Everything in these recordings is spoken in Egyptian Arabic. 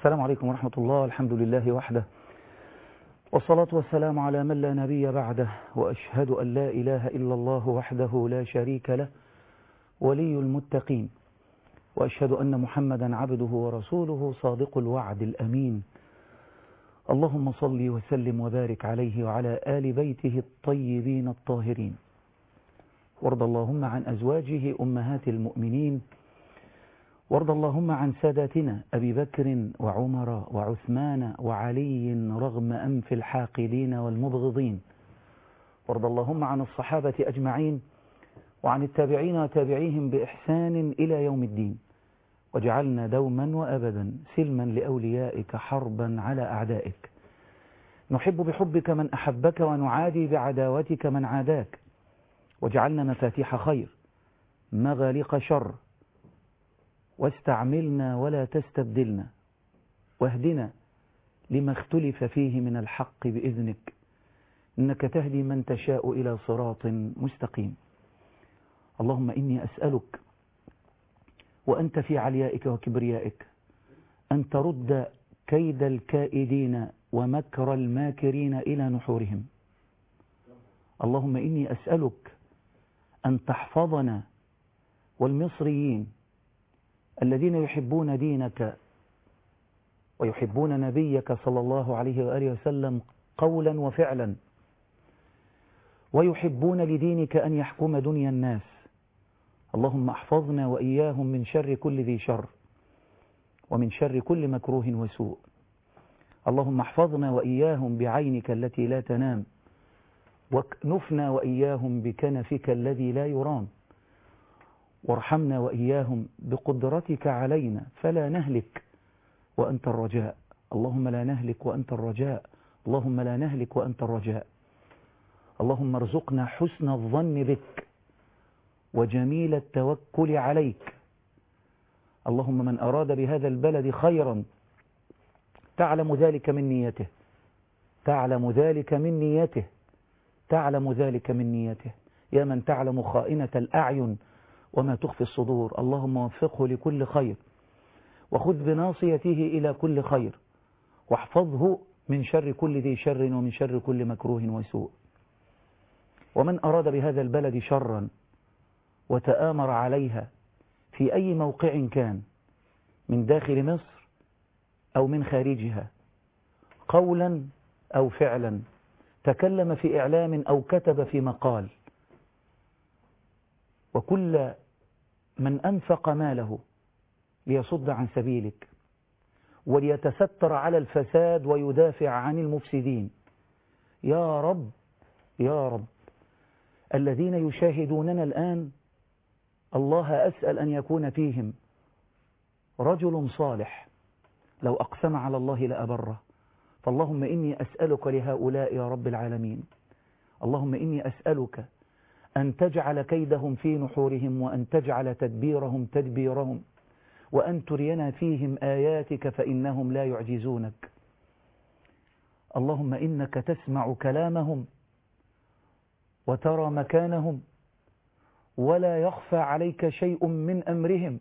السلام عليكم ورحمة الله الحمد لله وحده والصلاة والسلام على من لا نبي بعده وأشهد أن لا إله إلا الله وحده لا شريك له ولي المتقين وأشهد أن محمدا عبده ورسوله صادق الوعد الأمين اللهم صل وسلم وبارك عليه وعلى آل بيته الطيبين الطاهرين وارض اللهم عن أزواجه أمهات المؤمنين وارض اللهم عن ساداتنا أبي بكر وعمر وعثمان وعلي رغم أنف الحاقدين والمبغضين وارض اللهم عن الصحابة أجمعين وعن التابعين وتابعيهم بإحسان إلى يوم الدين وجعلنا دوما وأبدا سلما لأوليائك حربا على أعدائك نحب بحبك من أحبك ونعادي بعداوتك من عاداك وجعلنا مفاتيح خير مغالق شر واستعملنا ولا تستبدلنا واهدنا لما اختلف فيه من الحق بإذنك إنك تهدي من تشاء إلى صراط مستقيم اللهم إني أسألك وأنت في عليائك وكبريائك أن ترد كيد الكائدين ومكر الماكرين إلى نحورهم اللهم إني أسألك أن تحفظنا والمصريين الذين يحبون دينك ويحبون نبيك صلى الله عليه وآله وسلم قولا وفعلا ويحبون لدينك أن يحكم دنيا الناس اللهم احفظنا وإياهم من شر كل ذي شر ومن شر كل مكروه وسوء اللهم احفظنا وإياهم بعينك التي لا تنام واكنفنا وإياهم بكنفك الذي لا يرام وارحمنا وإياهم بقدرتك علينا فلا نهلك وأنت الرجاء اللهم لا نهلك وأنت الرجاء اللهم لا نهلك وأنت الرجاء اللهم ارزقنا حسن الظن بك وجميل التوكل عليك اللهم من أراد بهذا البلد خيرا تعلم ذلك من نيته تعلم ذلك من نيته تعلم ذلك من نيته يا من تعلم خائنة الأعين وما تخفي الصدور اللهم وفقه لكل خير وخذ بناصيته إلى كل خير واحفظه من شر كل ذي شر ومن شر كل مكروه وسوء ومن أراد بهذا البلد شرا وتآمر عليها في أي موقع كان من داخل مصر أو من خارجها قولا أو فعلا تكلم في إعلام أو كتب في مقال وكل من أنفق ماله ليصد عن سبيلك وليتستر على الفساد ويدافع عن المفسدين يا رب يا رب الذين يشاهدوننا الآن الله أسأل أن يكون فيهم رجل صالح لو أقسم على الله لأبره فاللهم إني أسألك لهؤلاء يا رب العالمين اللهم إني أسألك أن تجعل كيدهم في نحورهم وأن تجعل تدبيرهم تدبيرهم وأن ترينا فيهم آياتك فإنهم لا يعجزونك اللهم إنك تسمع كلامهم وترى مكانهم ولا يخفى عليك شيء من أمرهم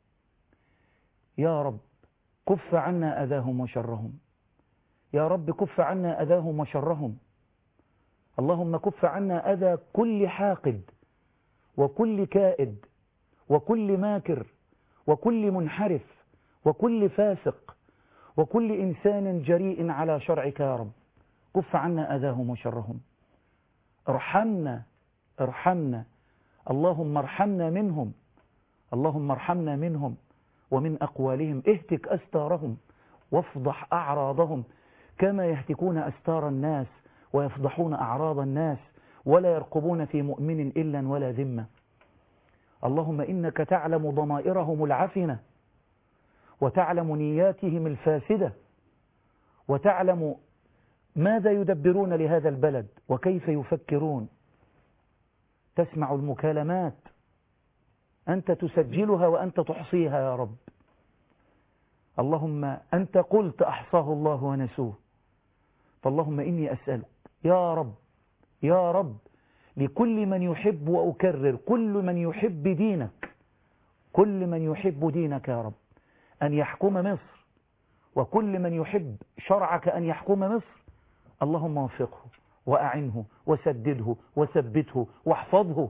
يا رب كف عنا أذاهم وشرهم يا رب كف عنا أذاهم وشرهم اللهم كف عنا أذى كل حاقد وكل كائد وكل ماكر وكل منحرف وكل فاسق وكل إنسان جريء على شرعك يا رب كف عنا أذاهم وشرهم ارحمنا ارحمنا اللهم ارحمنا منهم اللهم ارحمنا منهم ومن أقوالهم اهتك أستارهم وافضح أعراضهم كما يهتكون أستار الناس ويفضحون أعراض الناس ولا يرقبون في مؤمن إلا ولا ذمة اللهم إنك تعلم ضمائرهم العفنة وتعلم نياتهم الفاسدة وتعلم ماذا يدبرون لهذا البلد وكيف يفكرون تسمع المكالمات أنت تسجلها وأنت تحصيها يا رب اللهم أنت قلت أحصاه الله ونسوه فاللهم إني أسألك يا رب يا رب لكل من يحب وأكرر كل من يحب دينك كل من يحب دينك يا رب أن يحكم مصر وكل من يحب شرعك أن يحكم مصر اللهم وفقه وأعنه وسدده وثبته واحفظه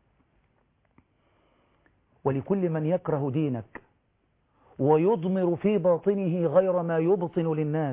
ولكل من يكره دينك ويضمر في باطنه غير ما يبطن للناس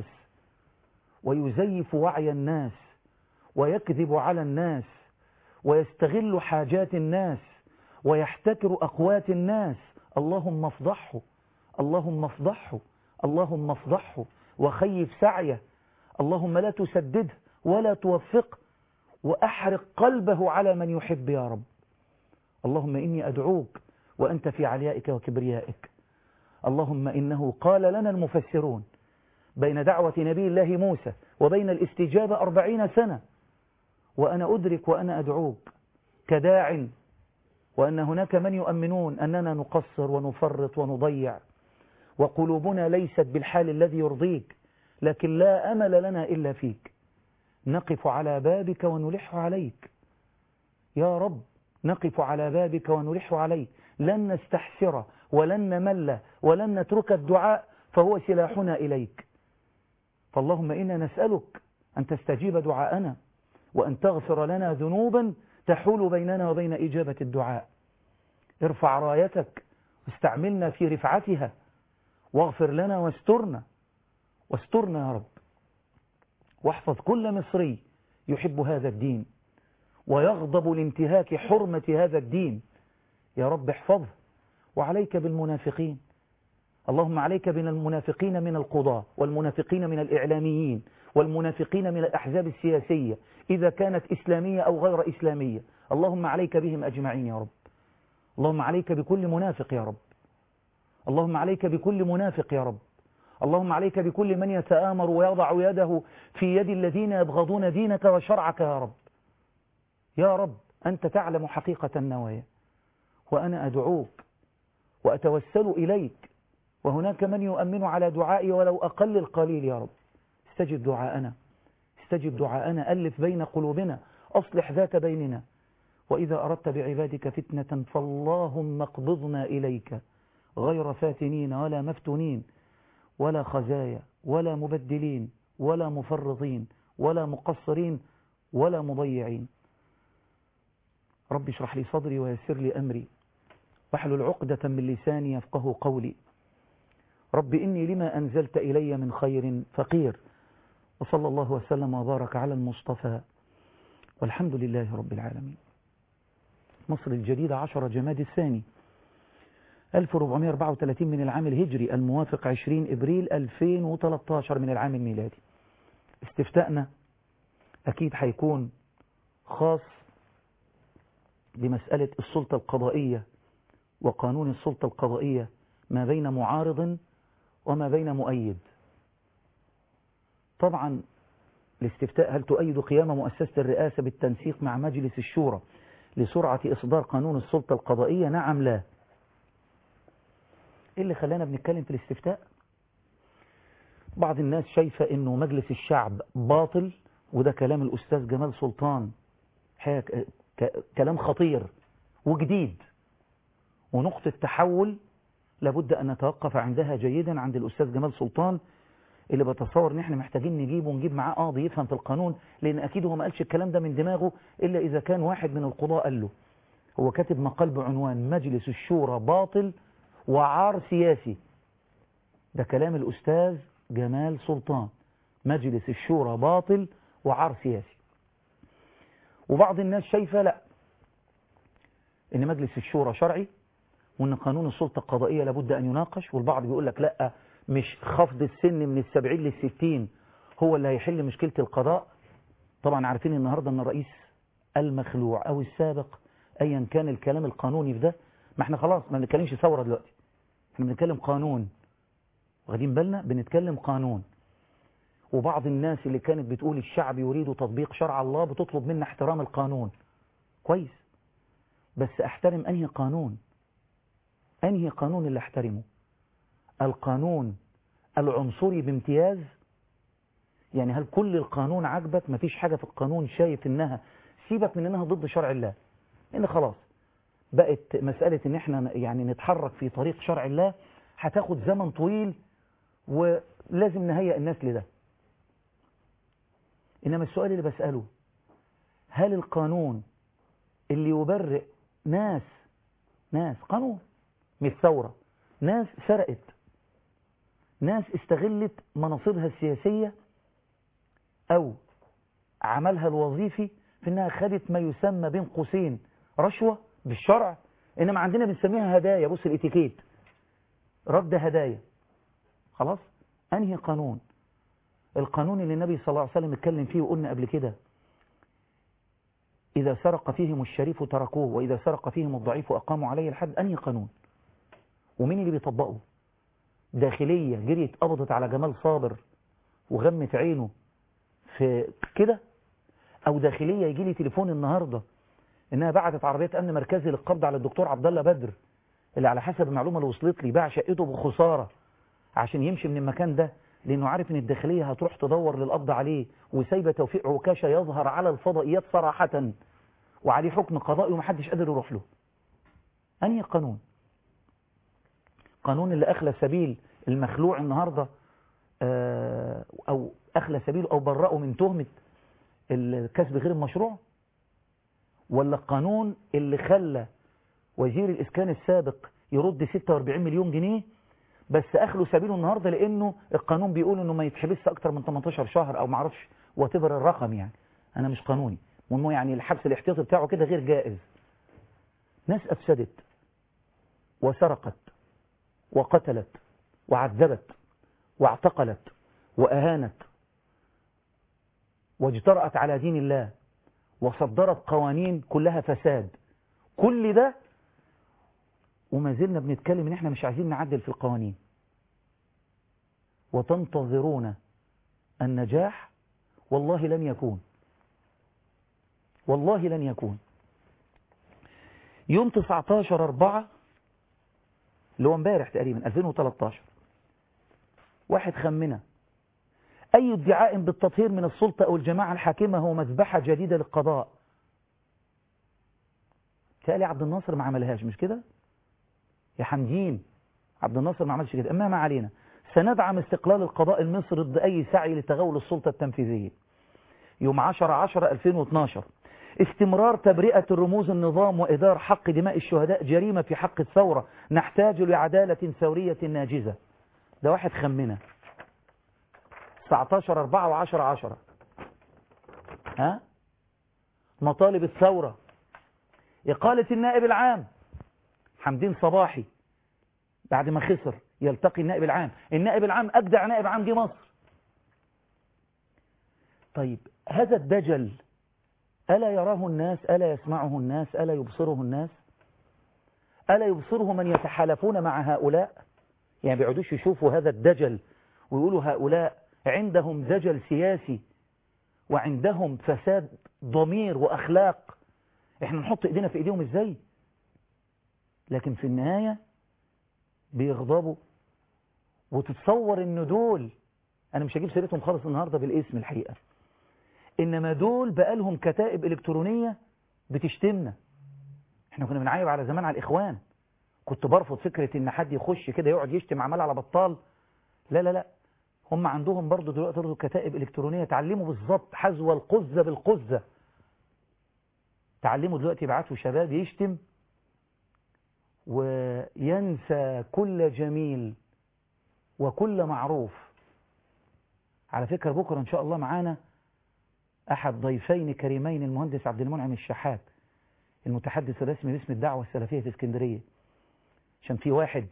ويزيف وعي الناس ويكذب على الناس ويستغل حاجات الناس ويحتكر أقوات الناس اللهم افضحه اللهم افضحه اللهم افضحه وخيف سعيه اللهم لا تسدده ولا توفقه وأحرق قلبه على من يحب يا رب اللهم إني أدعوك وأنت في عليائك وكبريائك اللهم إنه قال لنا المفسرون بين دعوة نبي الله موسى وبين الاستجابة أربعين سنة وأنا أدرك وأنا أدعوك كداع وأن هناك من يؤمنون أننا نقصر ونفرط ونضيع وقلوبنا ليست بالحال الذي يرضيك لكن لا أمل لنا إلا فيك نقف على بابك ونلح عليك يا رب نقف على بابك ونلح عليك لن نستحسر ولن نمل ولن نترك الدعاء فهو سلاحنا إليك فاللهم إنا نسألك أن تستجيب دعاءنا وأن تغفر لنا ذنوبا تحول بيننا وبين إجابة الدعاء ارفع رايتك واستعملنا في رفعتها واغفر لنا واسترنا واسترنا يا رب واحفظ كل مصري يحب هذا الدين ويغضب لانتهاك حرمة هذا الدين يا رب احفظه وعليك بالمنافقين اللهم عليك بالمنافقين من القضاة والمنافقين من الإعلاميين والمنافقين من الأحزاب السياسية إذا كانت إسلامية أو غير إسلامية اللهم عليك بهم أجمعين يا رب اللهم عليك بكل منافق يا رب اللهم عليك بكل منافق يا رب اللهم عليك بكل من يتآمر ويضع يده في يد الذين يبغضون دينك وشرعك يا رب يا رب أنت تعلم حقيقة النوايا وأنا أدعوك وأتوسل إليك وهناك من يؤمن على دعائي ولو أقل القليل يا رب استجب دعاءنا استجب دعاءنا ألف بين قلوبنا أصلح ذات بيننا وإذا أردت بعبادك فتنة فاللهم اقبضنا إليك غير فاتنين ولا مفتونين ولا خزايا ولا مبدلين ولا مفرطين ولا مقصرين ولا مضيعين رب اشرح لي صدري ويسر لي أمري واحلل عقدة من لساني يفقه قولي رب إني لما أنزلت إلي من خير فقير وصلى الله وسلم وبارك على المصطفى والحمد لله رب العالمين مصر الجديدة عشر جماد الثاني 1434 من العام الهجري الموافق 20 إبريل 2013 من العام الميلادي استفتاءنا أكيد هيكون خاص بمسألة السلطة القضائية وقانون السلطة القضائية ما بين معارض وما بين مؤيد طبعا الاستفتاء هل تؤيد قيام مؤسسة الرئاسة بالتنسيق مع مجلس الشورى لسرعة إصدار قانون السلطة القضائية نعم لا إيه اللي خلانا بنتكلم في الاستفتاء بعض الناس شايفة انه مجلس الشعب باطل وده كلام الأستاذ جمال سلطان كلام خطير وجديد ونقطة تحول لابد أن نتوقف عندها جيدا عند الأستاذ جمال سلطان اللي بتصور ان احنا محتاجين نجيبه ونجيب معاه قاضي يفهم في القانون لان اكيد هو ما قالش الكلام ده من دماغه الا اذا كان واحد من القضاء قال له هو كاتب مقال بعنوان مجلس الشورى باطل وعار سياسي ده كلام الاستاذ جمال سلطان مجلس الشورى باطل وعار سياسي وبعض الناس شايفة لا ان مجلس الشورى شرعي وان قانون السلطة القضائية لابد ان يناقش والبعض بيقول لك لا مش خفض السن من السبعين للستين هو اللي هيحل مشكلة القضاء طبعا عارفين النهاردة ان الرئيس المخلوع او السابق ايا كان الكلام القانوني في ده ما احنا خلاص ما بنتكلمش ثورة دلوقتي احنا بنتكلم قانون واخدين بالنا بنتكلم قانون وبعض الناس اللي كانت بتقول الشعب يريد تطبيق شرع الله بتطلب منا احترام القانون كويس بس احترم انهي قانون انهي قانون اللي احترمه القانون العنصري بامتياز يعني هل كل القانون عجبك مفيش حاجة في القانون شايف انها سيبك من انها ضد شرع الله ان خلاص بقت مسألة ان احنا يعني نتحرك في طريق شرع الله هتاخد زمن طويل لازم نهيئ الناس لده إنما السؤال اللي بسأله هل القانون اللي يبرئ ناس ناس قانون مش ثورة ناس سرقت ناس استغلت مناصبها السياسية أو عملها الوظيفي في أنها خدت ما يسمى بين قوسين رشوة بالشرع إنما عندنا بنسميها هدايا بص الاتيكيت رد هدايا خلاص أنهي قانون القانون اللي النبي صلى الله عليه وسلم اتكلم فيه وقلنا قبل كده إذا سرق فيهم الشريف تركوه وإذا سرق فيهم الضعيف أقاموا عليه الحد أنهي قانون ومين اللي بيطبقه داخلية جريت قبضت على جمال صابر وغمت عينه في كده أو داخلية يجي لي تليفون النهاردة إنها بعتت عربية أمن مركزي للقبض على الدكتور عبد الله بدر اللي على حسب المعلومة اللي وصلت لي باع شقته بخسارة عشان يمشي من المكان ده لأنه عارف إن الداخلية هتروح تدور للقبض عليه وسايبة توفيق عكاشة يظهر على الفضائيات صراحة وعليه حكم قضائي ومحدش قادر يروح له أنهي قانون قانون اللي أخلى سبيل المخلوع النهاردة أو أخلى سبيله أو برأه من تهمة الكسب غير المشروع ولا القانون اللي خلى وزير الإسكان السابق يرد 46 مليون جنيه بس أخلوا سبيله النهاردة لأنه القانون بيقول أنه ما يتحبس أكتر من 18 شهر أو معرفش واتبر الرقم يعني أنا مش قانوني وانه يعني الحبس الاحتياطي بتاعه كده غير جائز ناس أفسدت وسرقت وقتلت وعذبت واعتقلت وأهانت واجترأت على دين الله وصدرت قوانين كلها فساد كل ده وما زلنا بنتكلم ان احنا مش عايزين نعدل في القوانين وتنتظرون النجاح والله لن يكون والله لن يكون يوم 19 4 اللي هو امبارح تقريبا 2013 واحد خمنا أي ادعاء بالتطهير من السلطة أو الجماعة الحاكمة هو مذبحة جديدة للقضاء تالي عبد الناصر ما عملهاش مش كده يا حمدين عبد الناصر ما عملش كده أما ما علينا سندعم استقلال القضاء المصري ضد أي سعي لتغول السلطة التنفيذية يوم 10 10 2012 استمرار تبرئة الرموز النظام وإدار حق دماء الشهداء جريمة في حق الثورة نحتاج لعدالة ثورية ناجزة ده واحد خمنا 19 4 و10 10 ها مطالب الثورة إقالة النائب العام حمدين صباحي بعد ما خسر يلتقي النائب العام النائب العام أجدع نائب عام دي مصر طيب هذا الدجل ألا يراه الناس ألا يسمعه الناس ألا يبصره الناس ألا يبصره من يتحالفون مع هؤلاء يعني بيعودوش يشوفوا هذا الدجل ويقولوا هؤلاء عندهم دجل سياسي وعندهم فساد ضمير وأخلاق احنا نحط ايدينا في ايديهم ازاي لكن في النهاية بيغضبوا وتتصور ان دول انا مش هجيب سيرتهم خالص النهاردة بالاسم الحقيقة انما دول بقالهم كتائب الكترونية بتشتمنا احنا كنا بنعايب على زمان على الاخوان كنت برفض فكرة ان حد يخش كده يقعد يشتم عمال على بطال لا لا لا هم عندهم برضو دلوقتي برضو كتائب الكترونية تعلموا بالظبط حذو القزة بالقزة تعلموا دلوقتي يبعتوا شباب يشتم وينسى كل جميل وكل معروف على فكرة بكرة إن شاء الله معانا أحد ضيفين كريمين المهندس عبد المنعم الشحات المتحدث الرسمي باسم الدعوة السلفية في اسكندرية عشان في واحد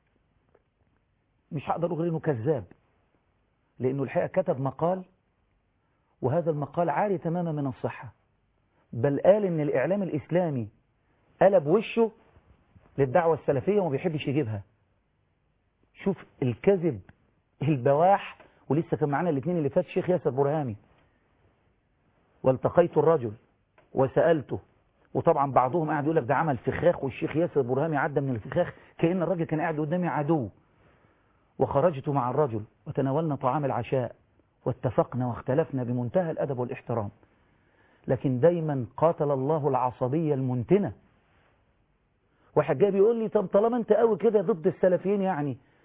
مش هقدر أقول إنه كذاب لأنه الحقيقة كتب مقال وهذا المقال عاري تماما من الصحة بل قال إن الإعلام الإسلامي قلب وشه للدعوة السلفية وما بيحبش يجيبها شوف الكذب البواح ولسه كان معانا الاثنين اللي فات الشيخ ياسر برهامي والتقيت الرجل وسألته وطبعا بعضهم قاعد يقول لك ده عمل فخاخ والشيخ ياسر برهامي عدى من الفخاخ كأن الراجل كان قاعد قدامي عدو وخرجت مع الرجل وتناولنا طعام العشاء واتفقنا واختلفنا بمنتهى الأدب والاحترام لكن دايما قاتل الله العصبية المنتنة واحد جاي بيقول لي طب طالما انت قوي كده ضد السلفيين يعني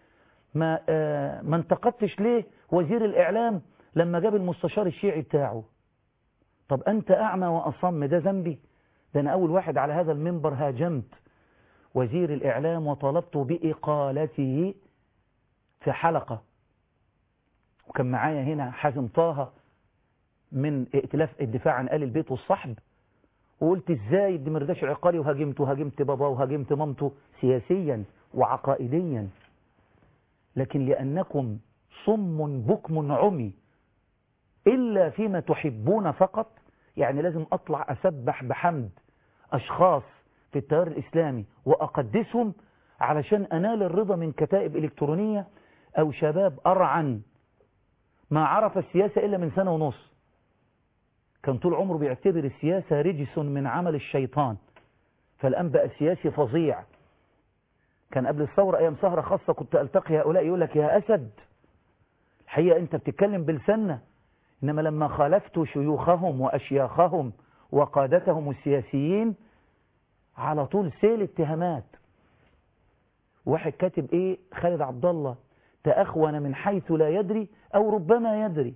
ما, آه ما انتقدتش ليه وزير الإعلام لما جاب المستشار الشيعي بتاعه طب أنت أعمى وأصم ده ذنبي ده أنا أول واحد على هذا المنبر هاجمت وزير الإعلام وطلبت بإقالته في حلقة وكان معايا هنا حازم طه من ائتلاف الدفاع عن آل البيت والصحب وقلت ازاي ابن مرداش العقاري وهاجمته وهاجمت باباه وهاجمت مامته سياسيا وعقائديا لكن لأنكم صم بكم عمي إلا فيما تحبون فقط يعني لازم أطلع أسبح بحمد أشخاص في التيار الإسلامي وأقدسهم علشان أنال الرضا من كتائب إلكترونية أو شباب أرعن ما عرف السياسة إلا من سنة ونص كان طول عمره بيعتبر السياسة رجس من عمل الشيطان فالآن بقى سياسي فظيع كان قبل الثورة أيام سهرة خاصة كنت ألتقي هؤلاء يقول لك يا أسد الحقيقة أنت بتتكلم بلسنة إنما لما خالفت شيوخهم وأشياخهم وقادتهم السياسيين على طول سيل اتهامات واحد كاتب إيه خالد عبد الله تأخون من حيث لا يدري أو ربما يدري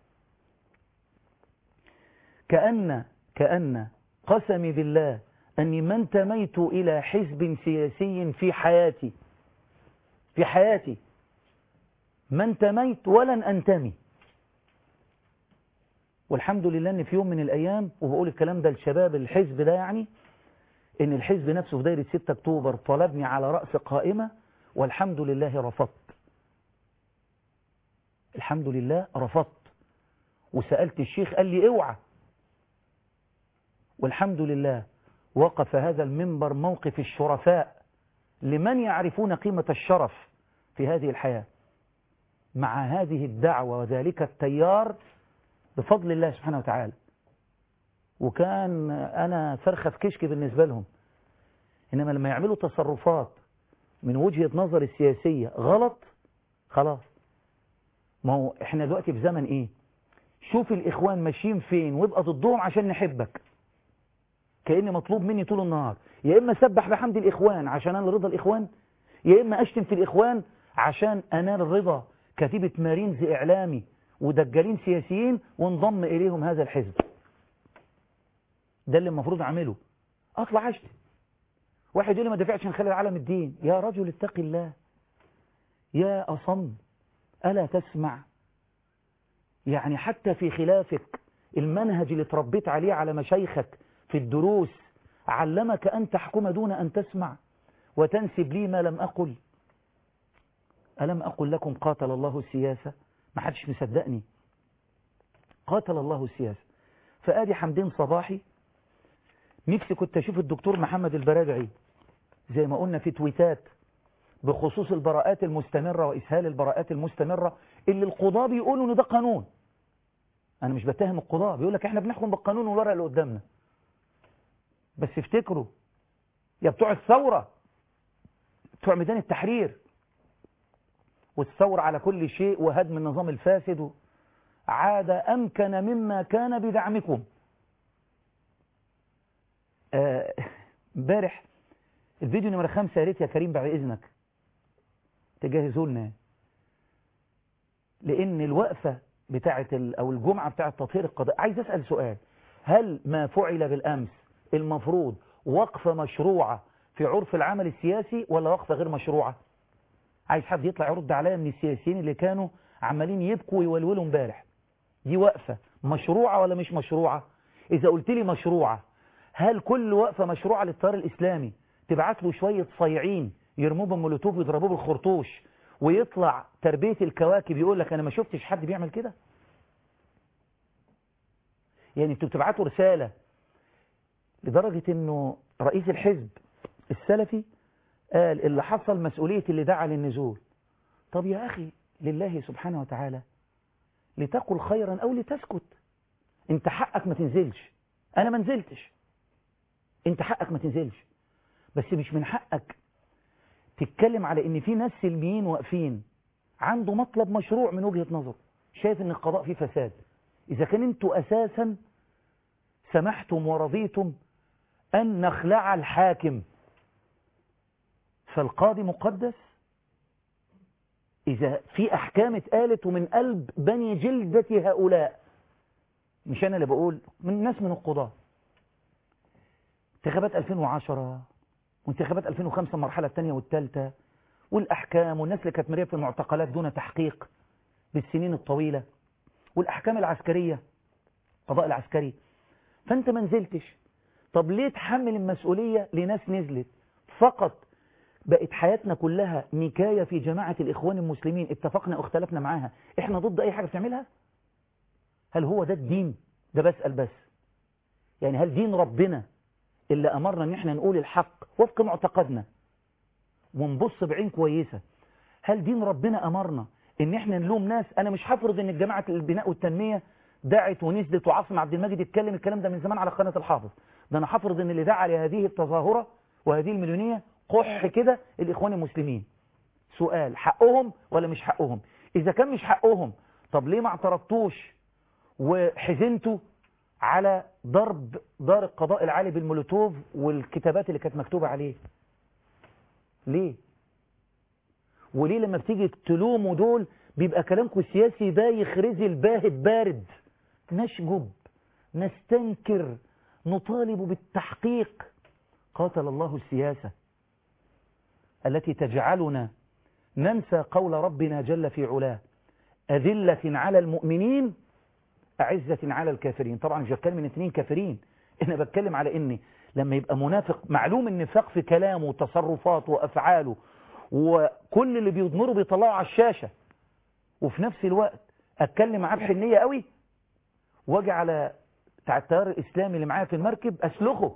كأن كأن قسمي بالله أني ما انتميت إلى حزب سياسي في حياتي في حياتي ما انتميت ولن أنتمي والحمد لله أن في يوم من الأيام وبقول الكلام ده للشباب الحزب ده يعني أن الحزب نفسه في دايرة 6 أكتوبر طلبني على رأس قائمة والحمد لله رفضت الحمد لله رفضت وسألت الشيخ قال لي اوعى والحمد لله وقف هذا المنبر موقف الشرفاء لمن يعرفون قيمة الشرف في هذه الحياة مع هذه الدعوة وذلك التيار بفضل الله سبحانه وتعالى وكان أنا فرخة في كشك بالنسبة لهم إنما لما يعملوا تصرفات من وجهة نظر السياسية غلط خلاص ما هو احنا دلوقتي في زمن ايه شوف الإخوان ماشيين فين وابقى ضدهم عشان نحبك كأن مطلوب مني طول النهار يا إما سبح بحمد الإخوان عشان أنال رضا الإخوان يا إما أشتم في الإخوان عشان أنال رضا كتيبة مارينز إعلامي ودجالين سياسيين وانضم إليهم هذا الحزب ده اللي المفروض أعمله أطلع أشتم واحد يقول لي ما دافعش عن خلال العالم الدين يا رجل اتق الله يا أصم ألا تسمع يعني حتى في خلافك المنهج اللي تربيت عليه على مشايخك في الدروس علمك أن تحكم دون أن تسمع وتنسب لي ما لم أقل ألم أقل لكم قاتل الله السياسة ما حدش مصدقني قاتل الله السياسة فآدي حمدين صباحي نفسي كنت أشوف الدكتور محمد البرادعي زي ما قلنا في تويتات بخصوص البراءات المستمرة وإسهال البراءات المستمرة اللي القضاة بيقولوا إن ده قانون أنا مش بتهم القضاة بيقول لك إحنا بنحكم بالقانون والورق اللي قدامنا بس افتكروا يا بتوع الثورة بتوع ميدان التحرير والثورة على كل شيء وهدم النظام الفاسد عاد أمكن مما كان بدعمكم امبارح آه الفيديو نمرة خمسة يا ريت يا كريم بعد إذنك تجهزوا لنا لأن الوقفة بتاعة أو الجمعة بتاعة تطهير القضاء عايز أسأل سؤال هل ما فعل بالأمس المفروض وقفة مشروعة في عرف العمل السياسي ولا وقفة غير مشروعة عايز حد يطلع يرد عليا من السياسيين اللي كانوا عمالين يبكوا ويولولوا امبارح دي وقفة مشروعة ولا مش مشروعة إذا قلت لي مشروعة هل كل وقفة مشروعة للتيار الإسلامي تبعت له شوية صيعين يرموه بالمولوتوف ويضربوه بالخرطوش ويطلع تربية الكواكب يقول لك أنا ما شفتش حد بيعمل كده يعني انتوا بتبعتوا رسالة لدرجة انه رئيس الحزب السلفي قال اللي حصل مسؤولية اللي دعا للنزول طب يا أخي لله سبحانه وتعالى لتقل خيرا أو لتسكت انت حقك ما تنزلش أنا ما نزلتش انت حقك ما تنزلش بس مش من حقك تتكلم على ان في ناس سلميين واقفين عنده مطلب مشروع من وجهة نظر شايف ان القضاء فيه فساد اذا كان انتوا اساسا سمحتم ورضيتم ان نخلع الحاكم فالقاضي مقدس إذا في أحكام اتقالت ومن قلب بني جلدة هؤلاء مش أنا اللي بقول من ناس من القضاة انتخابات 2010 وانتخابات 2005 المرحلة الثانية والثالثة والأحكام والناس اللي كانت مرية في المعتقلات دون تحقيق بالسنين الطويلة والأحكام العسكرية القضاء العسكري فأنت ما نزلتش طب ليه تحمل المسؤولية لناس نزلت فقط بقت حياتنا كلها نكاية في جماعة الإخوان المسلمين اتفقنا واختلفنا معاها احنا ضد أي حاجة بتعملها هل هو ده الدين ده بسأل بس يعني هل دين ربنا اللي أمرنا ان احنا نقول الحق وفق معتقدنا ونبص بعين كويسة هل دين ربنا أمرنا ان احنا نلوم ناس انا مش هفرض ان جماعة البناء والتنمية دعت ونزلت وعاصم عبد المجيد اتكلم الكلام ده من زمان على قناة الحافظ ده انا هفرض ان اللي دعا لهذه التظاهرة وهذه المليونية قح كده الإخوان المسلمين سؤال حقهم ولا مش حقهم إذا كان مش حقهم طب ليه ما اعترضتوش وحزنتوا على ضرب دار القضاء العالي بالمولوتوف والكتابات اللي كانت مكتوبة عليه ليه وليه لما بتيجي تلوموا دول بيبقى كلامكم السياسي بايخ رزل باهت بارد نشجب نستنكر نطالب بالتحقيق قاتل الله السياسة التي تجعلنا ننسى قول ربنا جل في علاه أذلة على المؤمنين أعزة على الكافرين طبعا مش بتكلم من اثنين كافرين أنا بتكلم على إن لما يبقى منافق معلوم النفاق في كلامه وتصرفاته وأفعاله وكل اللي بيضمره بيطلعه على الشاشة وفي نفس الوقت أتكلم معاه بحنية قوي واجي على بتاع التيار الإسلامي اللي معايا في المركب أسلخه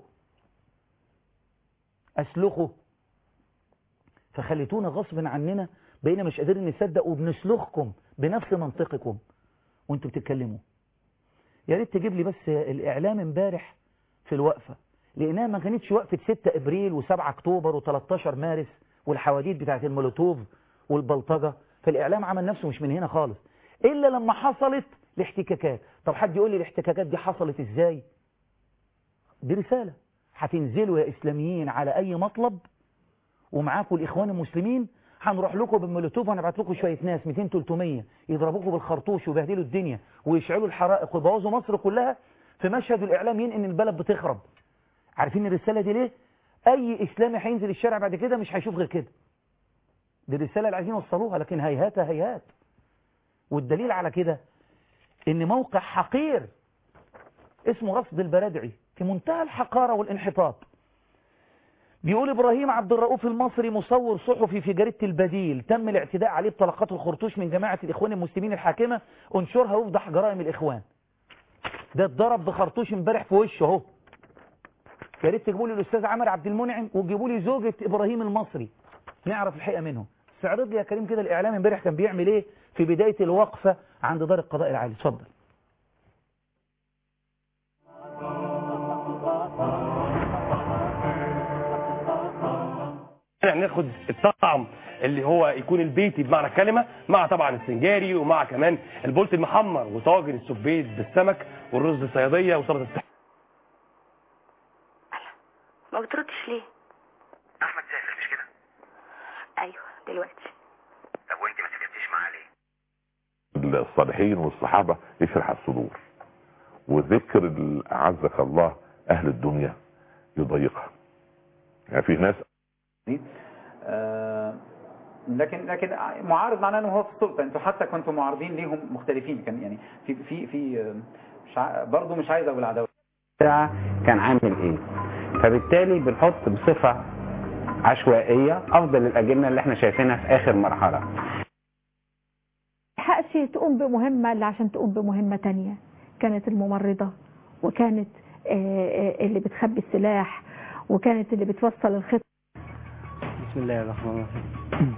أسلخه فخليتونا غصب عننا بقينا مش قادرين نصدق وبنسلخكم بنفس منطقكم وانتوا بتتكلموا يا ريت تجيب لي بس الإعلام امبارح في الوقفة لأنها ما كانتش وقفة 6 إبريل و7 أكتوبر و13 مارس والحواديت بتاعت المولوتوف والبلطجة فالإعلام عمل نفسه مش من هنا خالص إلا لما حصلت الاحتكاكات طب حد يقول لي الاحتكاكات دي حصلت إزاي دي رسالة هتنزلوا يا إسلاميين على أي مطلب ومعاكم الإخوان المسلمين هنروح لكم بالمولوتوف وهنبعت لكم شوية ناس 200 300 يضربوكم بالخرطوش ويبهدلوا الدنيا ويشعلوا الحرائق ويبوظوا مصر كلها في مشهد الإعلام ينقل البلد بتخرب عارفين الرسالة دي ليه؟ أي إسلامي هينزل الشارع بعد كده مش هيشوف غير كده دي الرسالة اللي عايزين يوصلوها لكن هيهات هيهات والدليل على كده إن موقع حقير اسمه رصد البرادعي في منتهى الحقارة والانحطاط بيقول إبراهيم عبد الرؤوف المصري مصور صحفي في جريدة البديل تم الاعتداء عليه بطلقات الخرطوش من جماعة الإخوان المسلمين الحاكمة انشرها وافضح جرائم الإخوان ده اتضرب بخرطوش امبارح في وشه اهو يا ريت تجيبوا لي الأستاذ عمر عبد المنعم وتجيبوا لي زوجة إبراهيم المصري نعرف الحقيقة منهم استعرض لي يا كريم كده الإعلام امبارح كان بيعمل إيه في بداية الوقفة عند دار القضاء العالي اتفضل يعني ناخد الطعم اللي هو يكون البيتي بمعنى الكلمة مع طبعا السنجاري ومع كمان البولت المحمر وطاجن السبيت بالسمك والرز الصيادية وسلطة الطحين ما بتردش ليه احمد سافر مش كده ايوه دلوقتي طب وانت ما سكتيش معاه ليه الصالحين والصحابة يشرح الصدور وذكر ال- أعزك الله أهل الدنيا يضيقها يعني في ناس آه، لكن لكن معارض معناه انه هو في السلطه انتوا حتى كنتوا معارضين ليهم مختلفين كان يعني في في في آه، مش ع- برضه مش عايز اقول عداوه ساعة كان عامل ايه فبالتالي بنحط بصفة عشوائية افضل الاجنة اللي احنا شايفينها في اخر مرحلة حقش تقوم بمهمة إلا عشان تقوم بمهمة تانية كانت الممرضة وكانت آه، آه، اللي بتخبي السلاح وكانت اللي بتوصل الخط بسم الله الرحمن الرحيم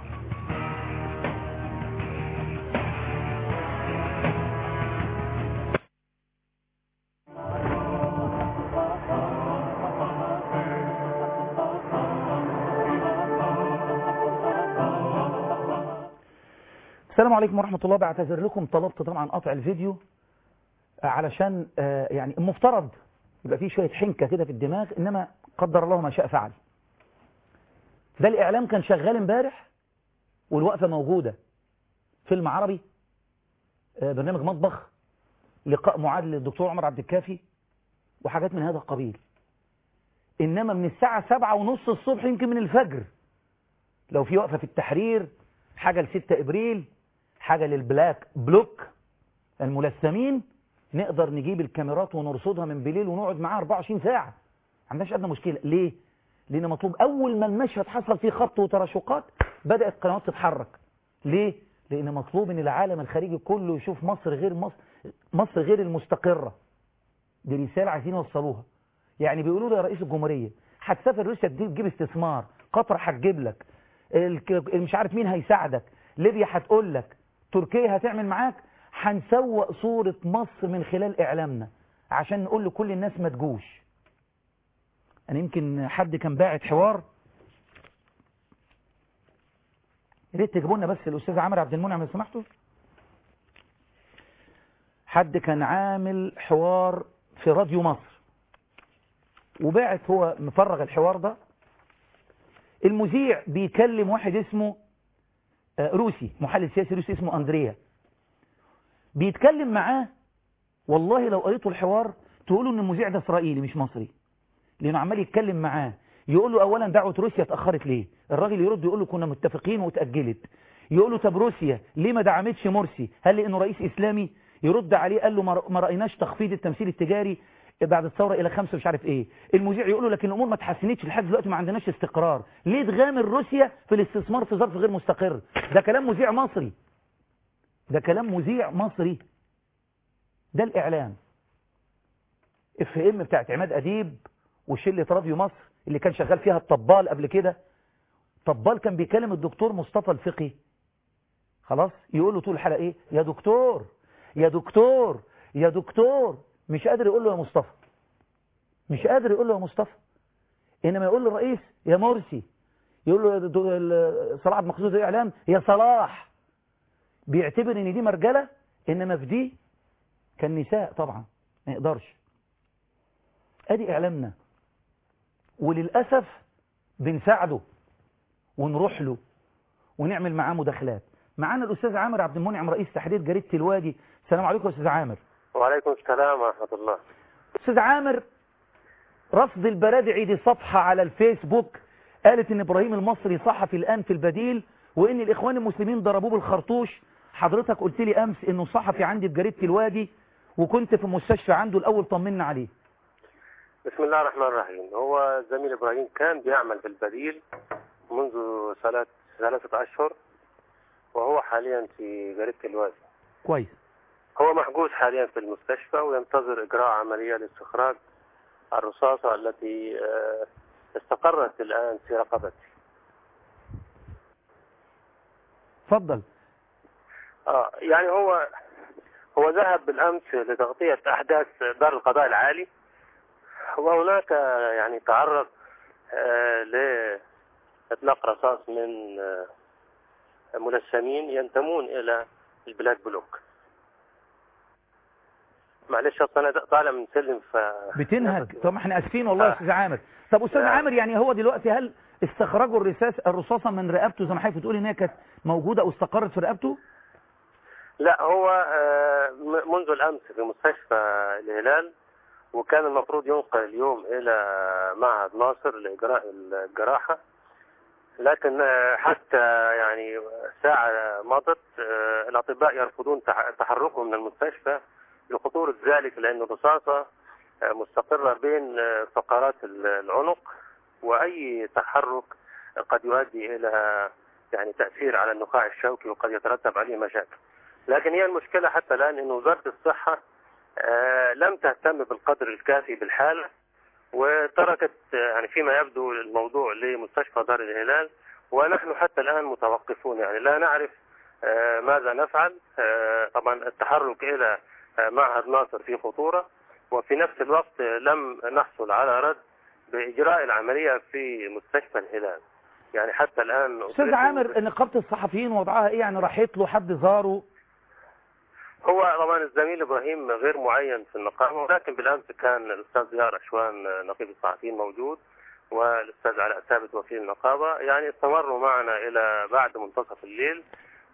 السلام عليكم ورحمة الله بعتذر لكم طلبت طبعا قطع الفيديو آه، علشان آه، يعني المفترض يبقى فيه شوية حنكة كده في الدماغ إنما قدر الله ما شاء فعل ده الإعلام كان شغال امبارح والوقفة موجودة فيلم عربي آه، برنامج مطبخ لقاء معاد للدكتور عمر عبد الكافي وحاجات من هذا القبيل إنما من الساعة سبعة ونص الصبح يمكن من الفجر لو في وقفة في التحرير حاجة لستة إبريل حاجة للبلاك بلوك الملثمين نقدر نجيب الكاميرات ونرصدها من بالليل ونقعد معاها 24 ساعة ما عندناش أدنى مشكلة ليه؟ لأن مطلوب أول ما المشهد حصل فيه خبط وتراشقات بدأت القنوات تتحرك ليه؟ لأن مطلوب أن العالم الخارجي كله يشوف مصر غير مصر مصر غير المستقرة دي رسالة عايزين يوصلوها يعني بيقولوا له يا رئيس الجمهورية هتسافر روسيا تجيب تجيب استثمار قطر هتجيب لك الك- مش عارف مين هيساعدك ليبيا هتقول لك تركيا هتعمل معاك هنسوق صورة مصر من خلال إعلامنا عشان نقول لكل الناس ما تجوش أنا يمكن حد كان باعت حوار يا ريت تجيبوا لنا بس الأستاذ عامر عبد المنعم لو سمحتوا حد كان عامل حوار في راديو مصر وباعت هو مفرغ الحوار ده المذيع بيكلم واحد اسمه آه، روسي محلل سياسي روسي اسمه أندريا بيتكلم معاه والله لو قريتوا الحوار تقولوا ان المذيع ده اسرائيلي مش مصري لانه عمال يتكلم معاه يقول له اولا دعوه روسيا اتاخرت ليه الراجل يرد يقول له كنا متفقين واتاجلت يقول له طب روسيا ليه ما دعمتش مرسي هل لانه رئيس اسلامي يرد عليه قال له ما ما رايناش تخفيض التمثيل التجاري بعد الثوره الى خمسة مش عارف ايه المذيع يقول له لكن الامور ما اتحسنتش لحد دلوقتي ما عندناش استقرار ليه تغامر روسيا في الاستثمار في ظرف غير مستقر ده كلام مذيع مصري ده كلام مذيع مصري ده الاعلام اف ام بتاعت عماد اديب وشله راديو مصر اللي كان شغال فيها الطبال قبل كده طبال كان بيكلم الدكتور مصطفى الفقي خلاص يقول له طول الحلقه ايه يا دكتور يا دكتور يا دكتور مش قادر يقول له يا مصطفى مش قادر يقول له يا مصطفى انما يقول له الرئيس يا مرسي يقول له يا دكتور- ال- صلاح عبد المقصود اعلام يا صلاح بيعتبر ان دي مرجله انما في دي كان نساء طبعا ما يقدرش ادي اعلامنا وللاسف بنساعده ونروح له ونعمل معاه مداخلات معانا الاستاذ عامر عبد المنعم رئيس تحرير جريده الوادي السلام عليكم يا استاذ عامر وعليكم السلام ورحمة الله استاذ عامر رصد البرادعي دي صفحة على الفيسبوك قالت ان ابراهيم المصري صحفي الان في البديل وان الاخوان المسلمين ضربوه بالخرطوش حضرتك قلت لي امس انه صحفي عندي في جريدة الوادي وكنت في مستشفى عنده الاول طمنا عليه بسم الله الرحمن الرحيم هو زميل إبراهيم كان بيعمل في البديل منذ ثلاث ثلاثة أشهر وهو حاليا في جريدة الوادي كويس هو محجوز حاليا في المستشفى وينتظر إجراء عملية لاستخراج الرصاصة التي آه، استقرت الآن في رقبته اتفضل آه يعني هو هو ذهب بالأمس لتغطية أحداث دار القضاء العالي وهناك يعني تعرض آه لإطلاق رصاص من آه ملثمين ينتمون إلى البلاك بلوك معلش أصل أنا طالع من سلم ف بتنهج طب ما احنا اسفين والله يا آه. استاذ عامر طب استاذ آه. عامر يعني هو دلوقتي هل استخرجوا الرصاص الرصاصة من رقبته زي ما حضرتك بتقول ان هي كانت موجودة او استقرت في رقبته لا هو آه، م- منذ الأمس في مستشفى الهلال وكان المفروض ينقل اليوم إلى معهد ناصر لإجراء الجراحة لكن آه، حتى يعني ساعة مضت آه، الأطباء يرفضون تح- تحركه من المستشفى لخطورة ذلك لأن الرصاصة آه، مستقرة بين آه، فقرات ال- العنق وأي تحرك قد يؤدي إلى يعني تأثير على النخاع الشوكي وقد يترتب عليه مشاكل لكن هي المشكلة حتى الآن أن وزارة الصحة آه، لم تهتم بالقدر الكافي بالحالة وتركت آه، يعني فيما يبدو الموضوع لمستشفى دار الهلال ونحن حتى الآن متوقفون يعني لا نعرف آه، ماذا نفعل آه، طبعا التحرك إلى آه، معهد ناصر في خطورة وفي نفس الوقت آه، لم نحصل على رد بإجراء العملية في مستشفى الهلال يعني حتى الآن استاذ عامر نقابة الصحفيين وضعها ايه يعني راحت له حد زاره هو طبعا الزميل ابراهيم غير معين في النقابه ولكن بالامس كان الاستاذ زيار اشوان نقيب الصحفيين موجود والاستاذ علاء ثابت وكيل النقابه يعني استمروا معنا الى بعد منتصف الليل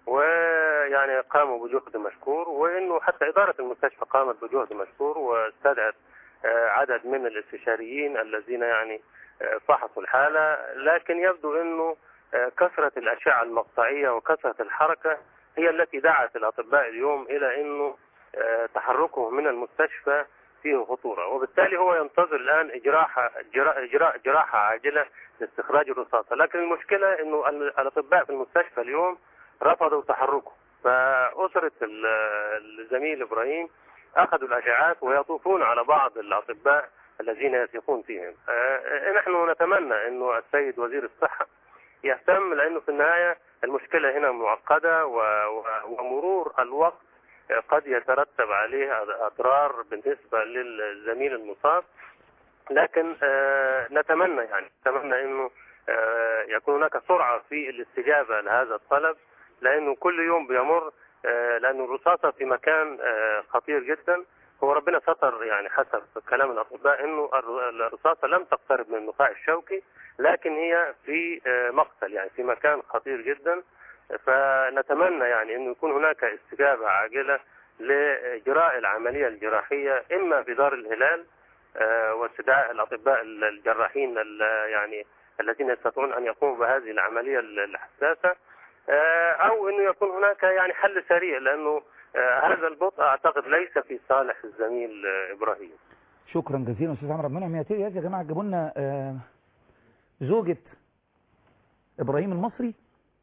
ويعني قاموا بجهد مشكور وانه حتى اداره المستشفى قامت بجهد مشكور واستدعت آه، عدد من الاستشاريين الذين يعني آه، فحصوا الحاله لكن يبدو انه آه، كثره الاشعه المقطعيه وكثره الحركه هي التي دعت الاطباء اليوم الى انه آه، تحركهم من المستشفى فيه خطوره وبالتالي هو ينتظر الان اجراء اجراء اجراء جراحه عاجله لاستخراج الرصاصه لكن المشكله انه ال- الاطباء في المستشفى اليوم رفضوا تحركه فاسره ال- الزميل ابراهيم اخذوا الاشعاعات ويطوفون على بعض الاطباء الذين يثقون فيهم آه، نحن نتمنى انه السيد وزير الصحه يهتم لانه في النهايه المشكله هنا معقده و- و- ومرور الوقت قد يترتب عليه اضرار بالنسبه للزميل المصاب لكن آه، نتمنى يعني نتمنى انه آه، يكون هناك سرعه في الاستجابه لهذا الطلب لانه كل يوم بيمر آه، لانه الرصاصه في مكان آه، خطير جدا هو ربنا ستر يعني حسب كلام الاطباء انه الر- الرصاصه لم تقترب من النخاع الشوكي لكن هي في آه، مقتل يعني في مكان خطير جدا فنتمنى يعني انه يكون هناك استجابه عاجله لاجراء العمليه الجراحيه اما في دار الهلال آه، واستدعاء الاطباء الجراحين ال- يعني الذين يستطيعون ان يقوموا بهذه العمليه الحساسه آه، او انه يكون هناك يعني حل سريع لانه آه، هذا البطء اعتقد ليس في صالح الزميل آه، ابراهيم شكرا جزيلا استاذ عمرو منعم يا يا جماعه جيبوا لنا آه، زوجة ابراهيم المصري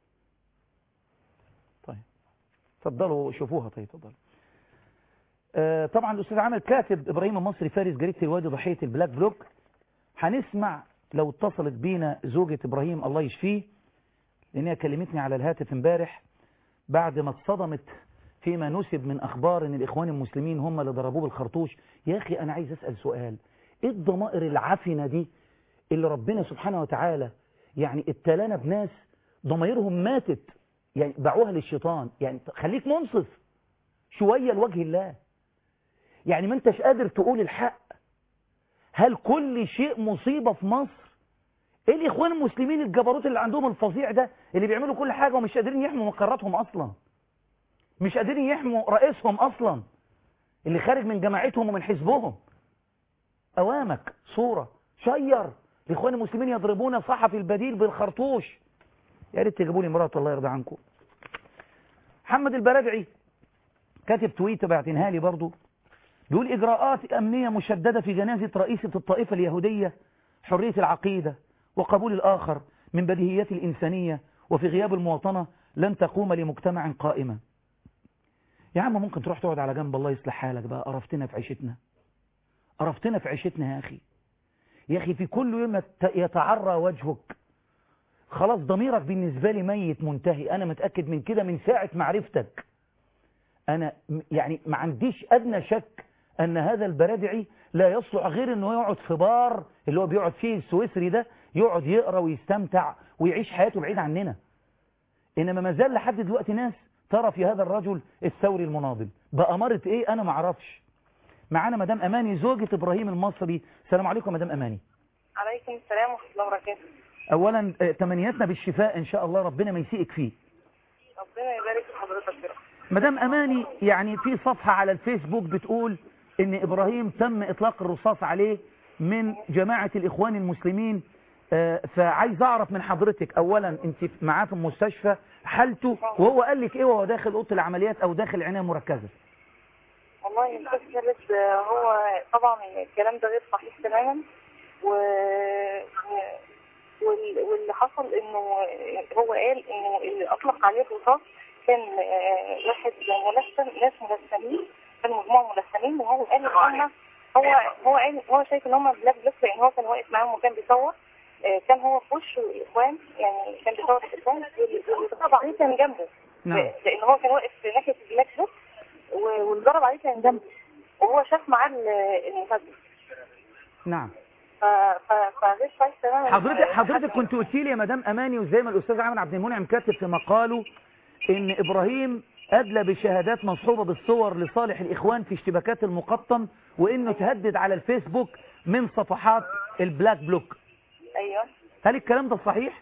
طيب اتفضلوا شوفوها طيب اتفضلوا آه، طبعا الاستاذ عامر كاتب ابراهيم المصري فارس جريدة الوادي ضحية البلاك بلوك هنسمع لو اتصلت بينا زوجة ابراهيم الله يشفيه لان هي كلمتني على الهاتف امبارح بعد ما اتصدمت فيما نسب من اخبار ان الاخوان المسلمين هم اللي ضربوه بالخرطوش يا اخي انا عايز اسال سؤال ايه الضمائر العفنه دي اللي ربنا سبحانه وتعالى يعني ابتلانا بناس ضمائرهم ماتت يعني باعوها للشيطان يعني خليك منصف شويه لوجه الله يعني ما انتش قادر تقول الحق هل كل شيء مصيبه في مصر ايه الاخوان المسلمين الجبروت اللي عندهم الفظيع ده اللي بيعملوا كل حاجه ومش قادرين يحموا مقراتهم اصلا مش قادرين يحموا رئيسهم اصلا اللي خارج من جماعتهم ومن حزبهم اوامك صوره شير الاخوان المسلمين يضربون صحفي البديل بالخرطوش يا ريت تجيبوا لي مراته الله يرضى عنكم محمد البرادعي كاتب تويته بعتنها لي برضه بيقول اجراءات امنيه مشدده في جنازه رئيسه الطائفه اليهوديه حريه العقيده وقبول الاخر من بديهيات الانسانيه وفي غياب المواطنه لن تقوم لمجتمع قائمه يا عم ممكن تروح تقعد على جنب الله يصلح حالك بقى قرفتنا في عيشتنا قرفتنا في عيشتنا يا أخي يا أخي في كل يوم يت- يتعرى وجهك خلاص ضميرك بالنسبة لي ميت منتهي أنا متأكد من كده من ساعة معرفتك أنا م- يعني ما عنديش أدنى شك أن هذا البرادعي لا يصلح غير أنه يقعد في بار اللي هو بيقعد فيه السويسري ده يقعد يقرأ ويستمتع ويعيش حياته بعيد عننا إنما ما زال لحد دلوقتي ناس ترى في هذا الرجل الثوري المناضل بأمارة إيه أنا ما اعرفش معانا مدام أماني زوجة إبراهيم المصري السلام عليكم مدام أماني عليكم السلام ورحمة الله وبركاته أولا آه، تمنياتنا بالشفاء إن شاء الله ربنا ما يسيئك فيه ربنا يبارك في حضرتك يا رب مدام أماني يعني في صفحة على الفيسبوك بتقول إن إبراهيم تم إطلاق الرصاص عليه من جماعة الإخوان المسلمين آه، فعايز أعرف من حضرتك أولا أنت معاه في المستشفى حالته وهو قال لك إيه وهو داخل أوضة العمليات أو داخل عناية مركزة والله يا استاذ خالد آه، هو طبعا الكلام ده غير صحيح تماما و... و- وال- واللي حصل انه هو قال انه اللي اطلق عليه الرصاص كان آه، واحد ملثم ناس ملثمين كان مجموعه ملثمين وهو قال ان هم هو هو قال هو شايف ان هم بلاك بلوك لان هو كان واقف معاهم وكان بيصور آه، كان هو في وشه الاخوان يعني كان بيصور الاخوان واللي واللي ضرب عليه كان جنبه نعم لان هو كان واقف في ناحيه البلاك بوكس و- واللي ضرب عليه كان جنبه وهو شاف معاه ال- المسدس نعم ف- ف- فغير صحيح تماما حضرتك حضرتك كنت قلت لي يا مدام اماني وزي ما الاستاذ عامر عبد المنعم كاتب في مقاله ان ابراهيم ادلى بشهادات مصحوبه بالصور لصالح الاخوان في اشتباكات المقطم وانه تهدد على الفيسبوك من صفحات البلاك بلوك ايوه هل الكلام ده صحيح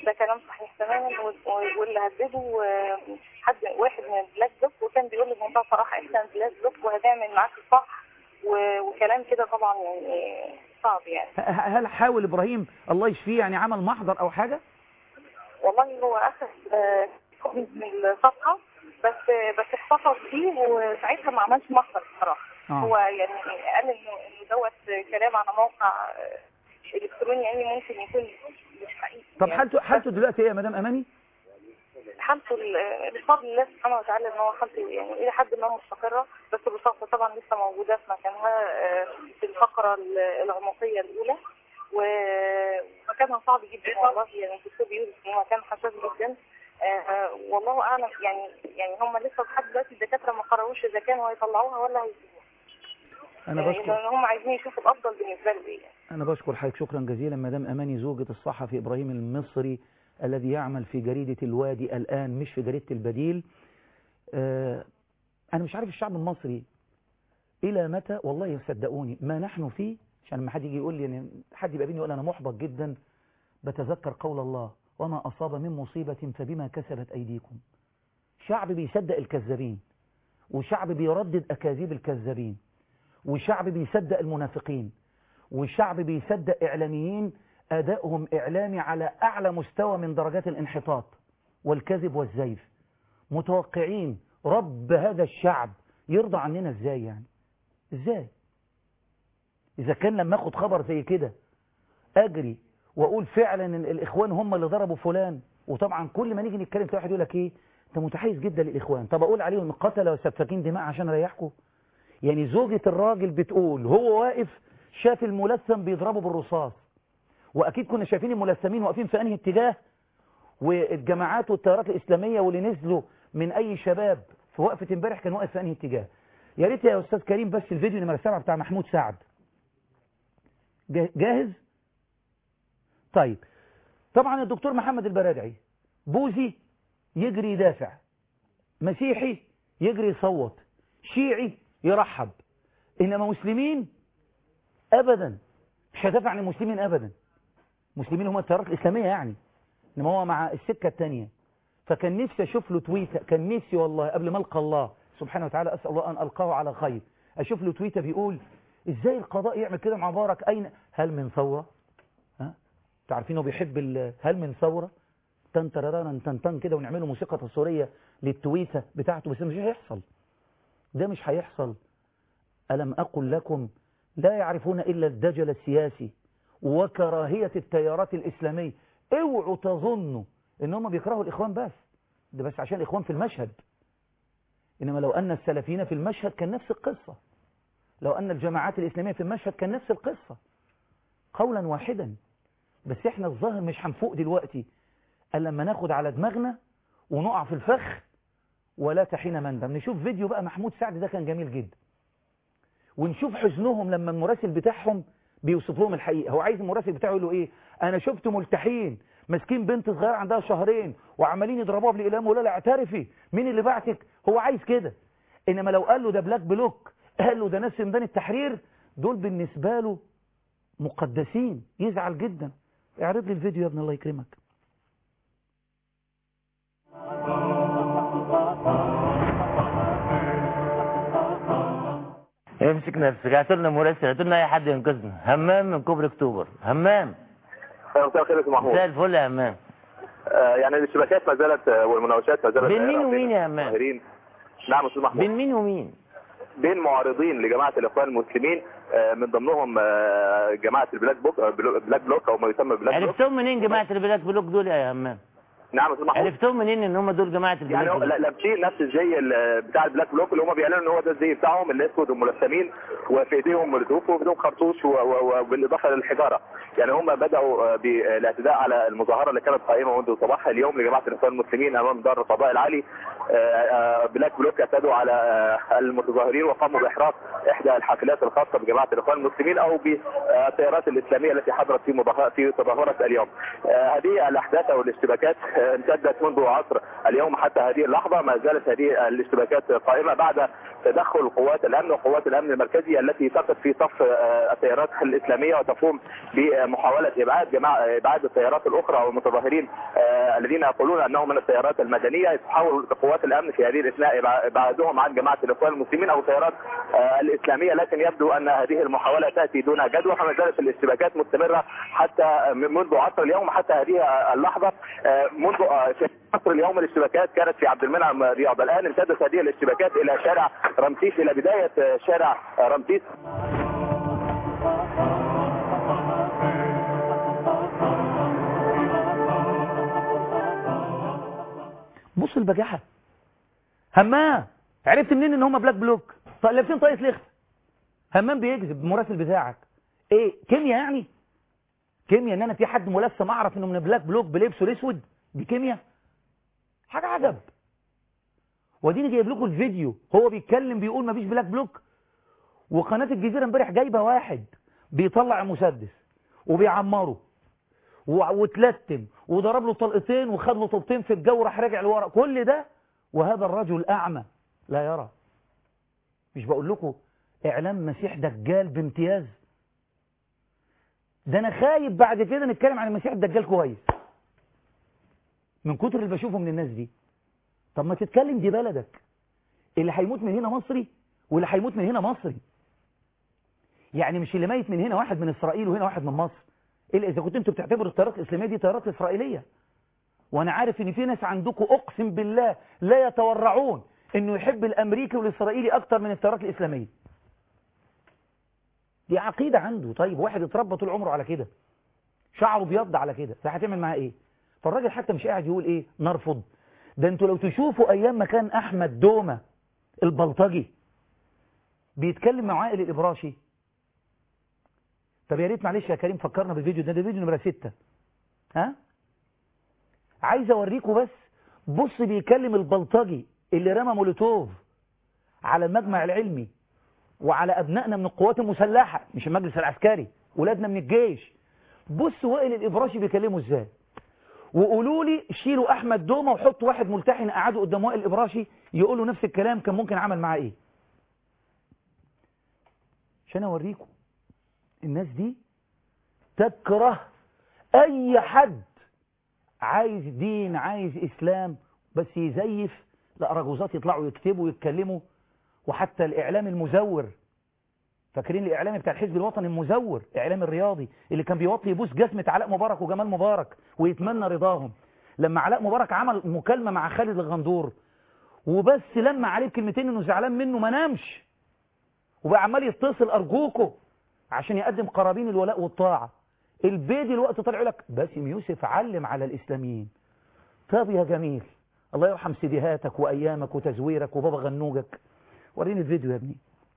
ده كلام صحيح تماما و- و- واللي هدده آه، حد واحد من البلاك بلوك وكان بيقول لي بمنتهى الصراحه احنا البلاك بلوك وهنعمل معاك الصح و- وكلام كده طبعا يعني صعب يعني ه- هل حاول ابراهيم الله يشفيه يعني عمل محضر او حاجه والله هو اخذ آه، من الصفحه بس بس احتفظ فيه وساعتها ما عملش محضر بصراحه آه. هو يعني قال انه انه دوت كلام على موقع آه، الكتروني يعني ممكن يكون مش حقيقي طب يعني. حالته حالته دلوقتي ايه يا مدام اماني حالته ال- بفضل الله سبحانه وتعالى ان هو حالته يعني الى حد ما مستقره بس الرصاصه طبعا لسه موجوده في مكانها آه، في الفقره ال- العنقيه الاولى و- ومكانها صعب جدا والله يعني الدكتور بيقول ان هو مكان حساس جدا آه، والله اعلم يعني يعني هم لسه لحد دلوقتي الدكاتره ما قرروش اذا كانوا هيطلعوها ولا هيسيبوها انا يعني بشكر لان هم عايزين يشوفوا الافضل بالنسبه له ايه أنا بشكر حضرتك شكرا جزيلا مدام أماني زوجة الصحفي إبراهيم المصري الذي يعمل في جريدة الوادي الآن مش في جريدة البديل آه أنا مش عارف الشعب المصري إلى متى والله صدقوني ما نحن فيه عشان لما حد يجي يقول لي يعني حد يبقى بيني يقول أنا محبط جدا بتذكر قول الله وما أصاب من مصيبة فبما كسبت أيديكم شعب بيصدق الكذابين وشعب بيردد أكاذيب الكذابين وشعب بيصدق المنافقين وشعب بيصدق إعلاميين أدائهم إعلامي على أعلى مستوى من درجات الانحطاط والكذب والزيف متوقعين رب هذا الشعب يرضى عننا إزاي يعني إزاي إذا كان لما أخد خبر زي كده أجري وأقول فعلا إن الإخوان هم اللي ضربوا فلان وطبعا كل ما نيجي نتكلم في واحد يقول لك إيه أنت متحيز جدا للإخوان طب أقول عليهم قتلة وسفاكين دماء عشان أريحكم يعني زوجة الراجل بتقول هو واقف شاف الملثم بيضربه بالرصاص واكيد كنا شايفين الملثمين واقفين في انهي اتجاه والجماعات والتيارات الاسلاميه واللي نزلوا من اي شباب في وقفه امبارح كان واقف في انهي اتجاه يا ريت يا استاذ كريم بس الفيديو نمره 7 بتاع محمود سعد جا- جاهز طيب طبعا الدكتور محمد البرادعي بوذي يجري يدافع مسيحي يجري يصوت شيعي يرحب انما مسلمين ابدا مش هدافع عن المسلمين ابدا المسلمين هم التيارات الاسلاميه يعني انما هو مع السكه الثانيه فكان نفسي اشوف له تويته كان نفسي والله قبل ما القى الله سبحانه وتعالى اسال الله ان القاه على خير اشوف له تويته بيقول ازاي القضاء يعمل كده مع مبارك اين هل من ثوره ها انتوا عارفين هو بيحب ال- هل من ثوره تن تراران تن تن كده ونعمله موسيقى تصويريه للتويته بتاعته بس مش هيحصل ده مش هيحصل ألم أقل لكم لا يعرفون إلا الدجل السياسي وكراهية التيارات الإسلامية اوعوا تظنوا إن هم بيكرهوا الإخوان بس ده بس عشان الإخوان في المشهد إنما لو أن السلفيين في المشهد كان نفس القصة لو أن الجماعات الإسلامية في المشهد كان نفس القصة قولا واحدا بس إحنا الظاهر مش هنفوق دلوقتي إلا لما ناخد على دماغنا ونقع في الفخ ولا تحين مندم نشوف فيديو بقى محمود سعد ده كان جميل جدا ونشوف حزنهم لما المراسل بتاعهم بيوصف لهم الحقيقة هو عايز المراسل بتاعه يقول له ايه انا شفت ملتحين ماسكين بنت صغيره عندها شهرين وعمالين يضربوها بالاقلام ولا لا اعترفي مين اللي بعتك هو عايز كده انما لو قال له ده بلاك بلوك قال له ده ناس في ميدان التحرير دول بالنسبه له مقدسين يزعل جدا اعرض لي الفيديو يا ابن الله يكرمك امسك نفسك هاتوا لنا مراسل هاتوا لنا اي حد ينقذنا همام من كوبري اكتوبر همام مساء الخير يا استاذ محمود مساء الفل يا همام آه، يعني الاشتباكات ما زالت آه، والمناوشات ما زالت بين مين دائرة ومين يا همام المظاهرين. نعم يا استاذ محمود بين مين ومين بين معارضين لجماعه الاخوان المسلمين آه، من ضمنهم آه، جماعه البلاك بوك آه، بلو- بلاك بلوك او ما يسمى بلاك بلوك عرفتهم منين جماعه البلاك بلوك دول يا همام نعم يا استاذ محمود عرفتهم منين ان هم دول جماعه البلاك يعني هو بلوك لا- لابسين نفس الزي ال- بتاع البلاك بلوك اللي هم بيعلنوا ان هو ده الزي بتاعهم الاسود والملثمين وفي ايديهم مولوتوف وفي ايديهم خرطوش و- و- وبالاضافه للحجاره يعني هم بداوا آه، بالاعتداء على المظاهره اللي كانت قائمه منذ صباح اليوم لجماعه الاخوان المسلمين امام دار القضاء العالي آه، آه، بلاك بلوك اعتدوا على آه، المتظاهرين وقاموا باحراق احدى الحافلات الخاصه بجماعه الاخوان المسلمين او بالتيارات الاسلاميه التي حضرت في مظاهره في تظاهره اليوم آه، هذه الاحداث او الاشتباكات آه، امتدت منذ عصر اليوم حتى هذه اللحظه ما زالت هذه الاشتباكات قائمه بعد تدخل قوات الامن وقوات الامن المركزي التي تقف في صف آه، التيارات الاسلاميه وتقوم بمحاوله ابعاد جماعه ابعاد التيارات الاخرى والمتظاهرين آه، الذين يقولون انهم من التيارات المدنيه تحاول قوات الامن في هذه الاثناء إبع- ابعادهم عن جماعه الاخوان المسلمين او التيارات آه، الاسلاميه لكن يبدو ان هذه المحاوله تاتي دون جدوى فما زالت الاشتباكات مستمره حتى منذ عصر اليوم حتى هذه اللحظه آه، منذ آه، في عصر اليوم الاشتباكات كانت في عبد المنعم رياض الان امتدت هذه الاشتباكات الى شارع رمسيس الى بدايه آه، شارع آه، رمسيس بص البجاحة همام عرفت منين ان هم بلاك بلوك طيب لابسين طاقية لخت همام بيكذب المراسل بتاعك ايه كيمياء يعني كيمياء ان انا في حد ملثم اعرف انه من بلاك بلوك بلبسه الاسود دي كيمياء حاجة عجب واديني جايب لكم الفيديو هو بيتكلم بيقول مفيش بلاك بلوك وقناة الجزيرة امبارح جايبة واحد بيطلع مسدس وبيعمره و- واتلتم وضرب له طلقتين وخد له طلقتين في الجو راح راجع لورا كل ده وهذا الرجل اعمى لا يرى مش بقول لكم اعلام مسيح دجال بامتياز ده انا خايف بعد كده نتكلم عن المسيح الدجال كويس من كتر اللي بشوفه من الناس دي طب ما تتكلم دي بلدك اللي هيموت من هنا مصري واللي هيموت من هنا مصري يعني مش اللي ميت من هنا واحد من اسرائيل وهنا واحد من مصر الا اذا كنتوا انتوا بتعتبروا التيارات الاسلاميه دي تيارات اسرائيليه وانا عارف ان في ناس عندكم اقسم بالله لا يتورعون انه يحب الامريكي والاسرائيلي اكتر من التيارات الاسلاميه دي عقيده عنده طيب واحد اتربى طول عمره على كده شعره بيض على كده فهتعمل معاه ايه فالراجل حتى مش قاعد يقول ايه نرفض ده انتوا لو تشوفوا ايام ما كان احمد دومه البلطجي بيتكلم مع عائل الابراشي طب يا ريت معلش يا كريم فكرنا بالفيديو ده ده فيديو نمره 6 ها عايز اوريكم بس بص بيكلم البلطجي اللي رمى مولوتوف على المجمع العلمي وعلى ابنائنا من القوات المسلحه مش المجلس العسكري ولادنا من الجيش بص وائل الابراشي بيكلمه ازاي وقولوا لي شيلوا احمد دومه وحطوا واحد ملتحن قعدوا قدام وائل الابراشي يقولوا نفس الكلام كان ممكن عمل معاه ايه عشان اوريكم الناس دي تكره اي حد عايز دين عايز اسلام بس يزيف لا رجوزات يطلعوا يكتبوا ويتكلموا وحتى الاعلام المزور فاكرين الاعلام بتاع الحزب الوطني المزور الاعلام الرياضي اللي كان بيوطي يبوس جسمة علاء مبارك وجمال مبارك ويتمنى رضاهم لما علاء مبارك عمل مكالمة مع خالد الغندور وبس لما عليه بكلمتين انه زعلان منه ما نامش وبقى عمال يتصل ارجوكوا عشان يقدم قرابين الولاء والطاعة البيدي الوقت طلع يقول لك باسم يوسف علم على الإسلاميين طب يا جميل الله يرحم سيديهاتك وأيامك وتزويرك وبابا غنوجك وريني الفيديو يا ابني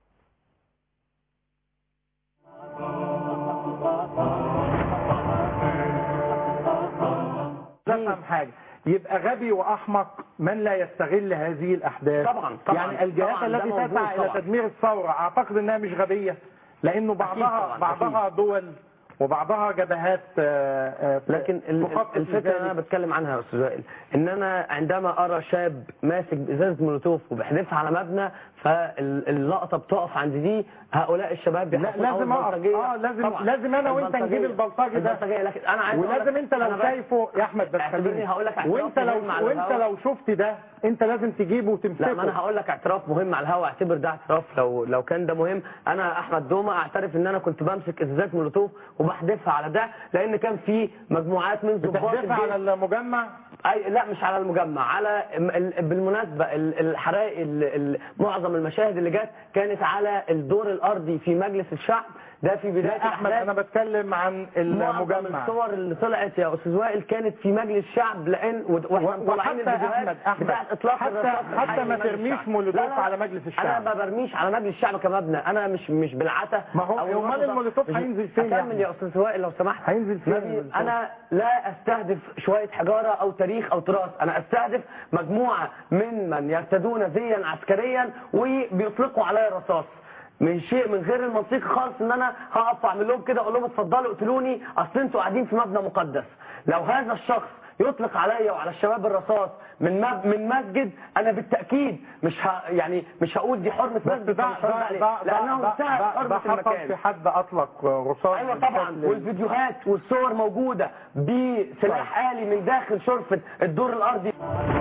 تفهم حاجة يبقى غبي وأحمق من لا يستغل هذه الأحداث طبعا طبعا يعني الجهات طبعاً، ده التي موجود تسعى إلى طبعاً. تدمير الثورة أعتقد أنها مش غبية لأنه بعضها طبعاً، بعضها دول وبعضها جبهات آه، آه، لكن ال- تخطط الفكره اللي انا لذلك. بتكلم عنها يا استاذ وائل ان انا عندما ارى شاب ماسك ازازه مولوتوف وبيحدفها على مبنى فاللقطه بتقف عند دي هؤلاء الشباب لا بيحصلوا لازم أول اقف بلطجية. اه لازم طبعاً. لازم انا وانت نجيب البلطجي ده البلطجية لكن انا عايز أقول لك- ولازم انت أنا لو بس- شايفه يا احمد بس اعتبرني خليني هقول لك اعتراف وانت لو مهم على وانت الهوا. لو شفت ده انت لازم تجيبه وتمسكه لا ما انا هقول لك اعتراف مهم على الهوا اعتبر ده اعتراف لو لو كان ده مهم انا احمد دومه اعترف ان انا كنت بمسك ازازات مولوتوف وبحدفها على ده لان كان في مجموعات من ضباط بتحدفها الجيش- على المجمع اي لا مش على المجمع على ال- بالمناسبه ال- الحرائق ال- ال- معظم المشاهد اللي جت كانت على الدور الارضي في مجلس الشعب ده في بدايه لا احمد الأحداث. انا بتكلم عن معظم المجمع الصور اللي طلعت يا استاذ وائل كانت في مجلس الشعب لان و- واحنا مطلعين وحتى الفيديوهات احمد احمد بتاعت اطلاق حتى الرصاص من حتى حي ما مجلس ترميش الشعب. مولوتوف لا، لا، على مجلس الشعب انا ما برميش على مجلس الشعب كمبنى انا مش مش بالعته ما هو- أو أمال الرصاصة. المولوتوف مش- هينزل فين اكمل يعني؟ يا استاذ وائل لو سمحت هينزل فين ما المولوتوف؟ بي- انا لا استهدف شويه حجاره او تاريخ او تراث انا استهدف مجموعه من من يرتدون زيا عسكريا وبيطلقوا عليا الرصاص من شيء من غير المنطقي خالص ان انا هقف اعمل لهم كده اقول لهم اتفضلوا اقتلوني اصل انتوا قاعدين في مبنى مقدس لو هذا الشخص يطلق عليا وعلى الشباب الرصاص من مب... من مسجد انا بالتاكيد مش ه... يعني مش هقول دي حرمه بس مسجد ده فمش هرد ده عليه ده لانه ده انتهت ده, حرمه ده حصل المكان في حد اطلق رصاص ايوه طبعا بالشكل- والفيديوهات والصور موجوده بسلاح آلي من داخل شرفه الدور الارضي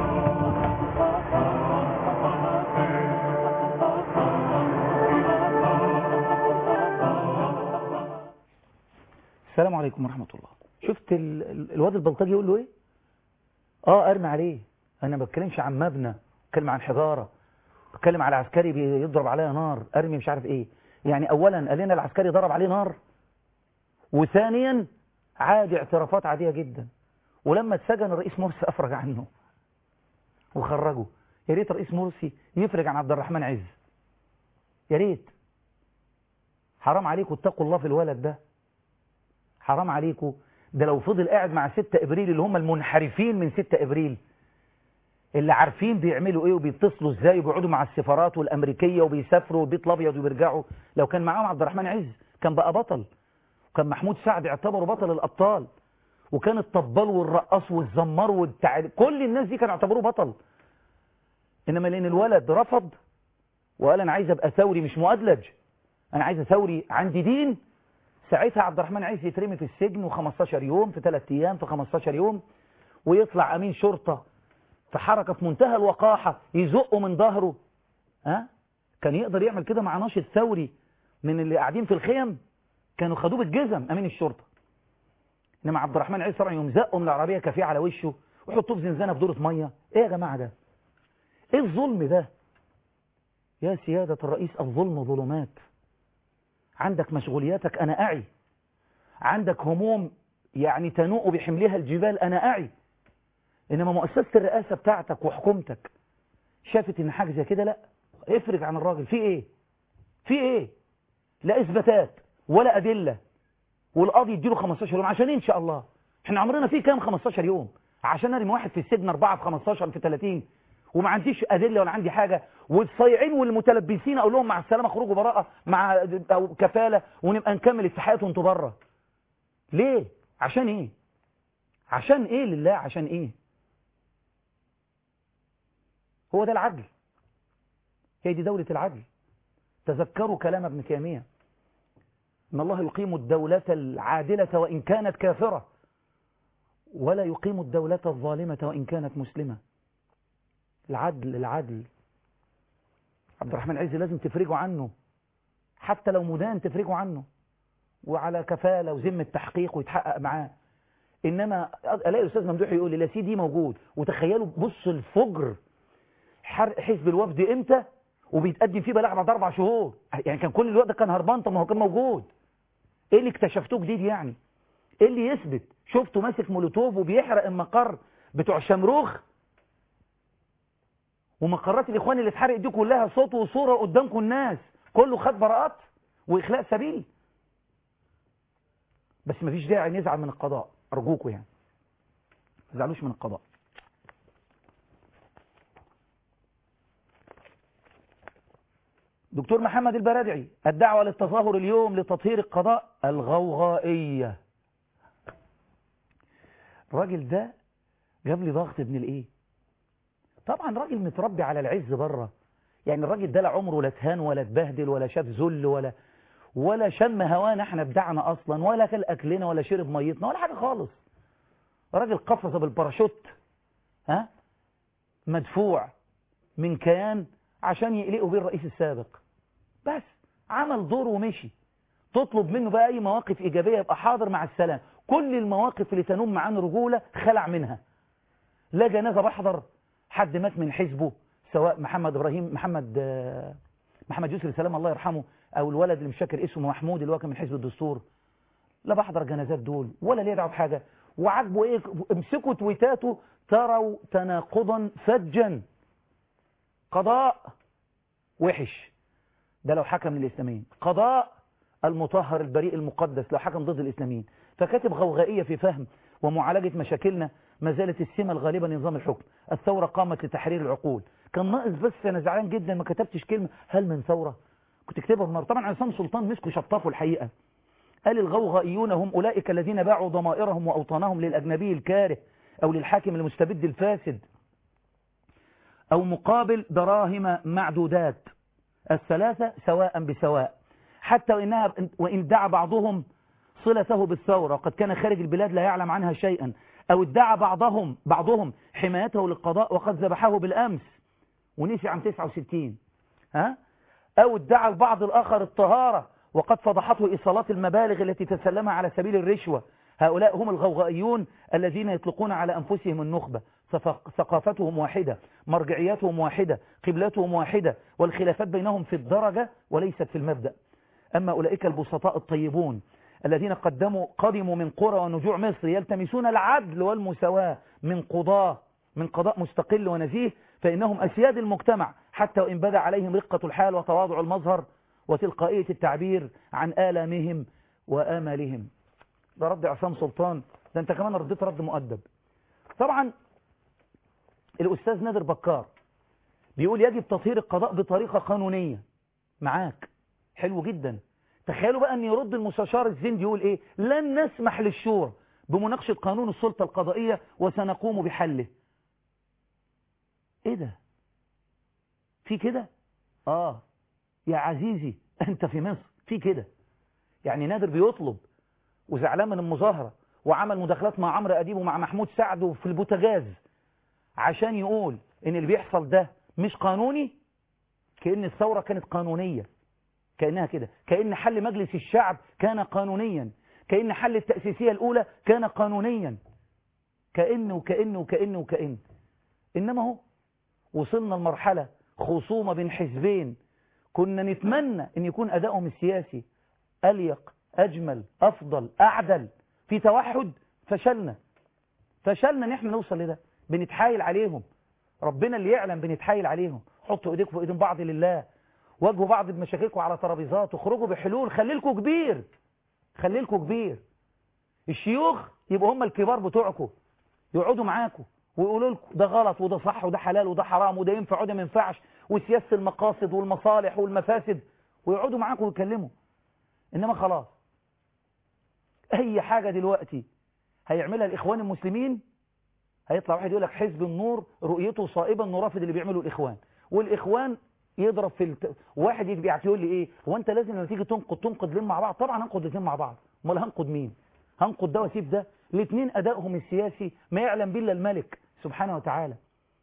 السلام عليكم ورحمة الله شفت ال... ال- الواد البلطجي يقول له ايه اه ارمي عليه انا ما بتكلمش عن مبنى بتكلم عن حجارة بتكلم على عسكري بيضرب عليا نار ارمي مش عارف ايه يعني اولا قال لنا العسكري ضرب عليه نار وثانيا عادي اعترافات عادية جدا ولما اتسجن الرئيس مرسي افرج عنه وخرجه يا ريت الرئيس مرسي يفرج عن عبد الرحمن عز يا ريت حرام عليكم اتقوا الله في الولد ده حرام عليكم ده لو فضل قاعد مع 6 ابريل اللي هم المنحرفين من 6 ابريل اللي عارفين بيعملوا ايه وبيتصلوا ازاي وبيقعدوا مع السفارات والامريكيه وبيسافروا والبيت الابيض وبيرجعوا لو كان معاهم عبد الرحمن عز كان بقى بطل وكان محمود سعد اعتبره بطل الابطال وكان الطبال والرقاص والزمار والتع... كل الناس دي كانوا اعتبروه بطل انما لان الولد رفض وقال انا عايز ابقى ثوري مش مؤدلج انا عايز ثوري عندي دين ساعتها عبد الرحمن عايز يترمي في السجن و15 يوم في 3 ايام في 15 يوم ويطلع امين شرطه في حركه في منتهى الوقاحه يزقه من ظهره ها كان يقدر يعمل كده مع ناشط ثوري من اللي قاعدين في الخيم كانوا خدوه بالجزم امين الشرطه انما عبد الرحمن عيسى طبعا يوم زقه من العربيه كافيه على وشه ويحطوه في زنزانه في دوره ميه ايه يا جماعه ده ايه الظلم ده يا سياده الرئيس الظلم ظلمات عندك مشغولياتك انا اعي عندك هموم يعني تنوء بحملها الجبال انا اعي انما مؤسسه الرئاسه بتاعتك وحكومتك شافت ان حاجه زي كده لا افرج عن الراجل في ايه في ايه لا اثباتات ولا ادله والقاضي يديله 15 يوم عشان إيه ان شاء الله احنا عمرنا فيه كام 15 يوم عشان ارمي واحد في السجن 4 في 15 في 30 وما عنديش ادله ولا عندي حاجه والصايعين والمتلبسين اقول لهم مع السلامه اخرجوا براءه مع او كفاله ونبقى نكمل اتحادات وانتوا بره ليه عشان ايه عشان ايه لله عشان ايه هو ده العدل هي دي دولة العدل تذكروا كلام ابن تيمية ان الله يقيم الدولة العادلة وان كانت كافرة ولا يقيم الدولة الظالمة وان كانت مسلمة العدل العدل عبد الرحمن عز لازم تفرجوا عنه حتى لو مدان تفرجوا عنه وعلى كفالة وذمة تحقيق ويتحقق معاه انما الاقي الاستاذ ممدوح يقول لي لا سي دي موجود وتخيلوا بص الفجر حرق حزب الوفد امتى وبيتقدم فيه بلاغ بعد اربع شهور يعني كان كل الوقت كان هربان طب ما هو كان موجود ايه اللي اكتشفتوه جديد يعني ايه اللي يثبت شفته ماسك مولوتوف وبيحرق المقر بتوع شمروخ ومقرات الاخوان اللي اتحرقت دي كلها صوت وصوره قدامكم الناس كله خد براءات واخلاء سبيل بس مفيش داعي نزعل من القضاء ارجوكم يعني ما تزعلوش من القضاء دكتور محمد البرادعي الدعوة للتظاهر اليوم لتطهير القضاء الغوغائية الراجل ده جاب لي ضغط ابن الايه طبعا راجل متربي على العز بره يعني الراجل ده لا عمره لا اتهان ولا اتبهدل ولا شاف ذل ولا ولا شم هوانا احنا بدعنا اصلا ولا كل اكلنا ولا شرب ميتنا ولا حاجه خالص راجل قفز بالباراشوت ها مدفوع من كيان عشان يقلقوا بيه الرئيس السابق بس عمل دور ومشي تطلب منه بقى اي مواقف ايجابيه يبقى حاضر مع السلام كل المواقف اللي تنم عن رجوله خلع منها لا جنازه بحضر حد مات من حزبه سواء محمد ابراهيم محمد آه، محمد يسري سلام الله يرحمه او الولد اللي مش فاكر اسمه محمود اللي هو كان من حزب الدستور لا بحضر جنازات دول ولا ليه دعوه بحاجه وعاجبه ايه امسكوا تويتاته تروا تناقضا فجا قضاء وحش ده لو حكم للإسلاميين قضاء المطهر البريء المقدس لو حكم ضد الإسلاميين فكاتب غوغائية في فهم ومعالجة مشاكلنا ما زالت السمة الغالبة لنظام الحكم الثورة قامت لتحرير العقول كان ناقص بس أنا زعلان جدا ما كتبتش كلمة هل من ثورة كنت اكتبها النهارده طبعا عصام سلطان مسكوا شطافوا الحقيقة قال الغوغائيون هم أولئك الذين باعوا ضمائرهم وأوطانهم للأجنبي الكاره أو للحاكم المستبد الفاسد أو مقابل دراهم معدودات الثلاثة سواء بسواء حتى وإنها وإن دعا بعضهم صلته بالثورة وقد كان خارج البلاد لا يعلم عنها شيئا أو ادعى بعضهم بعضهم حمايته للقضاء وقد ذبحه بالأمس ونسي عام 69 ها أو ادعى البعض الآخر الطهارة وقد فضحته إيصالات المبالغ التي تسلمها على سبيل الرشوة هؤلاء هم الغوغائيون الذين يطلقون على أنفسهم النخبة ثقافتهم واحدة مرجعياتهم واحدة قبلتهم واحدة والخلافات بينهم في الدرجة وليست في المبدأ أما أولئك البسطاء الطيبون الذين قدموا قدموا من قرى ونجوع مصر يلتمسون العدل والمساواة من قضاة من قضاء مستقل ونزيه فإنهم أسياد المجتمع حتى وإن بدا عليهم رقة الحال وتواضع المظهر وتلقائية التعبير عن آلامهم وآمالهم ده رد عصام سلطان ده انت كمان رديت رد مؤدب طبعا الأستاذ نادر بكار بيقول يجب تطهير القضاء بطريقة قانونية معاك حلو جدا تخيلوا بقى ان يرد المستشار الزندي يقول ايه لن نسمح للشورى بمناقشة قانون السلطة القضائية وسنقوم بحله ايه ده في كده اه يا عزيزي انت في مصر في كده يعني نادر بيطلب وزعلان من المظاهرة وعمل مداخلات مع عمرو اديب ومع محمود سعد في البوتاجاز عشان يقول ان اللي بيحصل ده مش قانوني كأن الثورة كانت قانونية كأنها كده كأن حل مجلس الشعب كان قانونيا كأن حل التأسيسية الأولى كان قانونيا كأن وكأن وكأن وكأن إنما هو وصلنا لمرحلة خصومة بين حزبين كنا نتمنى أن يكون أدائهم السياسي أليق أجمل أفضل أعدل في توحد فشلنا فشلنا ان احنا نوصل لده بنتحايل عليهم ربنا اللي يعلم بنتحايل عليهم حطوا ايديكم في ايدين بعض لله واجهوا بعض بمشاكلكم على ترابيزات واخرجوا بحلول خلي لكم كبير خلي لكم كبير الشيوخ يبقوا هم الكبار بتوعكم يقعدوا معاكم ويقولوا لكم ده غلط وده صح وده حلال وده حرام وده ينفع وده ما ينفعش وسياسه المقاصد والمصالح والمفاسد ويقعدوا معاكم ويتكلموا انما خلاص اي حاجه دلوقتي هيعملها الاخوان المسلمين هيطلع واحد يقول لك حزب النور رؤيته صائبه انه رافض اللي بيعمله الاخوان والاخوان يضرب في الت... واحد يجي يقول لي ايه هو انت لازم لما تيجي تنقد تنقد لين مع بعض طبعا هنقد الاثنين مع بعض امال هنقد مين هنقد ده واسيب ده الاثنين ادائهم السياسي ما يعلم به الا الملك سبحانه وتعالى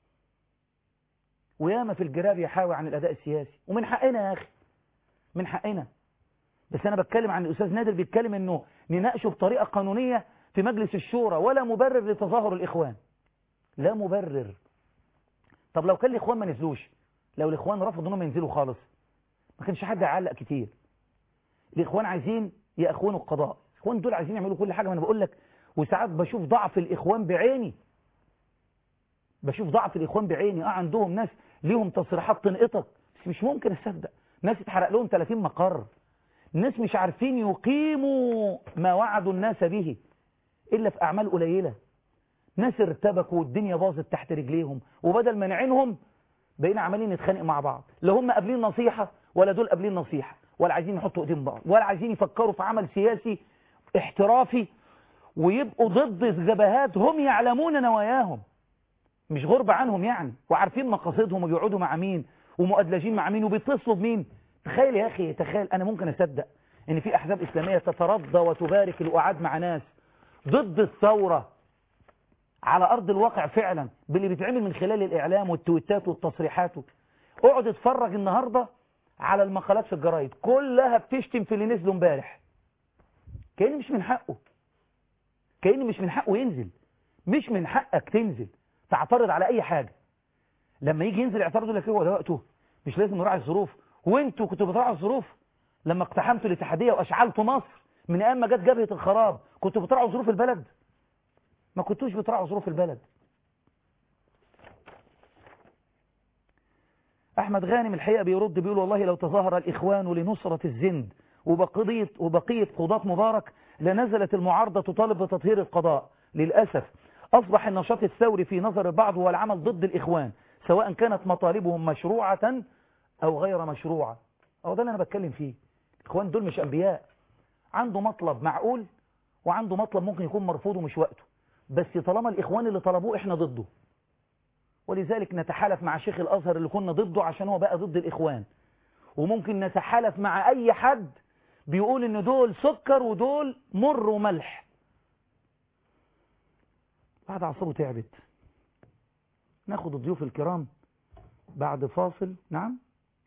وياما في الجراب يحاوي عن الاداء السياسي ومن حقنا يا اخي من حقنا بس انا بتكلم عن الاستاذ نادر بيتكلم انه نناقشه بطريقه قانونيه في مجلس الشورى ولا مبرر لتظاهر الاخوان لا مبرر طب لو كان الاخوان ما نزلوش لو الاخوان رفضوا انهم ينزلوا خالص ما كانش حد يعلق كتير الاخوان عايزين ياخونوا القضاء الاخوان دول عايزين يعملوا كل حاجه ما انا بقول لك وساعات بشوف ضعف الاخوان بعيني بشوف ضعف الاخوان بعيني اه عندهم ناس ليهم تصريحات تنقطك بس مش ممكن اصدق ناس اتحرق لهم 30 مقر ناس مش عارفين يقيموا ما وعدوا الناس به الا في اعمال قليله ناس ارتبكوا والدنيا باظت تحت رجليهم وبدل ما نعينهم بقينا عمالين نتخانق مع بعض لا هم قابلين نصيحة ولا دول قابلين نصيحة ولا عايزين يحطوا ايدين بعض ولا عايزين يفكروا في عمل سياسي احترافي ويبقوا ضد الجبهات هم يعلمون نواياهم مش غربة عنهم يعني وعارفين مقاصدهم وبيقعدوا مع مين ومؤدلجين مع مين وبيتصلوا بمين تخيل يا أخي تخيل أنا ممكن أصدق إن في أحزاب إسلامية تترضى وتبارك القعاد مع ناس ضد الثورة على أرض الواقع فعلا باللي بيتعمل من خلال الإعلام والتويتات والتصريحات اقعد اتفرج النهاردة على المقالات في الجرايد كلها بتشتم في اللي نزلوا امبارح كأن مش من حقه كأن مش من حقه ينزل مش من حقك تنزل تعترض على أي حاجة لما يجي ينزل يعترض يقول لك هو ده وقته مش لازم نراعي الظروف وانتوا كنتوا بتراعوا الظروف لما اقتحمتوا الاتحادية وأشعلتوا مصر من أيام ما جت جبهة الخراب كنتوا بتراعوا ظروف البلد ما كنتوش بتراعوا ظروف البلد أحمد غانم الحقيقة بيرد بيقول والله لو تظاهر الإخوان لنصرة الزند وبقية, وبقية قضاة مبارك لنزلت المعارضة تطالب بتطهير القضاء للأسف أصبح النشاط الثوري في نظر البعض هو العمل ضد الإخوان سواء كانت مطالبهم مشروعة أو غير مشروعة أو ده اللي أنا بتكلم فيه الإخوان دول مش أنبياء عنده مطلب معقول وعنده مطلب ممكن يكون مرفوض ومش وقته بس طالما الإخوان اللي طلبوه إحنا ضده ولذلك نتحالف مع شيخ الأزهر اللي كنا ضده عشان هو بقى ضد الإخوان وممكن نتحالف مع أي حد بيقول إن دول سكر ودول مر وملح بعد عصابه تعبت ناخد الضيوف الكرام بعد فاصل نعم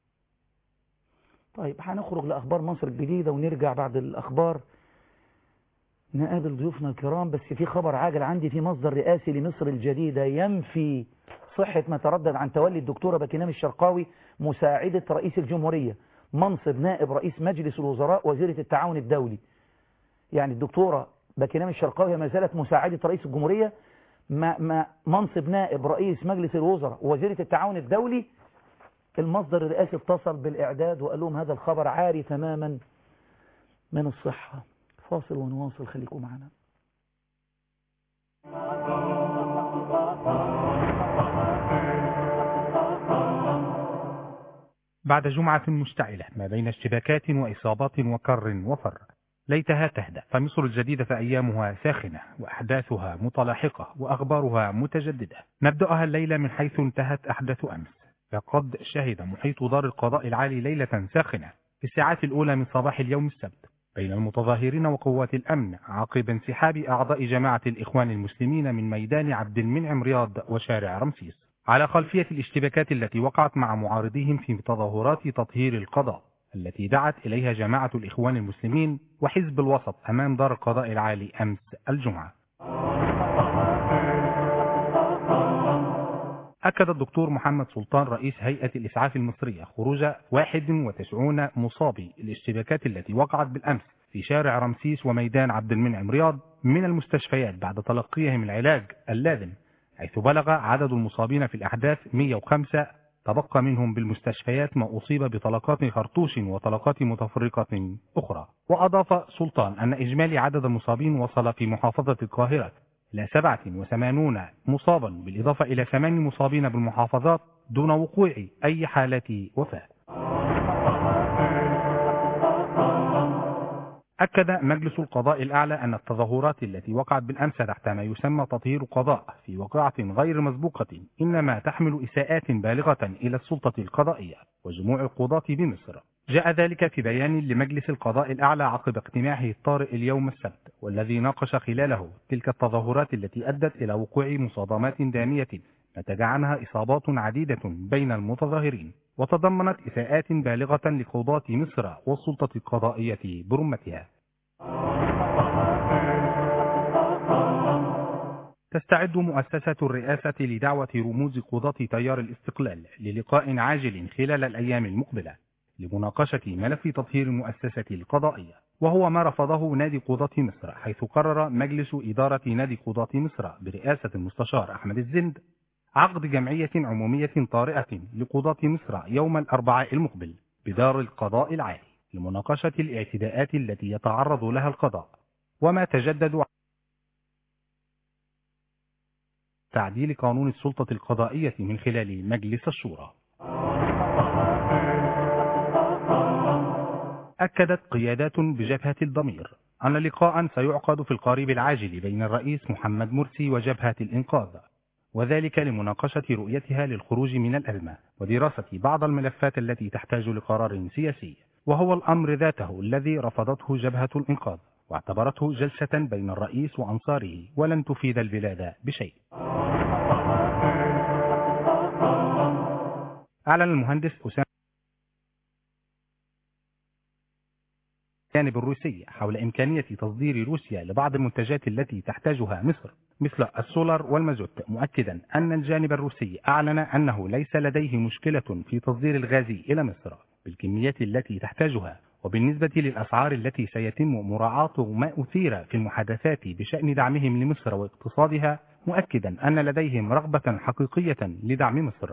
طيب هنخرج لأخبار مصر الجديدة ونرجع بعد الأخبار نقابل ضيوفنا الكرام بس في خبر عاجل عندي في مصدر رئاسي لمصر الجديدة ينفي صحة ما تردد عن تولي الدكتورة باكينام الشرقاوي مساعدة رئيس الجمهورية منصب نائب رئيس مجلس الوزراء وزيرة التعاون الدولي يعني الدكتورة باكينام الشرقاوي ما زالت مساعدة رئيس الجمهورية ما ما منصب نائب رئيس مجلس الوزراء ووزيرة التعاون الدولي المصدر الرئاسي اتصل بالإعداد وقال لهم هذا الخبر عاري تماما من الصحة فاصل ونواصل خليكم معنا بعد جمعة مشتعلة ما بين اشتباكات وإصابات وكر وفر ليتها تهدأ فمصر الجديدة أيامها ساخنة وأحداثها متلاحقة وأخبارها متجددة نبدأها الليلة من حيث انتهت أحداث أمس فقد شهد محيط دار القضاء العالي ليلة ساخنة في الساعات الأولى من صباح اليوم السبت بين المتظاهرين وقوات الأمن عقب انسحاب أعضاء جماعة الإخوان المسلمين من ميدان عبد المنعم رياض وشارع رمسيس على خلفية الاشتباكات التي وقعت مع معارضيهم في تظاهرات تطهير القضاء التي دعت إليها جماعة الإخوان المسلمين وحزب الوسط أمام دار القضاء العالي أمس الجمعة أكد الدكتور محمد سلطان رئيس هيئة الإسعاف المصرية خروج 91 مصابي الاشتباكات التي وقعت بالأمس في شارع رمسيس وميدان عبد المنعم رياض من المستشفيات بعد تلقيهم العلاج اللازم حيث بلغ عدد المصابين في الأحداث 105 تبقى منهم بالمستشفيات ما أصيب بطلقات خرطوش وطلقات متفرقة أخرى وأضاف سلطان أن إجمالي عدد المصابين وصل في محافظة القاهرة إلى 87 مصابا بالإضافة إلى 8 مصابين بالمحافظات دون وقوع أي حالة وفاة أكد مجلس القضاء الأعلى أن التظاهرات التي وقعت بالأمس تحت ما يسمى تطهير قضاء في وقعة غير مسبوقة إنما تحمل إساءات بالغة إلى السلطة القضائية وجموع القضاة بمصر جاء ذلك في بيان لمجلس القضاء الأعلى عقب اجتماعه الطارئ اليوم السبت والذي ناقش خلاله تلك التظاهرات التي أدت إلى وقوع مصادمات دامية نتج عنها إصابات عديدة بين المتظاهرين وتضمنت إساءات بالغة لقضاة مصر والسلطة القضائية برمتها تستعد مؤسسة الرئاسة لدعوة رموز قضاة تيار الاستقلال للقاء عاجل خلال الأيام المقبلة لمناقشة ملف تطهير المؤسسة القضائية وهو ما رفضه نادي قضاة مصر حيث قرر مجلس إدارة نادي قضاة مصر برئاسة المستشار أحمد الزند عقد جمعية عمومية طارئة لقضاة مصر يوم الأربعاء المقبل بدار القضاء العالي لمناقشة الاعتداءات التي يتعرض لها القضاء وما تجدد تعديل قانون السلطة القضائية من خلال مجلس الشورى أكدت قيادات بجبهة الضمير أن لقاء سيعقد في القريب العاجل بين الرئيس محمد مرسي وجبهة الإنقاذ وذلك لمناقشة رؤيتها للخروج من الأزمة ودراسة بعض الملفات التي تحتاج لقرار سياسي وهو الأمر ذاته الذي رفضته جبهة الإنقاذ واعتبرته جلسة بين الرئيس وأنصاره ولن تفيد البلاد بشيء أعلن المهندس أسامة الجانب الروسي حول إمكانية تصدير روسيا لبعض المنتجات التي تحتاجها مصر مثل السولار والمازوت مؤكدا أن الجانب الروسي أعلن أنه ليس لديه مشكلة في تصدير الغاز إلى مصر بالكميات التي تحتاجها وبالنسبة للأسعار التي سيتم مراعاة ما أثير في المحادثات بشأن دعمهم لمصر واقتصادها مؤكدا أن لديهم رغبة حقيقية لدعم مصر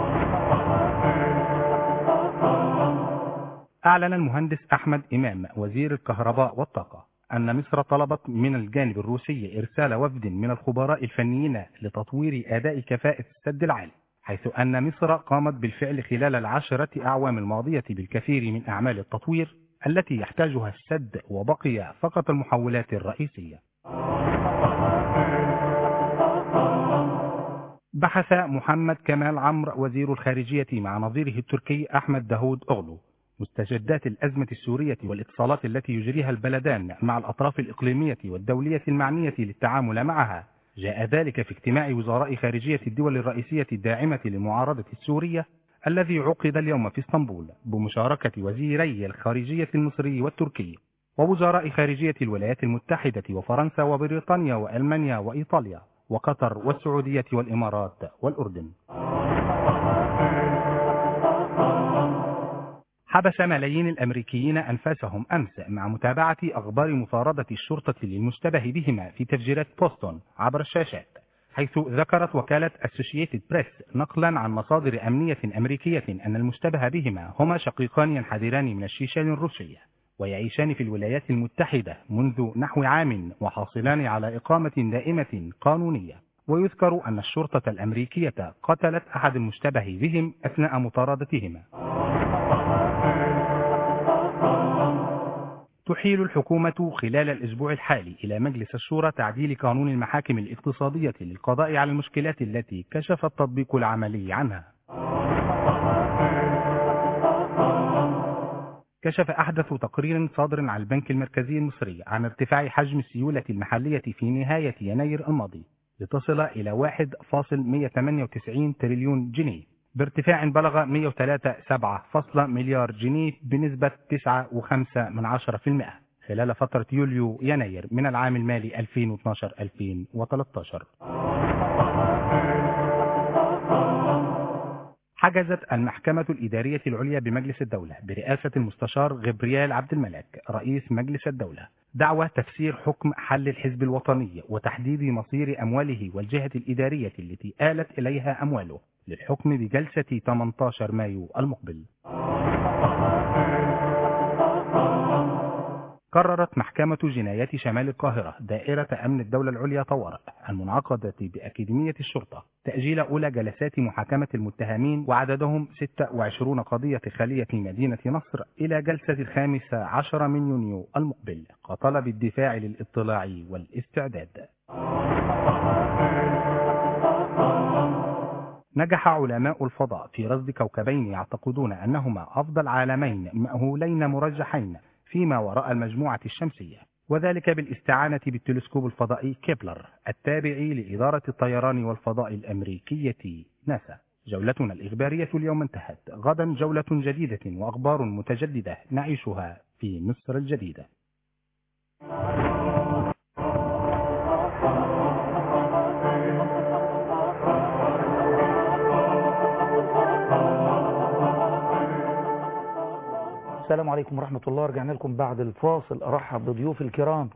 أعلن المهندس أحمد إمام وزير الكهرباء والطاقة أن مصر طلبت من الجانب الروسي إرسال وفد من الخبراء الفنيين لتطوير أداء كفاءة السد العالي حيث أن مصر قامت بالفعل خلال العشرة أعوام الماضية بالكثير من أعمال التطوير التي يحتاجها السد وبقي فقط المحولات الرئيسية بحث محمد كمال عمرو وزير الخارجية مع نظيره التركي أحمد داوود أغلو مستجدات الأزمة السورية والاتصالات التي يجريها البلدان مع الأطراف الإقليمية والدولية المعنية للتعامل معها جاء ذلك في اجتماع وزراء خارجية الدول الرئيسية الداعمة لمعارضة السورية الذي عقد اليوم في اسطنبول بمشاركة وزيري الخارجية المصري والتركي ووزراء خارجية الولايات المتحدة وفرنسا وبريطانيا وألمانيا وإيطاليا وقطر والسعودية والإمارات والأردن حبس ملايين الأمريكيين أنفاسهم أمس مع متابعة أخبار مطاردة الشرطة للمشتبه بهما في تفجيرات بوسطن عبر الشاشات حيث ذكرت وكالة أسوشيتد بريس نقلا عن مصادر أمنية أمريكية أن المشتبه بهما هما شقيقان ينحدران من الشيشان الروسية ويعيشان في الولايات المتحدة منذ نحو عام وحاصلان على إقامة دائمة قانونية ويذكر أن الشرطة الأمريكية قتلت أحد المشتبه بهم أثناء مطاردتهما تحيل الحكومة خلال الأسبوع الحالي إلى مجلس الشورى تعديل قانون المحاكم الاقتصادية للقضاء على المشكلات التي كشف التطبيق العملي عنها كشف أحدث تقرير صادر عن البنك المركزي المصري عن ارتفاع حجم السيولة المحلية في نهاية يناير الماضي لتصل إلى 1.198 تريليون جنيه بارتفاع بلغ 103.7 مليار جنيه بنسبة 9.5 من 10% خلال فترة يوليو يناير من العام المالي 2012-2013 حجزت المحكمة الإدارية العليا بمجلس الدولة برئاسة المستشار غبريال عبد الملك رئيس مجلس الدولة دعوى تفسير حكم حل الحزب الوطني وتحديد مصير أمواله والجهة الإدارية التي آلت إليها أمواله للحكم بجلسة 18 مايو المقبل قررت محكمة جنايات شمال القاهرة دائرة أمن الدولة العليا طوارئ المنعقدة بأكاديمية الشرطة تأجيل أولى جلسات محاكمة المتهمين وعددهم 26 قضية خالية في مدينة نصر إلى جلسة الخامس عشر من يونيو المقبل كطلب الدفاع للاطلاع والاستعداد نجح علماء الفضاء في رصد كوكبين يعتقدون أنهما أفضل عالمين مأهولين مرجحين فيما وراء المجموعة الشمسية وذلك بالاستعانة بالتلسكوب الفضائي كيبلر التابع لإدارة الطيران والفضاء الأمريكية ناسا جولتنا الإخبارية اليوم انتهت غدا جولة جديدة وأخبار متجددة نعيشها في مصر الجديدة السلام عليكم ورحمة الله رجعنا لكم بعد الفاصل أرحب بضيوف الكرام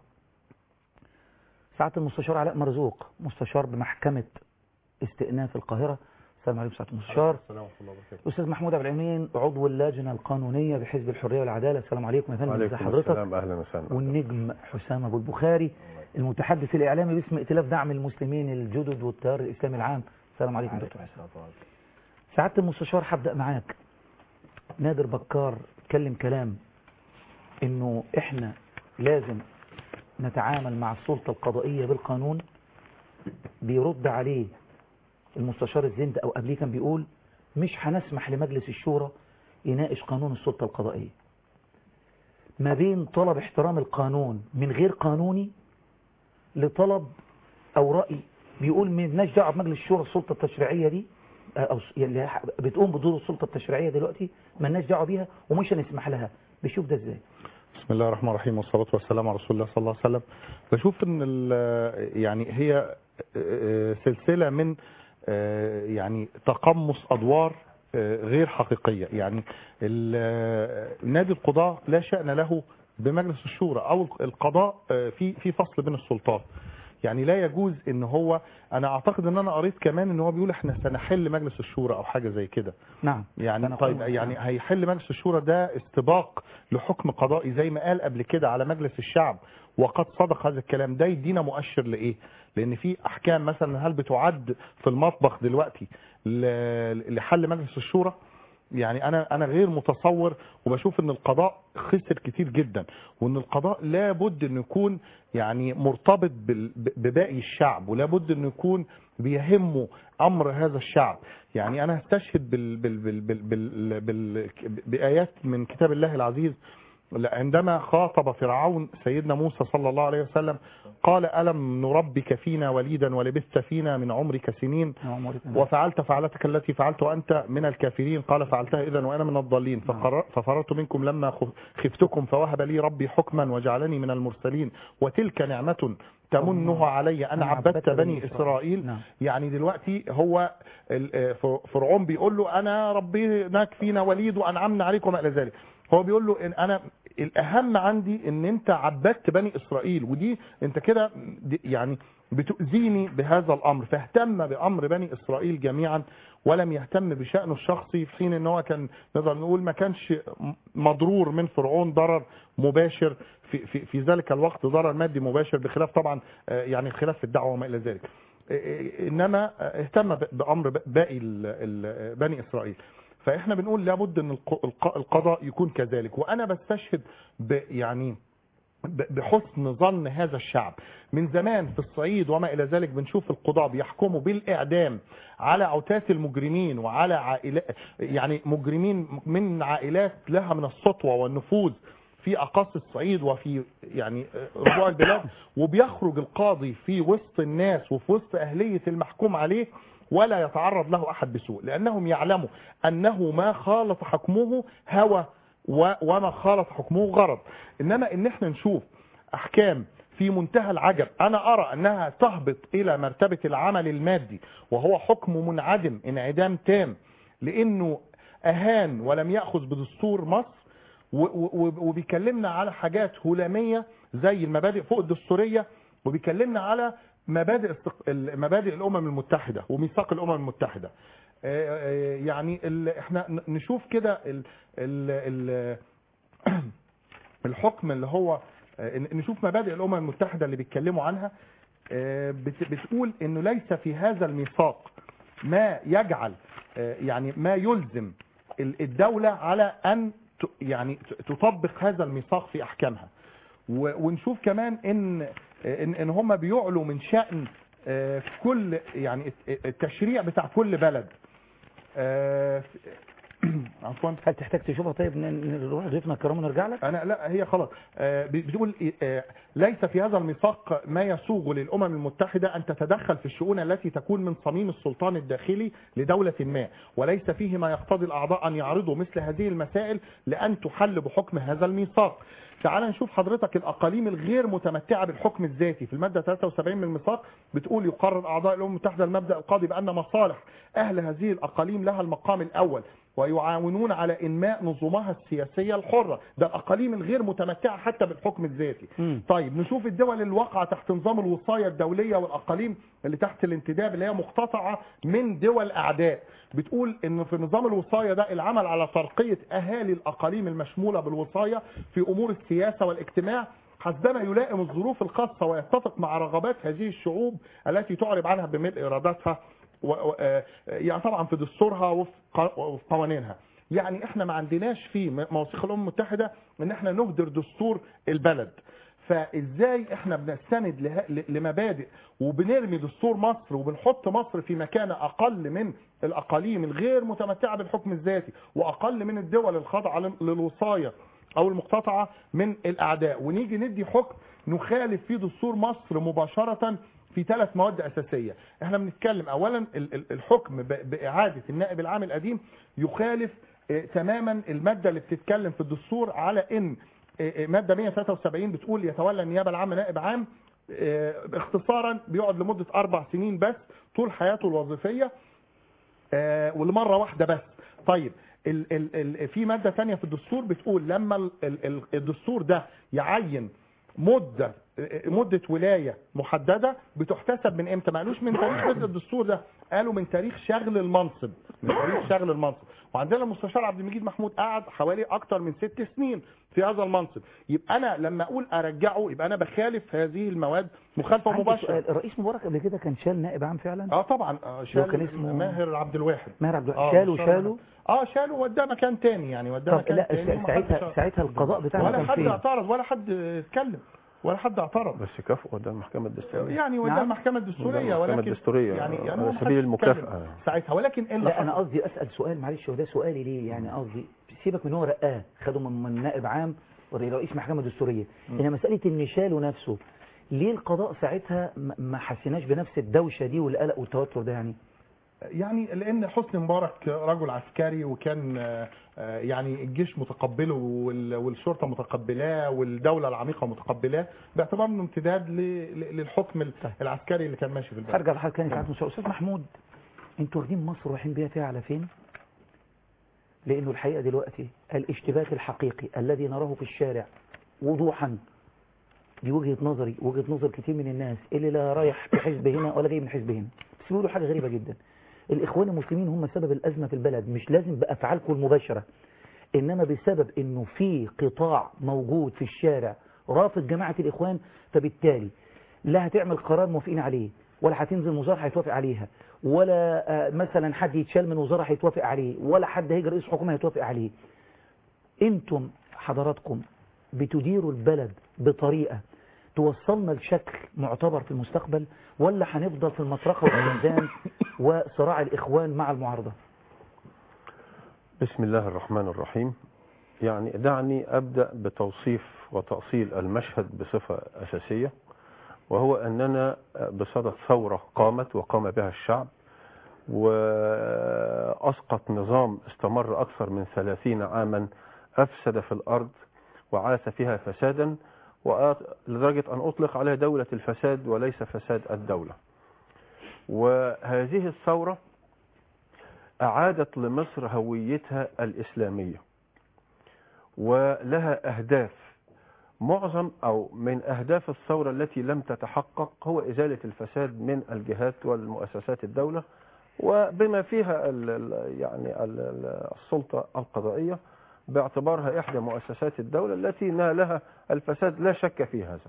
سعادة المستشار علاء مرزوق مستشار بمحكمة استئناف القاهرة السلام عليكم سعادة المستشار السلام ورحمة الله وبركاته الأستاذ محمود عبد العمين عضو اللجنة القانونية بحزب الحرية والعدالة السلام عليكم يا فندم ازي وعليكم حضرتك السلام أهلا وسهلا والنجم حسام أبو البخاري المتحدث الإعلامي باسم ائتلاف دعم المسلمين الجدد والتيار الإسلامي العام السلام عليكم دكتور حسام سعادة المستشار هبدأ معاك نادر بكار اتكلم كلام انه احنا لازم نتعامل مع السلطة القضائية بالقانون بيرد عليه المستشار الزند او قبليه كان بيقول مش هنسمح لمجلس الشورى يناقش قانون السلطة القضائية ما بين طلب احترام القانون من غير قانوني لطلب او رأي بيقول مالناش دعوه بمجلس الشورى السلطة التشريعية دي او اللي بتقوم بدور السلطة التشريعية دلوقتي مالناش دعوه بيها ومش هنسمح لها بيشوف ده ازاي بسم الله الرحمن الرحيم والصلاة والسلام على رسول الله صلى الله عليه وسلم بشوف ان ال- يعني هي سلسلة من يعني تقمص ادوار غير حقيقية يعني ال- نادي القضاء لا شأن له بمجلس الشورى او القضاء في في فصل بين السلطات يعني لا يجوز ان هو انا اعتقد ان انا قريت كمان ان هو بيقول احنا سنحل مجلس الشورى او حاجة زي كده نعم يعني طيب يعني هيحل مجلس الشورى ده استباق لحكم قضائي زي ما قال قبل كده على مجلس الشعب وقد صدق هذا الكلام ده يدينا مؤشر لايه لان في احكام مثلا هل بتعد في المطبخ دلوقتي ل- لحل مجلس الشورى يعني انا انا غير متصور وبشوف ان القضاء خسر كتير جدا وان القضاء لابد انه يكون يعني مرتبط بال- ب- بباقي الشعب ولابد انه يكون بيهمه امر هذا الشعب يعني انا هستشهد بال بال بال بال بال بال بايات من كتاب الله العزيز عندما خاطب فرعون سيدنا موسى صلى الله عليه وسلم قال ألم نربك فينا وليدا ولبثت فينا من عمرك سنين وفعلت فعلتك التي فعلت وأنت من الكافرين قال فعلتها إذا وأنا من الضالين فقر- ففررت منكم لما خف- خفتكم فوهب لي ربي حكما وجعلني من المرسلين وتلك نعمة تمنها علي أن عبدت بني إسرائيل نعم. يعني دلوقتي هو ال- آه، ف- فرعون بيقول له أنا ربيناك فينا وليد وأنعمنا عليك وما إلى ذلك هو بيقول له إن أنا الأهم عندي إن أنت عبدت بني إسرائيل ودي أنت كده دي- يعني بتؤذيني بهذا الأمر فاهتم بأمر بني إسرائيل جميعا ولم يهتم بشأنه الشخصي في حين ان هو كان نقدر نقول ما كانش مضرور من فرعون ضرر مباشر في, في, في ذلك الوقت ضرر مادي مباشر بخلاف طبعا آه، يعني خلاف في الدعوة وما إلى ذلك آه، آه، إنما آه، اهتم ب- بأمر ب- باقي ال- ال- بني إسرائيل فإحنا بنقول لابد أن الق- الق- القضاء يكون كذلك وأنا بستشهد ب- يعني ب- بحسن ظن هذا الشعب من زمان في الصعيد وما إلى ذلك بنشوف القضاة بيحكموا بالإعدام على عتات المجرمين وعلى عائلات يعني مجرمين من عائلات لها من السطوة والنفوذ في أقاصي الصعيد وفي يعني ربوع البلاد وبيخرج القاضي في وسط الناس وفي وسط أهلية المحكوم عليه ولا يتعرض له أحد بسوء لأنهم يعلموا أنه ما خالط حكمه هوى و- وما خالط حكمه غرض انما ان احنا نشوف احكام في منتهى العجب انا ارى انها تهبط الى مرتبة العمل المادي وهو حكم منعدم انعدام تام لانه اهان ولم يأخذ بدستور مصر و- و- وبيكلمنا على حاجات هلامية زي المبادئ فوق الدستورية وبيكلمنا على مبادئ استق- ال- مبادئ الامم المتحدة وميثاق الامم المتحدة آه، آه، يعني ال- احنا ن- نشوف كده ال- ال- ال- الحكم اللي هو آه، ن- نشوف مبادئ الامم المتحده اللي بيتكلموا عنها آه، بت- بتقول انه ليس في هذا الميثاق ما يجعل آه، يعني ما يلزم ال- الدوله على ان ت- يعني ت- تطبق هذا الميثاق في احكامها و- ونشوف كمان ان ان, إن هم بيعلوا من شأن آه، كل يعني الت- التشريع بتاع كل بلد آه، عفوا هل تحتاج تشوفها طيب ن- ن- نروح ضيفنا الكرام ونرجع لك انا لا هي خلاص آه، بتقول إيه، آه، ليس في هذا الميثاق ما يسوغ للامم المتحده ان تتدخل في الشؤون التي تكون من صميم السلطان الداخلي لدوله ما وليس فيه ما يقتضي الاعضاء ان يعرضوا مثل هذه المسائل لان تحل بحكم هذا الميثاق تعال نشوف حضرتك الاقاليم الغير متمتعه بالحكم الذاتي في الماده 73 من الميثاق بتقول يقرر اعضاء الامم المتحده المبدا القاضي بان مصالح اهل هذه الاقاليم لها المقام الاول ويعاونون على انماء نظمها السياسيه الحره ده الاقاليم الغير متمتعه حتى بالحكم الذاتي طيب نشوف الدول اللي واقعه تحت نظام الوصايه الدوليه والاقاليم اللي تحت الانتداب اللي هي مقتطعه من دول اعداء بتقول ان في نظام الوصايه ده العمل على ترقيه اهالي الاقاليم المشموله بالوصايه في امور السياسه والاجتماع حسبما يلائم الظروف الخاصه ويتفق مع رغبات هذه الشعوب التي تعرب عنها بملء ارادتها و... و... آه، يعني طبعا في دستورها وفي ق- وفي قوانينها يعني احنا ما عندناش في م- مواثيق الامم المتحده ان احنا نهدر دستور البلد فازاي احنا بنستند له... ل- لمبادئ وبنرمي دستور مصر وبنحط مصر في مكانه اقل من الاقاليم الغير متمتعه بالحكم الذاتي واقل من الدول الخاضعه لل- للوصايه او المقتطعه من الاعداء ونيجي ندي حكم نخالف فيه دستور مصر مباشره في ثلاث مواد اساسيه احنا بنتكلم اولا ال- ال- الحكم ب- باعاده النائب العام القديم يخالف آه، تماما الماده اللي بتتكلم في الدستور على ان آه، آه، ماده 173 بتقول يتولى النيابه العامه نائب عام آه، اختصارا بيقعد لمده اربع سنين بس طول حياته الوظيفيه آه، ولمره واحده بس طيب ال ال ال في ماده ثانيه في الدستور بتقول لما ال ال ال الدستور ده يعين مده مده ولايه محدده بتحتسب من امتى ما قالوش من تاريخ بدء الدستور ده قالوا من تاريخ شغل المنصب من تاريخ شغل المنصب وعندنا المستشار عبد المجيد محمود قعد حوالي اكتر من ست سنين في هذا المنصب يبقى انا لما اقول ارجعه يبقى انا بخالف هذه المواد مخالفه عندي مباشره سؤال، الرئيس مبارك قبل كده كان شال نائب عام فعلا اه طبعا آه هو كان شال اسمه ماهر عبد الواحد ماهر عبد الواحد آه، شالوا شال- شالوا اه شالوا وداه مكان تاني يعني وداه طب مكان لا تاني ساعتها ومحدش- ساعتها القضاء بتاعنا ولا كان حد فين اعترض ولا حد اتكلم ولا حد اعترض بس كافئوا قدام المحكمة الدستورية يعني وده نعم. المحكمة الدستورية المحكمة ولكن الدستورية يعني يعني على هو محدش سبيل اتكلم المكافأة. ساعتها ولكن ايه اللي لا انا حصل؟ قصدي اسال سؤال معلش هو ده سؤالي ليه يعني قصدي سيبك من هو رقاه خده من, من نائب عام ورئيس محكمه دستوريه انما مساله ان شاله نفسه ليه القضاء ساعتها ما- ما حسيناش بنفس الدوشه دي والقلق والتوتر ده يعني يعني لان حسني مبارك رجل عسكري وكان آه، آه، يعني الجيش متقبله وال- والشرطه متقبلاه والدوله العميقه متقبلاه باعتبار انه امتداد ل- ل- للحكم ال- العسكري اللي كان ماشي في البلد هرجع لحضرتك تاني ساعات مش استاذ محمود انتوا واخدين مصر رايحين بيها فيها على فين لانه الحقيقه دلوقتي الاشتباك الحقيقي الذي نراه في الشارع وضوحا دي وجهه نظري وجهه نظر كتير من الناس اللي لا رايح في حزب هنا ولا جاي من حزب هنا بس بيقولوا حاجه غريبه جدا الاخوان المسلمين هم سبب الازمه في البلد مش لازم بافعالكم المباشره انما بسبب انه في قطاع موجود في الشارع رافض جماعه الاخوان فبالتالي لا هتعمل قرار موافقين عليه ولا هتنزل وزاره هيتوافق عليها ولا آه، مثلا حد يتشال من وزاره هيتوافق عليه ولا حد هيجي رئيس حكومه هيتوافق عليه انتم حضراتكم بتديروا البلد بطريقه توصلنا لشكل معتبر في المستقبل ولا هنفضل في المطرقه والزنزان وصراع الاخوان مع المعارضه بسم الله الرحمن الرحيم يعني دعني أبدأ بتوصيف وتأصيل المشهد بصفة أساسية وهو أننا بصدد ثورة قامت وقام بها الشعب وأسقط نظام استمر أكثر من ثلاثين عاما أفسد في الأرض وعاث فيها فسادا وأ- لدرجة أن أطلق عليها دولة الفساد وليس فساد الدولة وهذه الثورة أعادت لمصر هويتها الإسلامية ولها أهداف معظم أو من أهداف الثورة التي لم تتحقق هو إزالة الفساد من الجهات والمؤسسات الدولة وبما فيها ال ال يعني ال ال السلطة القضائية باعتبارها إحدى مؤسسات الدولة التي نالها الفساد لا شك في هذا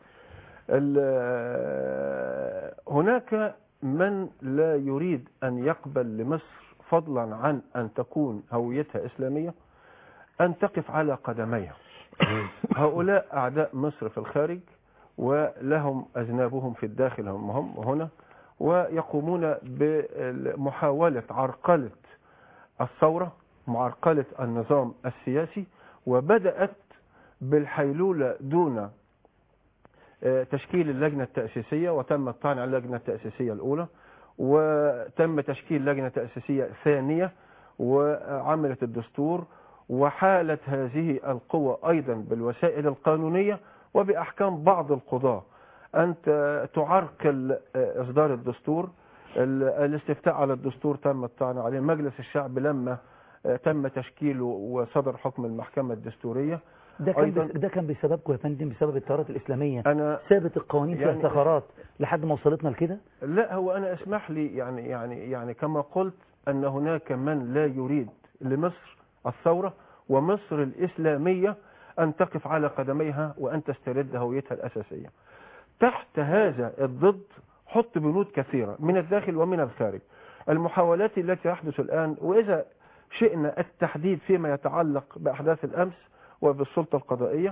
ال- هناك من لا يريد أن يقبل لمصر فضلا عن أن تكون هويتها إسلامية أن تقف على قدميها هؤلاء أعداء مصر في الخارج ولهم أذنابهم في الداخل هم هم هنا ويقومون بمحاولة عرقلة الثورة معرقلة النظام السياسي وبدأت بالحيلولة دون آه، تشكيل اللجنة التأسيسية وتم الطعن على اللجنة التأسيسية الأولى وتم تشكيل لجنة تأسيسية ثانية وعملت الدستور وحالت هذه القوى أيضا بالوسائل القانونية وبأحكام بعض القضاة أن ت- تعرقل آه، إصدار الدستور ال- الاستفتاء على الدستور تم الطعن عليه مجلس الشعب لما آه، تم تشكيله وصدر حكم المحكمة الدستورية ده كان أيضا بس ده كان بسببكم يا فندم بسبب التيارات الاسلاميه أنا سابت القوانين فيها يعني- ثغرات لحد ما وصلتنا لكده لا هو أنا اسمح لي يعني يعني يعني كما قلت أن هناك من لا يريد لمصر الثورة ومصر الإسلامية أن تقف على قدميها وأن تسترد هويتها الأساسية تحت هذا الضد حط بنود كثيرة من الداخل ومن الخارج المحاولات التي تحدث الآن وإذا شئنا التحديد فيما يتعلق بأحداث الأمس وبالسلطة القضائية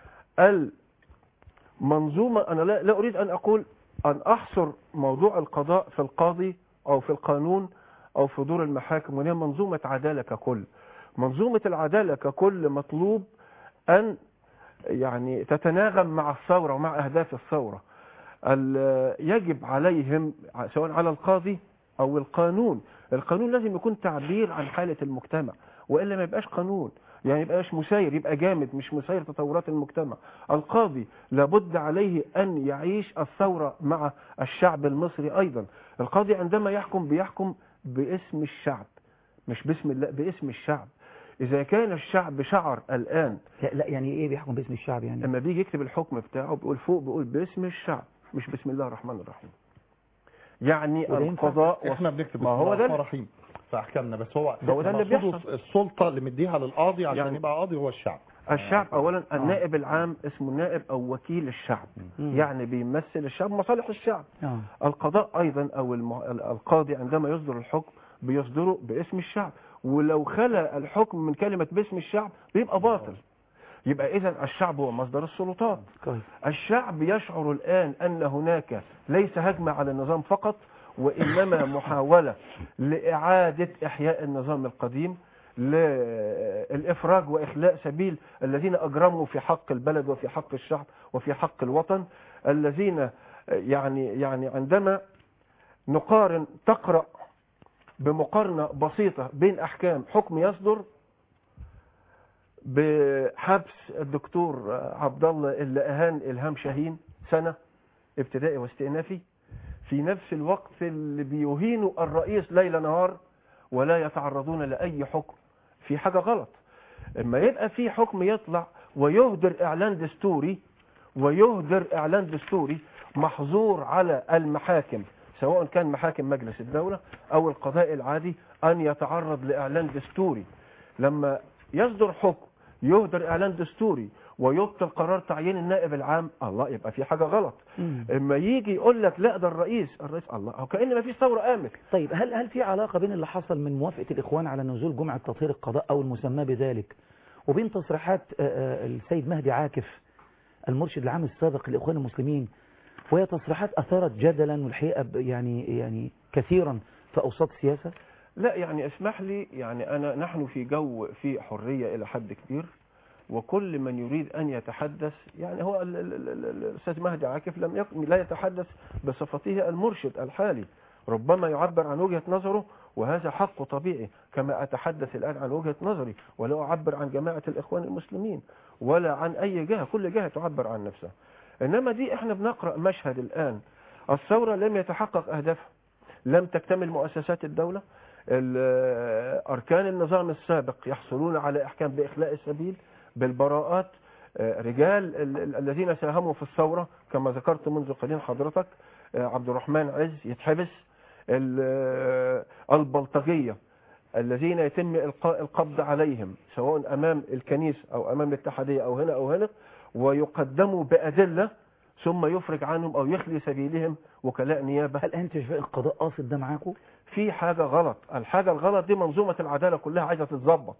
المنظومة أنا لا, لا أريد أن أقول أن أحصر موضوع القضاء في القاضي أو في القانون أو في دور المحاكم وهي منظومة عدالة ككل منظومة العدالة ككل مطلوب أن يعني تتناغم مع الثورة ومع أهداف الثورة ال- يجب عليهم سواء على القاضي أو القانون القانون لازم يكون تعبير عن حالة المجتمع وإلا ما يبقاش قانون يعني يبقاش مساير يبقى جامد مش مساير تطورات المجتمع القاضي لابد عليه أن يعيش الثورة مع الشعب المصري أيضا القاضي عندما يحكم بيحكم باسم الشعب مش باسم الله باسم الشعب إذا كان الشعب شعر الآن لا, لا يعني ايه بيحكم باسم الشعب يعني لما بيجي يكتب الحكم بتاعه بيقول فوق بيقول باسم الشعب مش بسم الله الرحمن الرحيم يعني وده ينفع؟ القضاء احنا بنكتب ما هو ده الرحمن الرحيم في احكامنا بس هو هو ده اللي مقصوده بيحصل. السلطه اللي مديها للقاضي عشان يعني- يبقى قاضي هو الشعب الشعب اولا النائب العام اسمه نائب او وكيل الشعب مم. يعني بيمثل الشعب مصالح الشعب آه. القضاء ايضا او المه... القاضي عندما يصدر الحكم بيصدره باسم الشعب ولو خلى الحكم من كلمة باسم الشعب بيبقى باطل يبقى اذا الشعب هو مصدر السلطات كويس الشعب يشعر الآن أن هناك ليس هجمة على النظام فقط وإنما محاولة لإعادة إحياء النظام القديم للإفراج وإخلاء سبيل الذين أجرموا في حق البلد وفي حق الشعب وفي حق الوطن الذين يعني يعني عندما نقارن تقرأ بمقارنة بسيطة بين أحكام حكم يصدر بحبس الدكتور عبد الله اللي اهان الهام شاهين سنه ابتدائي واستئنافي في نفس الوقت اللي بيهينوا الرئيس ليل نهار ولا يتعرضون لاي حكم في حاجه غلط اما يبقى في حكم يطلع ويهدر اعلان دستوري ويهدر اعلان دستوري محظور على المحاكم سواء كان محاكم مجلس الدوله او القضاء العادي ان يتعرض لاعلان دستوري لما يصدر حكم يهدر اعلان دستوري ويبطل قرار تعيين النائب العام الله يبقى في حاجه غلط اما يجي يقول لك لا ده الرئيس الرئيس الله هو كان ما فيش ثوره قامت طيب هل هل في علاقة بين اللي حصل من موافقة الإخوان على نزول جمعة تطهير القضاء أو المسمى بذلك وبين تصريحات آه، آه، السيد مهدي عاكف المرشد العام السابق للإخوان المسلمين وهي تصريحات أثارت جدلا والحقيقة ب- يعني يعني كثيرا في أوساط السياسة لا يعني اسمح لي يعني انا نحن في جو في حريه الى حد كبير وكل من يريد ان يتحدث يعني هو ال- ال- ال- ال- الاستاذ مهدي عاكف لم يكن لا يتحدث بصفته المرشد الحالي ربما يعبر عن وجهه نظره وهذا حق طبيعي كما اتحدث الان عن وجهه نظري ولا اعبر عن جماعه الاخوان المسلمين ولا عن اي جهه كل جهه تعبر عن نفسها انما دي احنا بنقرا مشهد الان الثوره لم يتحقق اهدافها لم تكتمل مؤسسات الدوله ال- أركان النظام السابق يحصلون على إحكام بإخلاء السبيل بالبراءات آه، رجال ال- ال- الذين ساهموا في الثورة كما ذكرت منذ قليل حضرتك آه، عبد الرحمن عز يتحبس ال- آه، البلطجية الذين يتم إلقاء القبض عليهم سواء أمام الكنيسة أو أمام الاتحادية أو هنا أو هنا ويقدموا بأدلة ثم يفرج عنهم أو يخلي سبيلهم وكلاء نيابة هل أنت شايف القضاء قاصد ده معاكم؟ في حاجة غلط الحاجة الغلط دي منظومة العدالة كلها عايزة تتظبط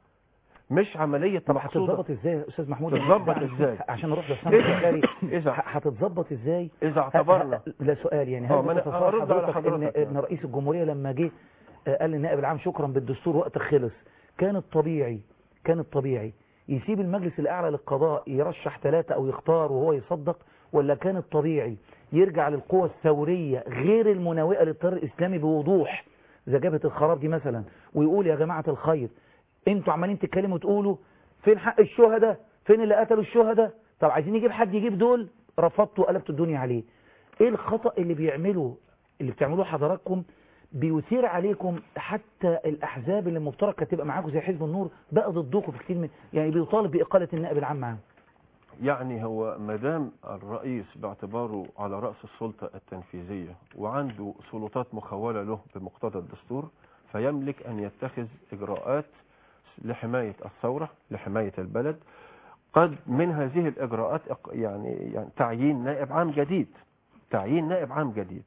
مش عملية طب مقصودة هتتظبط ازاي يا استاذ محمود تتظبط عشان- ازاي؟ عشان اروح لحسام إذا- البخاري إذا- ه- هتتظبط ازاي إذا اعتبرنا ه- ه- لا سؤال يعني آه، هل ما أنا تتصور هرد على حضرتك ان حضرتك ان رئيس الجمهوريه لما جه آه، قال للنائب العام شكرا بالدستور وقتك خلص كان الطبيعي كان الطبيعي يسيب المجلس الاعلى للقضاء يرشح ثلاثه او يختار وهو يصدق ولا كان الطبيعي يرجع للقوى الثوريه غير المناوئه للتيار الاسلامي بوضوح اذا جابت الخراب دي مثلا ويقول يا جماعه الخير انتوا عمالين تتكلموا وتقولوا فين حق الشهداء فين اللي قتلوا الشهداء طب عايزين نجيب حد يجيب دول رفضتوا وقلبتوا الدنيا عليه ايه الخطأ اللي بيعمله اللي بتعملوه حضراتكم بيثير عليكم حتى الاحزاب اللي المفترض كانت تبقى معاكم زي حزب النور بقى ضدكم في كتير من يعني بيطالب باقاله النائب العام معاهم يعني هو مدام الرئيس باعتباره على رأس السلطة التنفيذية وعنده سلطات مخولة له بمقتضى الدستور فيملك أن يتخذ إجراءات لحماية الثورة لحماية البلد قد من هذه الإجراءات إق- يعني, يعني تعيين نائب عام جديد تعيين نائب عام جديد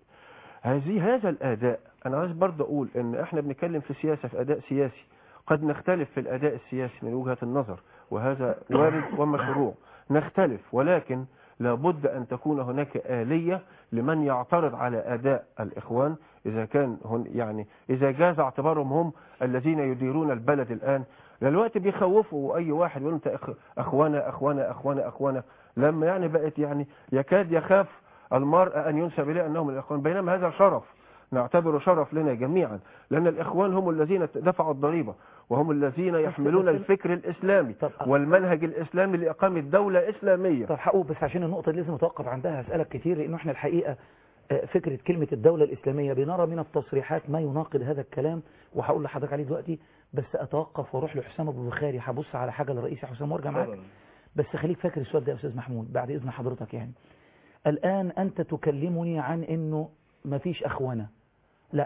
هذه هذا الأداء أنا عايز برضه أقول إن إحنا بنتكلم في سياسة في أداء سياسي قد نختلف في الأداء السياسي من وجهة النظر وهذا وارد ومشروع نختلف ولكن لابد أن تكون هناك آلية لمن يعترض على أداء الإخوان إذا كان هن يعني إذا جاز اعتبارهم هم الذين يديرون البلد الآن دلوقتي بيخوفوا أي واحد يقول أنت أخ- أخوانا أخوانا أخوانا أخوانا لما يعني بقت يعني يكاد يخاف المرء أن ينسب إليه أنهم الإخوان بينما هذا شرف نعتبره شرف لنا جميعا لأن الإخوان هم الذين دفعوا الضريبة وهم الذين يحملون بس- الفكر الإسلامي والمنهج الإسلامي لإقامة دولة إسلامية طب حقوق بس عشان النقطة دي لازم اتوقف عندها هسألك كتير لأنه احنا الحقيقة آه، فكرة كلمة الدولة الإسلامية بنرى من التصريحات ما يناقض هذا الكلام وهقول لحضرتك عليه دلوقتي بس أتوقف وأروح لحسام أبو بخاري هبص على حاجة للرئيس يا حسام وارجع معاك بس خليك فاكر السؤال ده يا أستاذ محمود بعد إذن حضرتك يعني الآن أنت تكلمني عن إنه مفيش أخوانة لا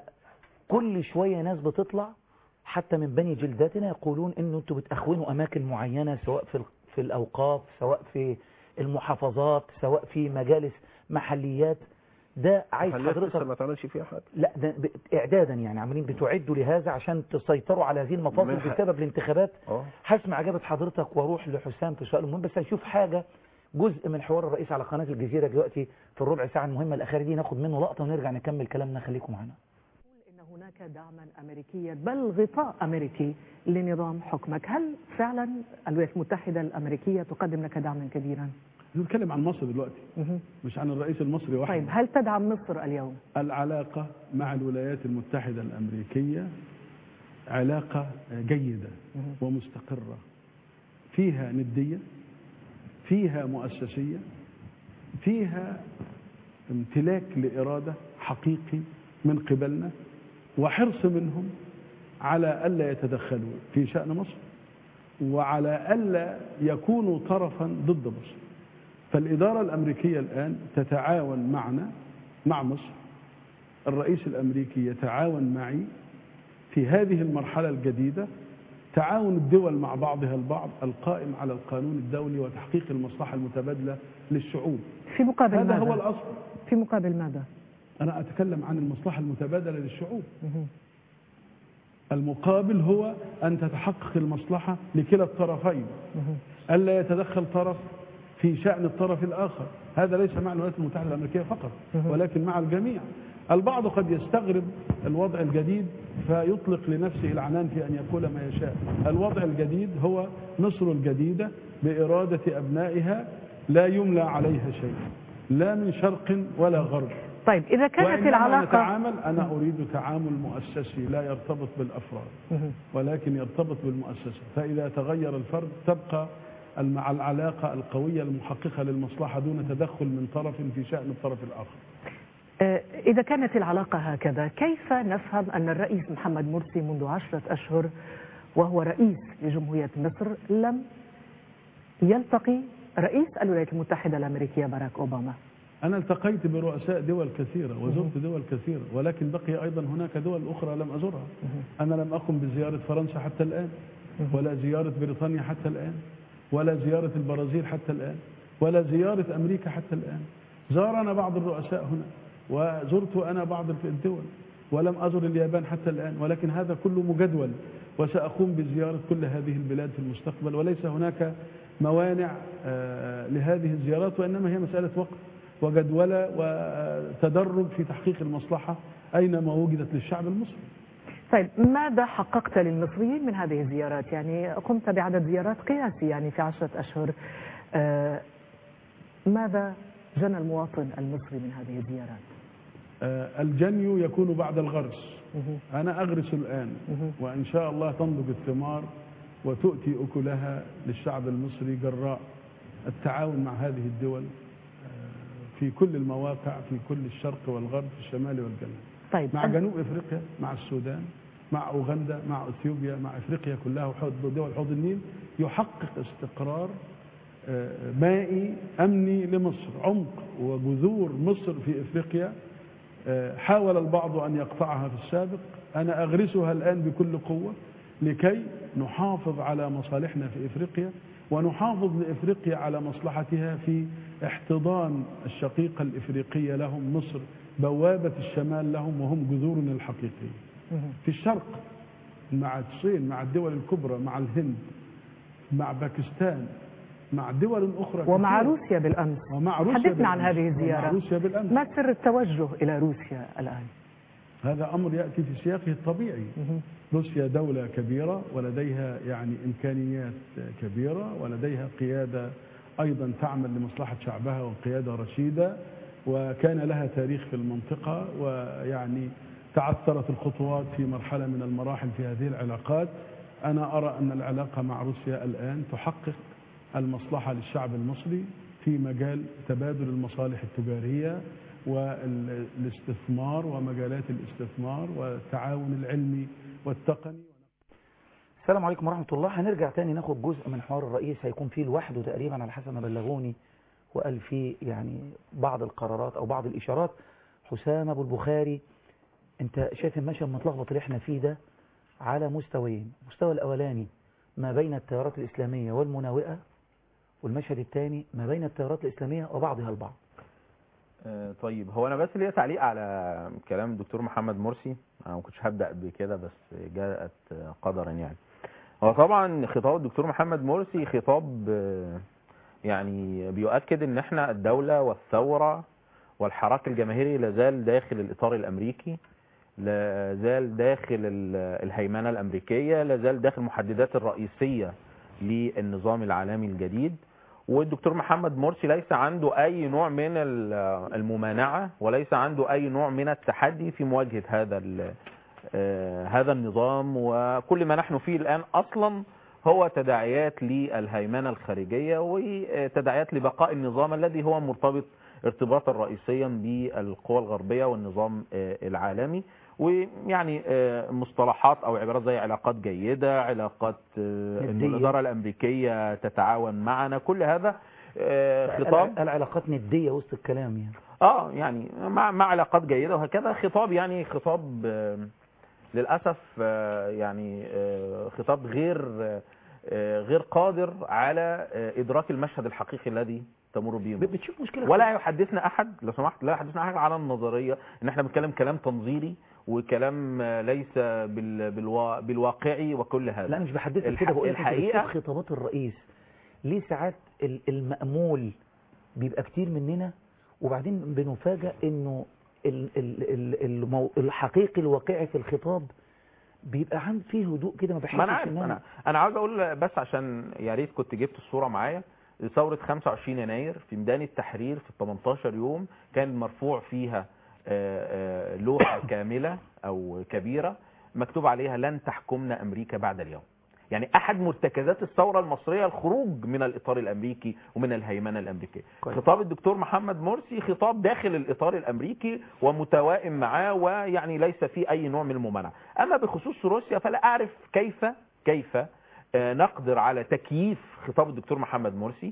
كل شوية ناس بتطلع حتى من بني جلداتنا يقولون إنه أنتوا بتأخونوا أماكن معينة سواء في ال- في الأوقاف سواء في المحافظات سواء في مجالس محليات ده عايز محلات لسه حضرتك ما تعملش فيها حاجه لا ده ب- اعدادا يعني عمالين بتعدوا لهذا عشان تسيطروا على هذه المفاصل من حق- بسبب الانتخابات اه هسمع اجابه حضرتك واروح لحسام في سؤال المهم بس هنشوف حاجه جزء من حوار الرئيس على قناه الجزيره دلوقتي في الربع ساعه المهمه الاخيره دي ناخد منه لقطه ونرجع نكمل كلامنا خليكم معانا إن هناك دعما أمريكيا بل غطاء أمريكي لنظام حكمك هل فعلا الولايات المتحدة الأمريكية تقدم لك دعما كبيرا؟ نتكلم عن مصر دلوقتي مش عن الرئيس المصري وحده طيب هل تدعم مصر اليوم؟ العلاقة مع الولايات المتحدة الأمريكية علاقة جيدة ومستقرة فيها ندية فيها مؤسسية فيها امتلاك لإرادة حقيقي من قبلنا وحرص منهم على ألا يتدخلوا في شأن مصر وعلى ألا يكونوا طرفا ضد مصر فالإدارة الأمريكية الآن تتعاون معنا مع مصر الرئيس الأمريكي يتعاون معي في هذه المرحلة الجديدة تعاون الدول مع بعضها البعض القائم على القانون الدولي وتحقيق المصلحة المتبادلة للشعوب في مقابل هذا ماذا؟ هو الأصل في مقابل ماذا؟ أنا أتكلم عن المصلحة المتبادلة للشعوب المقابل هو أن تتحقق المصلحة لكلا الطرفين ألا يتدخل طرف في شأن الطرف الآخر هذا ليس مع الولايات المتحدة الأمريكية فقط ولكن مع الجميع البعض قد يستغرب الوضع الجديد فيطلق لنفسه العنان في أن يقول ما يشاء الوضع الجديد هو مصر الجديدة بإرادة أبنائها لا يملى عليها شيء لا من شرق ولا غرب طيب إذا كانت وإنما العلاقة نتعامل أنا أريد تعامل مؤسسي لا يرتبط بالأفراد ولكن يرتبط بالمؤسسة فإذا تغير الفرد تبقى المع العلاقة القوية المحققة للمصلحة دون تدخل من طرف في شأن الطرف الآخر آه، إذا كانت العلاقة هكذا كيف نفهم أن الرئيس محمد مرسي منذ عشرة أشهر وهو رئيس لجمهورية مصر لم يلتقي رئيس الولايات المتحدة الأمريكية باراك أوباما أنا التقيت برؤساء دول كثيرة وزرت دول كثيرة ولكن بقي أيضا هناك دول أخرى لم أزورها أنا لم أقم بزيارة فرنسا حتى الآن ولا زيارة بريطانيا حتى الآن ولا زيارة البرازيل حتى الآن ولا زيارة أمريكا حتى الآن زارنا بعض الرؤساء هنا وزرت أنا بعض الدول ولم أزر اليابان حتى الآن ولكن هذا كله مجدول وسأقوم بزيارة كل هذه البلاد في المستقبل وليس هناك موانع آه، لهذه الزيارات وإنما هي مسألة وقت وجدولة وتدرج في تحقيق المصلحة أينما وجدت للشعب المصري طيب ماذا حققت للمصريين من هذه الزيارات يعني قمت بعدد زيارات قياسي يعني في عشرة أشهر آه، ماذا جنى المواطن المصري من هذه الزيارات آه، الجني يكون بعد الغرس أنا أغرس الآن وإن شاء الله تنضج الثمار وتؤتي أكلها للشعب المصري جراء التعاون مع هذه الدول آه، في كل المواقع في كل الشرق والغرب في الشمال والجنوب طيب مع جنوب افريقيا مع السودان مع اوغندا مع اثيوبيا مع افريقيا كلها وحوض- دول حوض النيل يحقق استقرار آه، مائي امني لمصر عمق وجذور مصر في افريقيا آه، حاول البعض ان يقطعها في السابق انا اغرسها الان بكل قوه لكي نحافظ على مصالحنا في افريقيا ونحافظ لافريقيا على مصلحتها في احتضان الشقيقه الافريقيه لهم مصر بوابه الشمال لهم وهم جذورنا الحقيقيه. في الشرق مع الصين مع الدول الكبرى مع الهند مع باكستان مع دول اخرى ومع كثيرة. روسيا بالأمس ومع روسيا حدثنا عن بالأمس. هذه ومع الزيارة روسيا بالامس ما سر التوجه إلى روسيا الآن هذا امر ياتي في سياقه الطبيعي روسيا دوله كبيره ولديها يعني امكانيات كبيره ولديها قياده ايضا تعمل لمصلحه شعبها وقياده رشيده وكان لها تاريخ في المنطقه ويعني تعثرت الخطوات في مرحله من المراحل في هذه العلاقات انا ارى ان العلاقه مع روسيا الان تحقق المصلحه للشعب المصري في مجال تبادل المصالح التجاريه والاستثمار ومجالات الاستثمار والتعاون العلمي والتقني السلام عليكم ورحمة الله هنرجع تاني ناخد جزء من حوار الرئيس هيكون فيه لوحده تقريبا على حسب ما بلغوني وقال فيه يعني بعض القرارات أو بعض الإشارات حسام أبو البخاري أنت شايف المشهد المتلخبط اللي احنا فيه ده على مستويين المستوى الأولاني ما بين التيارات الإسلامية والمناوئة والمشهد الثاني ما بين التيارات الإسلامية وبعضها البعض آه، طيب هو انا بس ليا تعليق على كلام الدكتور محمد مرسي انا ما كنتش هبدا بكده بس جاءت قدرا يعني هو طبعا خطاب الدكتور محمد مرسي خطاب آه، يعني بيؤكد ان احنا الدوله والثوره والحراك الجماهيري لازال داخل الاطار الامريكي لازال داخل ال- الهيمنه الامريكيه لازال داخل المحددات الرئيسيه للنظام العالمي الجديد والدكتور محمد مرسي ليس عنده اي نوع من ال- الممانعه وليس عنده اي نوع من التحدي في مواجهه هذا ال- آه، هذا النظام وكل ما نحن فيه الان اصلا هو تداعيات للهيمنه الخارجيه وتداعيات لبقاء النظام الذي هو مرتبط ارتباطا رئيسيا بالقوى الغربيه والنظام آه، العالمي ويعني آه، مصطلحات او عبارات زي علاقات جيده علاقات آه، ان ندية. الاداره الامريكيه تتعاون معنا كل هذا آه، خطاب العلاقات نديه وسط الكلام يعني اه يعني مع مع علاقات جيده وهكذا خطاب يعني خطاب آه، للاسف آه، يعني آه، خطاب غير آه، غير قادر على آه، ادراك المشهد الحقيقي الذي تمر به مصر. بتشوف مشكله ولا يحدثنا احد لو سمحت لا يحدثنا احد على النظريه ان احنا بنتكلم كلام تنظيري وكلام آه، ليس بال بالوا بالواقعي وكل هذا لا مش بحدثك الح- كده بقول لك الحقيقه الحقيقه خطابات الرئيس ليه ساعات ال- المأمول بيبقى كتير مننا وبعدين بنفاجأ انه ال- ال- ال- المو- الحقيقي الواقعي في الخطاب بيبقى عند فيه هدوء كده ما بحسش ما انا عارف إن انا انا عاوز اقول بس عشان يا ريت كنت جبت الصوره معايا ثوره 25 يناير في ميدان التحرير في 18 يوم كان مرفوع فيها آه، آه، لوحه كامله او كبيره مكتوب عليها لن تحكمنا امريكا بعد اليوم يعني احد مرتكزات الثوره المصريه الخروج من الاطار الامريكي ومن الهيمنه الامريكيه كويس. خطاب الدكتور محمد مرسي خطاب داخل الاطار الامريكي ومتوائم معاه ويعني ليس فيه اي نوع من الممانعه اما بخصوص روسيا فلا اعرف كيف كيف آه، نقدر على تكييف خطاب الدكتور محمد مرسي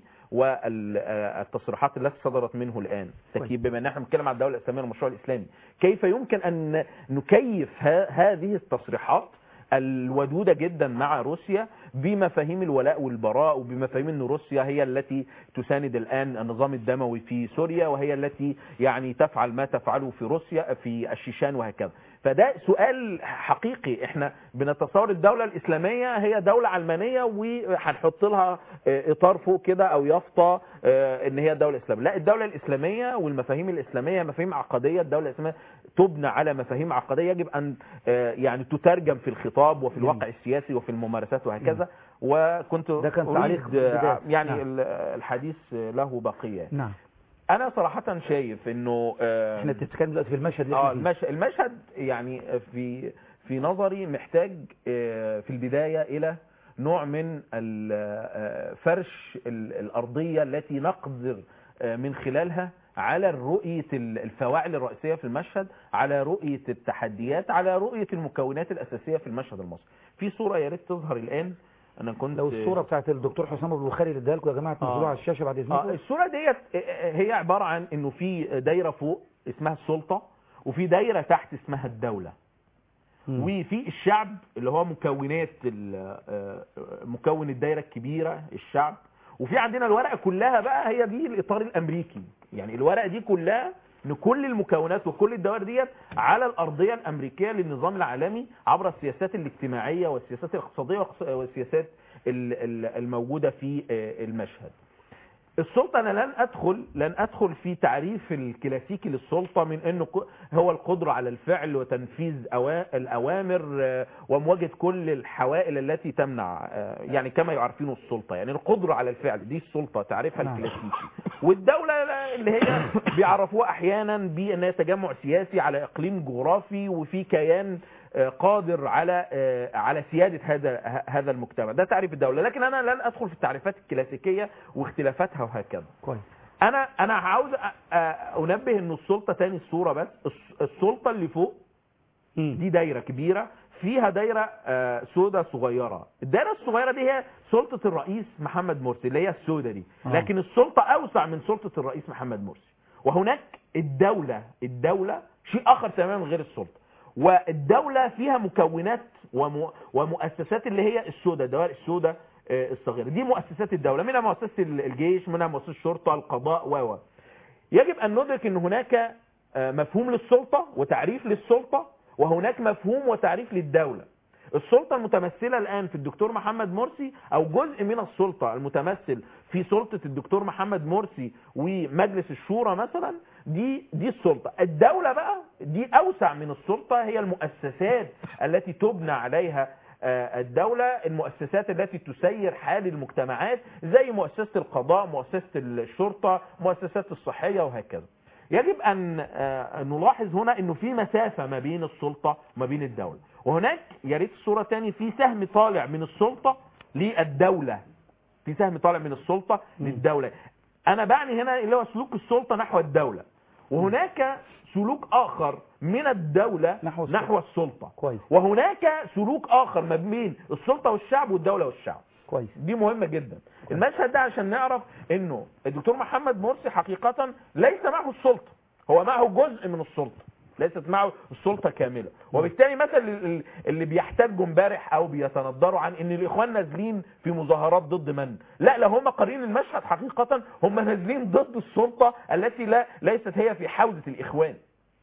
والتصريحات التي صدرت منه الان تكييف بما ان احنا بنتكلم عن الدوله الاسلاميه والمشروع الاسلامي كيف يمكن ان نكيف ه- هذه التصريحات الودودة جدا مع روسيا بمفاهيم الولاء والبراء وبمفاهيم ان روسيا هي التي تساند الان النظام الدموي في سوريا وهي التي يعني تفعل ما تفعله في روسيا في الشيشان وهكذا فده سؤال حقيقي احنا بنتصور الدولة الاسلامية هي دولة علمانية وهنحط لها اه، اطار فوق كده او يافطة اه، ان هي دولة اسلامية لا الدولة الاسلامية والمفاهيم الاسلامية مفاهيم عقدية الدولة الاسلامية تبنى على مفاهيم عقدية يجب ان اه، يعني تترجم في الخطاب وفي الواقع السياسي وفي الممارسات وهكذا وكنت ده كان أريد، تعليق بالبداية. اه، يعني نعم. ال- الحديث له بقية نعم انا صراحة شايف انه اه، احنا بتتكلم دلوقتي في المشهد اللي اه احنا فيه. المشهد, المشهد يعني في في نظري محتاج آه، في البداية إلى نوع من ال- آه، فرش ال- الأرضية التي نقدر آه، من خلالها على رؤية ال- الفواعل الرئيسية في المشهد على رؤية التحديات على رؤية المكونات الأساسية في المشهد المصري في صورة يا ريت تظهر الآن أنا كنت لو الصورة بتاعت الدكتور حسام ابو البخاري اللي اديها لكم يا جماعة تنزلوها على الشاشة بعد آه اذنكم الصورة ديت آه، آه، هي عبارة عن انه في دايرة فوق اسمها السلطة وفي دايرة تحت اسمها الدولة وفي الشعب اللي هو مكونات ال- آه، مكون الدايرة الكبيرة الشعب وفي عندنا الورقة كلها بقى هي دي الإطار الأمريكي يعني الورقة دي كلها ان كل المكونات وكل الدوائر ديت على الأرضية الأمريكية للنظام العالمي عبر السياسات الاجتماعية والسياسات الاقتصادية والقص- والسياسات ال- ال- الموجودة في آه، المشهد السلطة أنا لن أدخل لن أدخل في تعريف الكلاسيكي للسلطة من أنه ك- هو القدرة على الفعل وتنفيذ أوا- الأوامر آه، ومواجهة كل الحوائل التي تمنع آه، يعني كما يعرفين السلطة يعني القدرة على الفعل دي السلطة تعريفها نعم. الكلاسيكي والدولة اللي هي بيعرفوها أحيانا بأنها تجمع سياسي على إقليم جغرافي وفي كيان آه، قادر على آه، على سيادة هذا ه- هذا المجتمع ده تعريف الدولة لكن أنا لن أدخل في التعريفات الكلاسيكية واختلافاتها وهكذا كويس انا انا عاوز أ- أ- انبه ان السلطه تاني الصوره بس الس- السلطه اللي فوق دي دايره كبيره فيها دايره آه، سودة صغيره الدايره الصغيره دي هي سلطه الرئيس محمد مرسي اللي هي السودة دي آه. لكن السلطه اوسع من سلطه الرئيس محمد مرسي وهناك الدوله الدوله شيء اخر تماما غير السلطه والدوله فيها مكونات وم... ومؤسسات اللي هي السودة الدوائر السودة آه، الصغيره دي مؤسسات الدوله منها مؤسسه الجيش منها مؤسسه الشرطه القضاء و و يجب ان ندرك ان هناك آه، مفهوم للسلطه وتعريف للسلطه وهناك مفهوم وتعريف للدوله السلطة المتمثلة الآن في الدكتور محمد مرسي أو جزء من السلطة المتمثل في سلطة الدكتور محمد مرسي ومجلس الشورى مثلا دي دي السلطة الدولة بقى دي أوسع من السلطة هي المؤسسات التي تبنى عليها آه، الدولة المؤسسات التي تسير حال المجتمعات زي مؤسسة القضاء مؤسسة الشرطة مؤسسات الصحية وهكذا يجب أن آه، نلاحظ هنا أنه في مسافة ما بين السلطة وما بين الدولة وهناك يا ريت الصورة تاني في سهم طالع من السلطة للدولة في سهم طالع من السلطة للدولة أنا بعني هنا اللي هو سلوك السلطة نحو الدولة وهناك سلوك آخر من الدولة نحو السلطة, نحو السلطة. كويس وهناك سلوك آخر ما بين السلطة والشعب والدولة والشعب كويس دي مهمة جدا المشهد ده عشان نعرف انه الدكتور محمد مرسي حقيقة ليس معه السلطة هو معه جزء من السلطة ليست معه السلطة كاملة وبالتالي مثل ال- اللي بيحتجوا امبارح او بيتندروا عن ان الاخوان نازلين في مظاهرات ضد من لا لا هم قارين المشهد حقيقة هم نازلين ضد السلطة التي لا ليست هي في حوزة الاخوان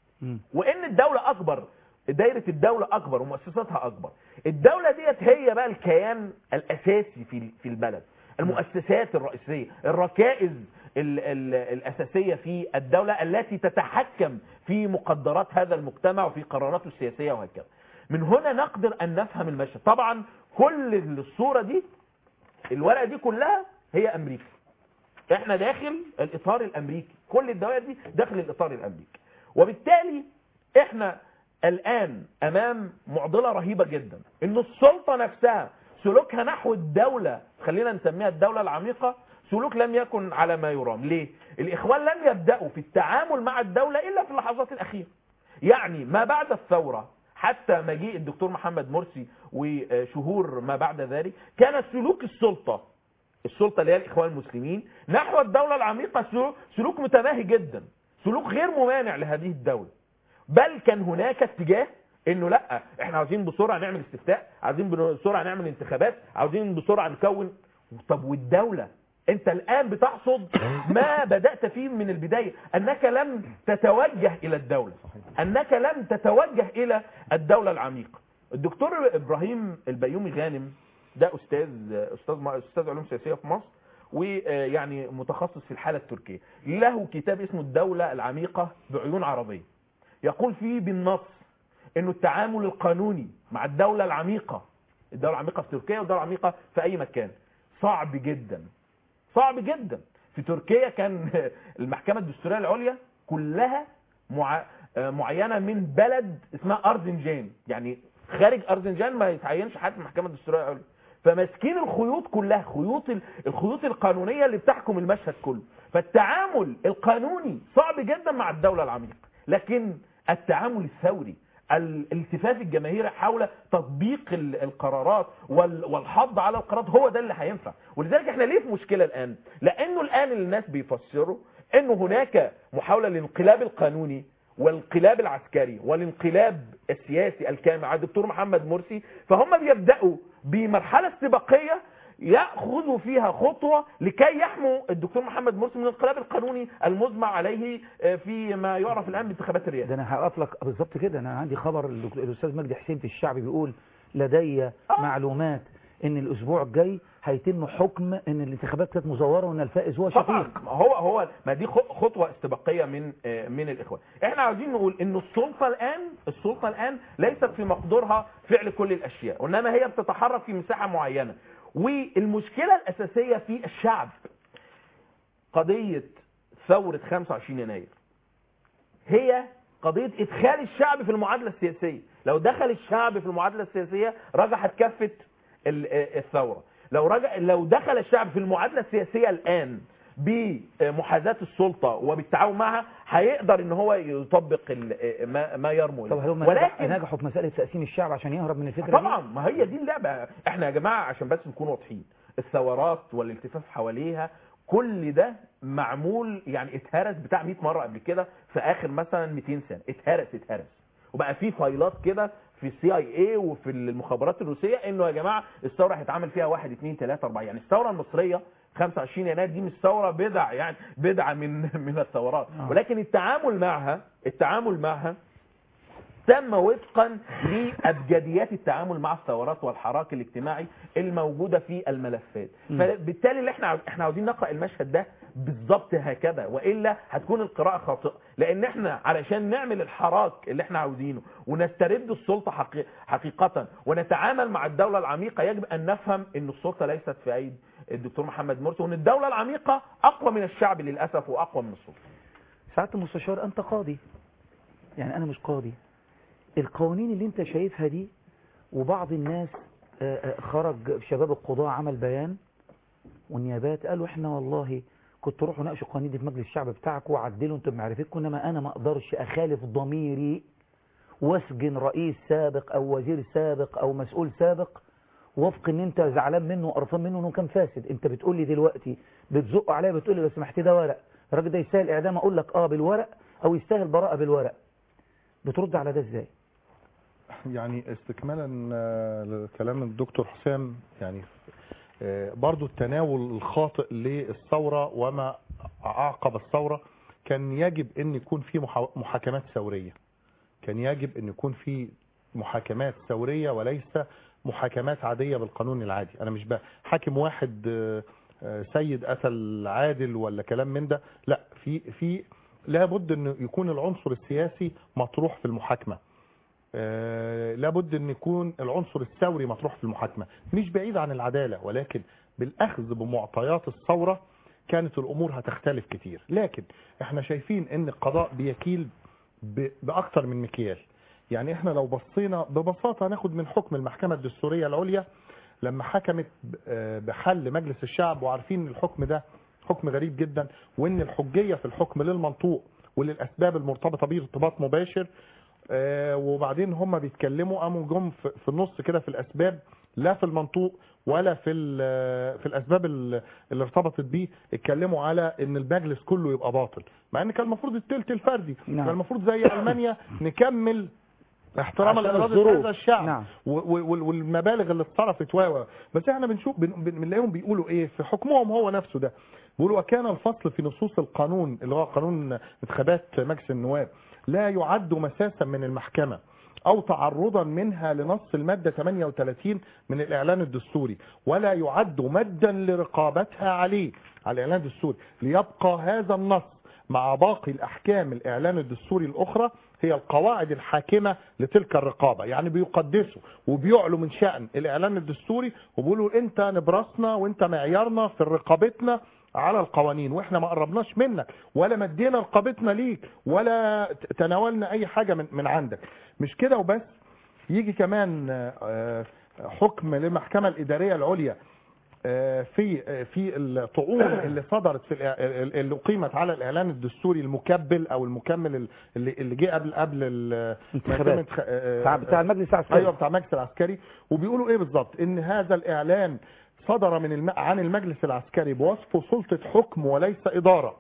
وان الدولة اكبر دايرة الدولة اكبر ومؤسساتها اكبر الدولة ديت هي بقى الكيان الاساسي في في البلد المؤسسات الرئيسية الركائز ال ال الاساسية في الدولة التي تتحكم في مقدرات هذا المجتمع وفي قراراته السياسية وهكذا من هنا نقدر ان نفهم المشهد طبعا كل الصورة دي الورقة دي كلها هي امريكا احنا داخل الاطار الامريكي كل الدوائر دي داخل الاطار الامريكي وبالتالي احنا الان امام معضله رهيبه جدا ان السلطه نفسها سلوكها نحو الدوله خلينا نسميها الدوله العميقه سلوك لم يكن على ما يرام ليه الاخوان لم يبداوا في التعامل مع الدوله الا في اللحظات الاخيره يعني ما بعد الثوره حتى مجيء الدكتور محمد مرسي وشهور ما بعد ذلك كان سلوك السلطه السلطة اللي هي الإخوان المسلمين نحو الدولة العميقة سلوك, سلوك متماهي جدا سلوك غير ممانع لهذه الدولة بل كان هناك اتجاه انه لا احنا عاوزين بسرعة نعمل استفتاء عاوزين بسرعة نعمل انتخابات عاوزين بسرعة نكون طب والدولة انت الان بتحصد ما بدأت فيه من البداية انك لم تتوجه الى الدولة انك لم تتوجه الى الدولة العميقة الدكتور ابراهيم البيومي غانم ده استاذ استاذ استاذ علوم سياسيه في مصر ويعني متخصص في الحاله التركيه له كتاب اسمه الدوله العميقه بعيون عربيه يقول فيه بالنص انه التعامل القانوني مع الدوله العميقه الدوله العميقه في تركيا والدوله العميقه في اي مكان صعب جدا صعب جدا في تركيا كان المحكمه الدستوريه العليا كلها مع... معينه من بلد اسمها ارزنجان يعني خارج ارزنجان ما يتعينش حد في المحكمه الدستوريه العليا فماسكين الخيوط كلها خيوط ال- الخيوط القانونيه اللي بتحكم المشهد كله فالتعامل القانوني صعب جدا مع الدوله العميقه لكن التعامل الثوري الالتفاف الجماهيري حول تطبيق ال- القرارات وال- والحض على القرارات هو ده اللي هينفع ولذلك احنا ليه في مشكله الان لانه الان الناس بيفسروا انه هناك محاوله للانقلاب القانوني والانقلاب العسكري والانقلاب السياسي الكامل على الدكتور محمد مرسي فهم بيبداوا بمرحله استباقيه ياخذوا فيها خطوه لكي يحموا الدكتور محمد مرسي من الانقلاب القانوني المزمع عليه آه، في ما يعرف الان بانتخابات الرئاسه ده انا هقف لك بالظبط كده انا عندي خبر الدك- الاستاذ مجدي حسين في الشعب بيقول لدي معلومات ان الاسبوع الجاي هيتم حكم ان الانتخابات كانت مزوره وان الفائز هو طبعا شقيق هو هو ما دي خ- خطوه استباقيه من آه، من الاخوان احنا عاوزين نقول ان السلطه الان السلطه الان ليست في مقدورها فعل كل الاشياء وانما هي بتتحرك في مساحه معينه والمشكله الاساسيه في الشعب قضيه ثوره 25 يناير هي قضيه ادخال الشعب في المعادله السياسيه لو دخل الشعب في المعادله السياسيه رجحت كفه ال- آه، الثوره لو رجع لو دخل الشعب في المعادله السياسيه الان بمحاذاه السلطه وبالتعاون معها هيقدر ان هو يطبق ال- ما ما يرمو طب إليه. هم ولكن نجحوا في مساله تقسيم الشعب عشان يهرب من الفكره طبعا ما هي دي اللعبه احنا يا جماعه عشان بس نكون واضحين الثورات والالتفاف حواليها كل ده معمول يعني اتهرس بتاع 100 مره قبل كده في اخر مثلا 200 سنه اتهرس اتهرس وبقى في فايلات كده في السي اي اي وفي المخابرات الروسيه انه يا جماعه الثوره هيتعمل فيها 1 2 3 4 يعني الثوره المصريه 25 يناير دي مش ثوره بدع يعني بدعه من من الثورات آه. ولكن التعامل معها التعامل معها تم وفقا لابجديات التعامل مع الثورات والحراك الاجتماعي الموجوده في الملفات مم. فبالتالي اللي احنا عاوز- احنا عاوزين نقرا المشهد ده بالظبط هكذا والا هتكون القراءه خاطئه لان احنا علشان نعمل الحراك اللي احنا عاوزينه ونسترد السلطه حقي... حقيقه ونتعامل مع الدوله العميقه يجب ان نفهم ان السلطه ليست في ايد الدكتور محمد مرسي وان الدوله العميقه اقوى من الشعب للاسف واقوى من السلطه سعاده المستشار انت قاضي يعني انا مش قاضي القوانين اللي انت شايفها دي وبعض الناس آه، آه، خرج شباب القضاء عمل بيان والنيابات قالوا احنا والله كنت روحوا ناقشوا القوانين دي في مجلس الشعب بتاعكم وعدلوا انتم بمعرفتكم انما انا ما اقدرش اخالف ضميري واسجن رئيس سابق او وزير سابق او مسؤول سابق وفق ان انت زعلان منه وقرفان منه انه كان فاسد انت بتقول لي دلوقتي بتزق عليا بتقول لي لو سمحت ده ورق الراجل ده يستاهل اعدام اقول لك اه بالورق او يستاهل براءه بالورق بترد على ده ازاي يعني استكمالا آه، لكلام الدكتور حسام يعني آه، برضو التناول الخاطئ للثورة وما أعقب الثورة كان يجب أن يكون في محا- محاكمات ثورية كان يجب أن يكون في محاكمات ثورية وليس محاكمات عادية بالقانون العادي أنا مش بحاكم واحد آه، آه، سيد قتل عادل ولا كلام من ده لا في في لابد أن يكون العنصر السياسي مطروح في المحاكمة آه، لابد ان يكون العنصر الثوري مطروح في المحاكمه مش بعيد عن العداله ولكن بالاخذ بمعطيات الثوره كانت الامور هتختلف كتير لكن احنا شايفين ان القضاء بيكيل ب- باكتر من مكيال يعني احنا لو بصينا ببساطه ناخد من حكم المحكمه الدستوريه العليا لما حكمت ب- آه، بحل مجلس الشعب وعارفين ان الحكم ده حكم غريب جدا وان الحجيه في الحكم للمنطوق وللاسباب المرتبطه به ارتباط مباشر آه، وبعدين هم بيتكلموا قاموا جم في في النص كده في الاسباب لا في المنطوق ولا في ال- في الاسباب ال- اللي ارتبطت بيه اتكلموا على ان المجلس كله يبقى باطل مع ان كان المفروض التلت الفردي نعم. كان المفروض زي المانيا نكمل احتراما عشان لاراده الظروف. هذا الشعب نعم. و- و- والمبالغ اللي اتصرفت و و. بس احنا بنشوف بن- بن- بنلاقيهم بيقولوا ايه في حكمهم هو نفسه ده بيقولوا وكان الفصل في نصوص القانون اللي هو قانون انتخابات مجلس النواب لا يعد مساسا من المحكمة أو تعرضا منها لنص المادة 38 من الإعلان الدستوري ولا يعد مدا لرقابتها عليه على الإعلان الدستوري ليبقى هذا النص مع باقي الأحكام الإعلان الدستوري الأخرى هي القواعد الحاكمة لتلك الرقابة يعني بيقدسوا وبيعلوا من شأن الإعلان الدستوري وبيقولوا أنت نبرسنا وأنت معيارنا في رقابتنا على القوانين واحنا ما قربناش منك ولا مدينا رقابتنا ليك ولا ت- تناولنا اي حاجة من, من عندك مش كده وبس يجي كمان آه، حكم للمحكمة الإدارية العليا آه، في آه، في الطعون اللي صدرت في الإع- اللي اقيمت على الاعلان الدستوري المكبل او المكمل اللي اللي جه قبل قبل ال- انتخابات. ما يتم انتخ- آه، بتاع- بتاع المجلس العسكري. ايوه بتاع المجلس العسكري وبيقولوا ايه بالظبط ان هذا الاعلان صدر من الم... عن المجلس العسكري بوصفه سلطة حكم وليس إدارة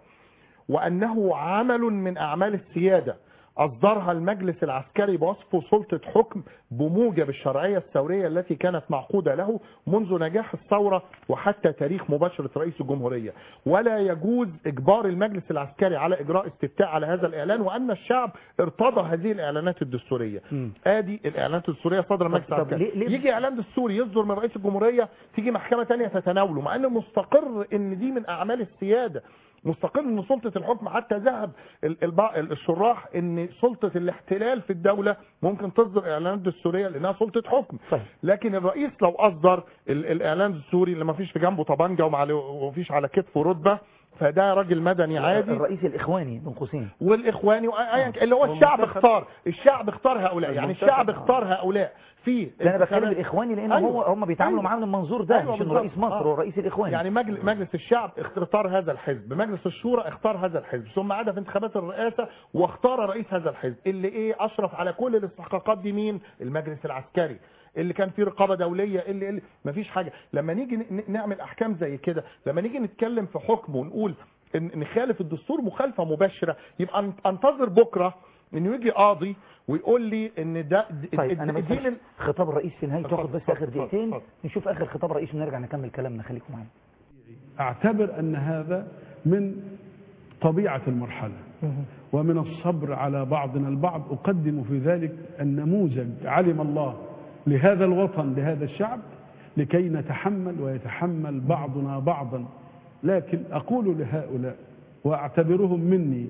وأنه عمل من أعمال السيادة أصدرها المجلس العسكري بوصفه سلطة حكم بموجب الشرعية الثورية التي كانت معقودة له منذ نجاح الثورة وحتى تاريخ مباشرة رئيس الجمهورية ولا يجوز إجبار المجلس العسكري على إجراء استفتاء على هذا الإعلان وأن الشعب ارتضى هذه الإعلانات الدستورية ادي الاعلانات الدستوريه صدر المجلس طب العسكري ليه- ليه- يجي اعلان دستوري يصدر من رئيس الجمهوريه تيجي محكمه تانية تتناوله مع ان مستقر ان دي من اعمال السياده مستقر ان سلطه الحكم حتى ذهب ال- البع- الشراح ان سلطه الاحتلال في الدوله ممكن تصدر اعلانات دستوريه لانها سلطه حكم لكن الرئيس لو اصدر ال- الاعلان الدستوري اللي ما فيش في جنبه طبنجه وما فيش على كتفه رتبه فده راجل مدني عادي الرئيس الاخواني بين قوسين والاخواني وأيا- اللي هو الشعب اختار الشعب اختار هؤلاء يعني المنتخب. الشعب اختار هؤلاء في ده انا بتكلم انتخابات- الاخواني لان أيوة. هو هم بيتعاملوا أيوة. معاه من المنظور ده أيوة مش انه بالظبط. رئيس مصر آه. هو رئيس الاخواني يعني مجل- مجلس الشعب اختار هذا الحزب مجلس الشورى اختار هذا الحزب ثم عاد في انتخابات الرئاسة واختار رئيس هذا الحزب اللي ايه اشرف على كل الاستحقاقات دي مين المجلس العسكري اللي كان فيه رقابة دولية اللي, اللي مفيش حاجة لما نيجي ن- نعمل احكام زي كده لما نيجي نتكلم في حكم ونقول ان نخالف الدستور مخالفة مباشرة يبقى أن- انتظر بكرة انه يجي قاضي ويقول لي ان ده طيب انا بس الدين ال- خطاب الرئيس في نهايه تاخد بس اتفضل، اخر اتفضل، دقيقتين اتفضل. نشوف اخر خطاب الرئيس ونرجع نكمل كلامنا خليكم معانا اعتبر أن هذا من طبيعة المرحلة ومن الصبر على بعضنا البعض أقدم في ذلك النموذج علم الله لهذا الوطن لهذا الشعب لكي نتحمل ويتحمل بعضنا بعضا لكن أقول لهؤلاء وأعتبرهم مني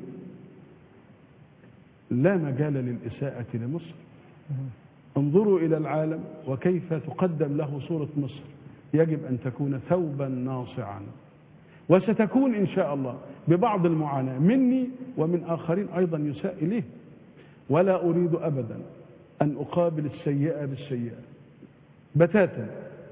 لا مجال للإساءة لمصر انظروا إلى العالم وكيف تقدم له صورة مصر يجب أن تكون ثوبا ناصعا وستكون إن شاء الله ببعض المعاناة مني ومن آخرين أيضا يساء إليه ولا أريد أبدا أن أقابل السيئة بالسيئة بتاتا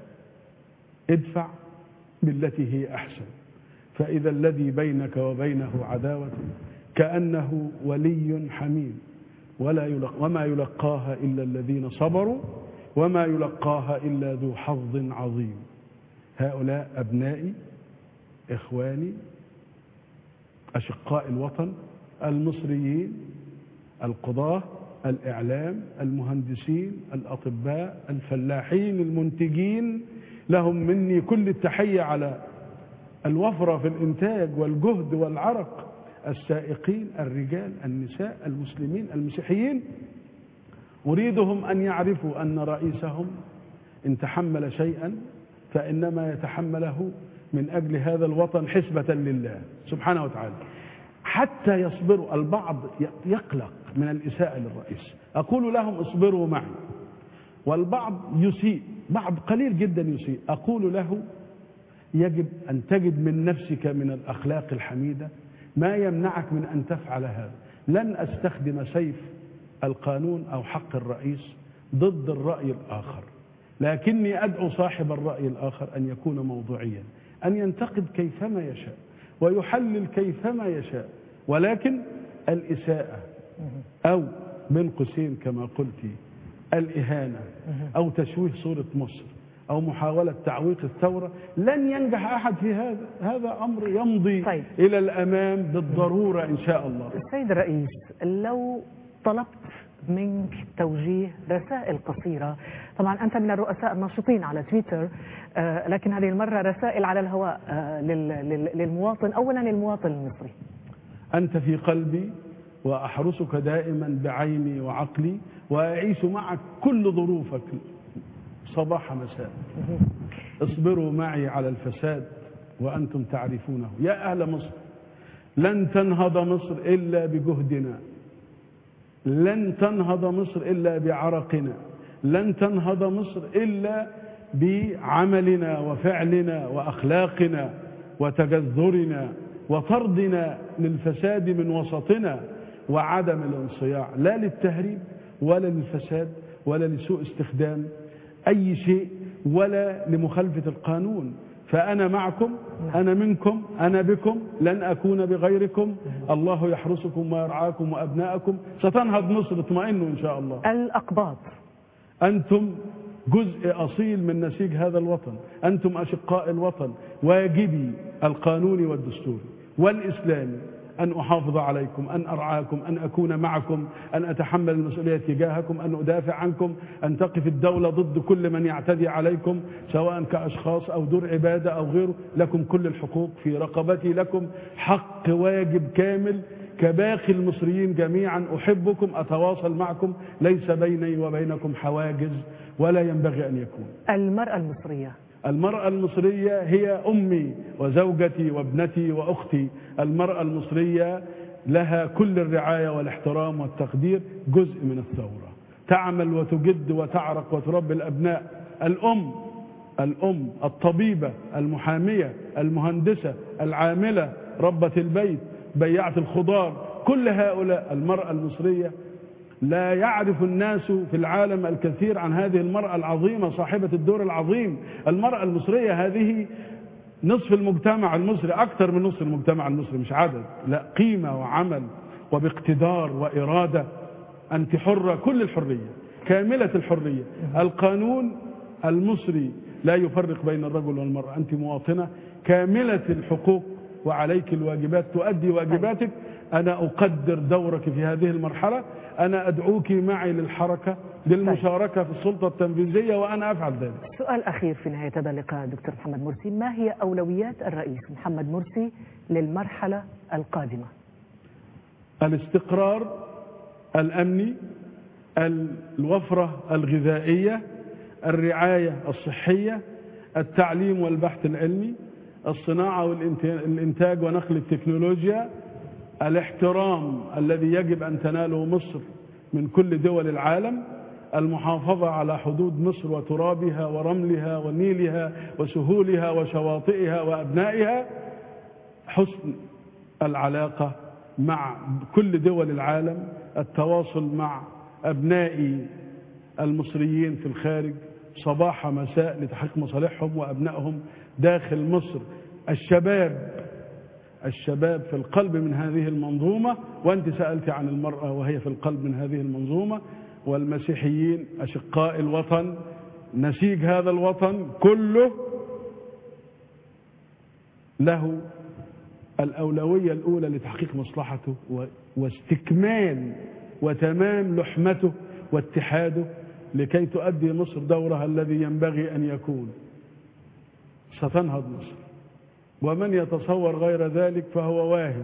ادفع بالتي هي أحسن فإذا الذي بينك وبينه عداوة كأنه ولي حميم ولا يلق وما يلقاها إلا الذين صبروا وما يلقاها إلا ذو حظ عظيم هؤلاء أبنائي إخواني أشقاء الوطن المصريين القضاة الإعلام المهندسين الأطباء الفلاحين المنتجين لهم مني كل التحية على الوفرة في الإنتاج والجهد والعرق السائقين الرجال النساء المسلمين المسيحيين أريدهم أن يعرفوا أن رئيسهم إن تحمل شيئا فإنما يتحمله من أجل هذا الوطن حسبة لله سبحانه وتعالى حتى يصبروا البعض يقلق من الإساءة للرئيس أقول لهم اصبروا معي والبعض يسيء بعض قليل جدا يسيء أقول له يجب أن تجد من نفسك من الأخلاق الحميدة ما يمنعك من أن تفعل هذا لن أستخدم سيف القانون أو حق الرئيس ضد الرأي الآخر لكني أدعو صاحب الرأي الآخر أن يكون موضوعيا أن ينتقد كيفما يشاء ويحلل كيفما يشاء ولكن الإساءة أو بين قوسين كما قلت الإهانة أو تشويه صورة مصر أو محاولة تعويق الثورة لن ينجح أحد في هذا هذا أمر يمضي طيب. إلى الأمام بالضرورة إن شاء الله السيد الرئيس لو طلبت منك توجيه رسائل قصيرة طبعا أنت من الرؤساء الناشطين على تويتر آه، لكن هذه المرة رسائل على الهواء آه، لل- لل- للمواطن أولا المواطن المصري أنت في قلبي وأحرسك دائما بعيني وعقلي وأعيش معك كل ظروفك صباح مساء اصبروا معي على الفساد وأنتم تعرفونه يا أهل مصر لن تنهض مصر إلا بجهدنا لن تنهض مصر إلا بعرقنا لن تنهض مصر إلا بعملنا وفعلنا وأخلاقنا وتجذرنا وطردنا للفساد من وسطنا وعدم الانصياع لا للتهريب ولا للفساد ولا لسوء استخدام أي شيء ولا لمخالفة القانون فأنا معكم أنا منكم أنا بكم لن أكون بغيركم الله يحرسكم ويرعاكم وأبناءكم ستنهض مصر اطمئنوا إن شاء الله الأقباط أنتم جزء أصيل من نسيج هذا الوطن أنتم أشقاء الوطن واجبي القانوني والدستوري والإسلامي أن أحافظ عليكم أن أرعاكم أن أكون معكم أن أتحمل المسؤولية تجاهكم أن أدافع عنكم أن تقف الدولة ضد كل من يعتدي عليكم سواء كأشخاص أو دور عبادة أو غيره لكم كل الحقوق في رقبتي لكم حق واجب كامل كباقي المصريين جميعا أحبكم أتواصل معكم ليس بيني وبينكم حواجز ولا ينبغي أن يكون المرأة المصرية المرأة المصرية هي أمي وزوجتي وابنتي وأختي المرأة المصرية لها كل الرعاية والاحترام والتقدير جزء من الثورة تعمل وتجد وتعرق وتربي الأبناء الأم الأم الطبيبة المحامية المهندسة العاملة ربة البيت بيعة الخضار كل هؤلاء المرأة المصرية لا يعرف الناس في العالم الكثير عن هذه المرأة العظيمة صاحبة الدور العظيم المرأة المصرية هذه نصف المجتمع المصري أكثر من نصف المجتمع المصري مش عدد لا قيمة وعمل وباقتدار وإرادة أنت حرة كل الحرية كاملة الحرية القانون المصري لا يفرق بين الرجل والمرأة أنت مواطنة كاملة الحقوق وعليك الواجبات تؤدي واجباتك أنا أقدر دورك في هذه المرحلة أنا أدعوك معي للحركة للمشاركة في السلطة التنفيذية وأنا أفعل ذلك سؤال أخير في نهاية هذا اللقاء دكتور محمد مرسي ما هي أولويات الرئيس محمد مرسي للمرحلة القادمة الاستقرار الأمني الوفرة الغذائية الرعاية الصحية التعليم والبحث العلمي الصناعة والإنتاج ونقل التكنولوجيا الاحترام الذي يجب أن تناله مصر من كل دول العالم المحافظة على حدود مصر وترابها ورملها ونيلها وسهولها وشواطئها وأبنائها حسن العلاقة مع كل دول العالم التواصل مع أبناء المصريين في الخارج صباح مساء لتحقيق مصالحهم وأبنائهم داخل مصر الشباب الشباب في القلب من هذه المنظومة وأنت سألت عن المرأة وهي في القلب من هذه المنظومة والمسيحيين أشقاء الوطن نسيج هذا الوطن كله له الأولوية الأولى لتحقيق مصلحته و- واستكمال وتمام لحمته واتحاده لكي تؤدي مصر دورها الذي ينبغي أن يكون ستنهض مصر ومن يتصور غير ذلك فهو واهم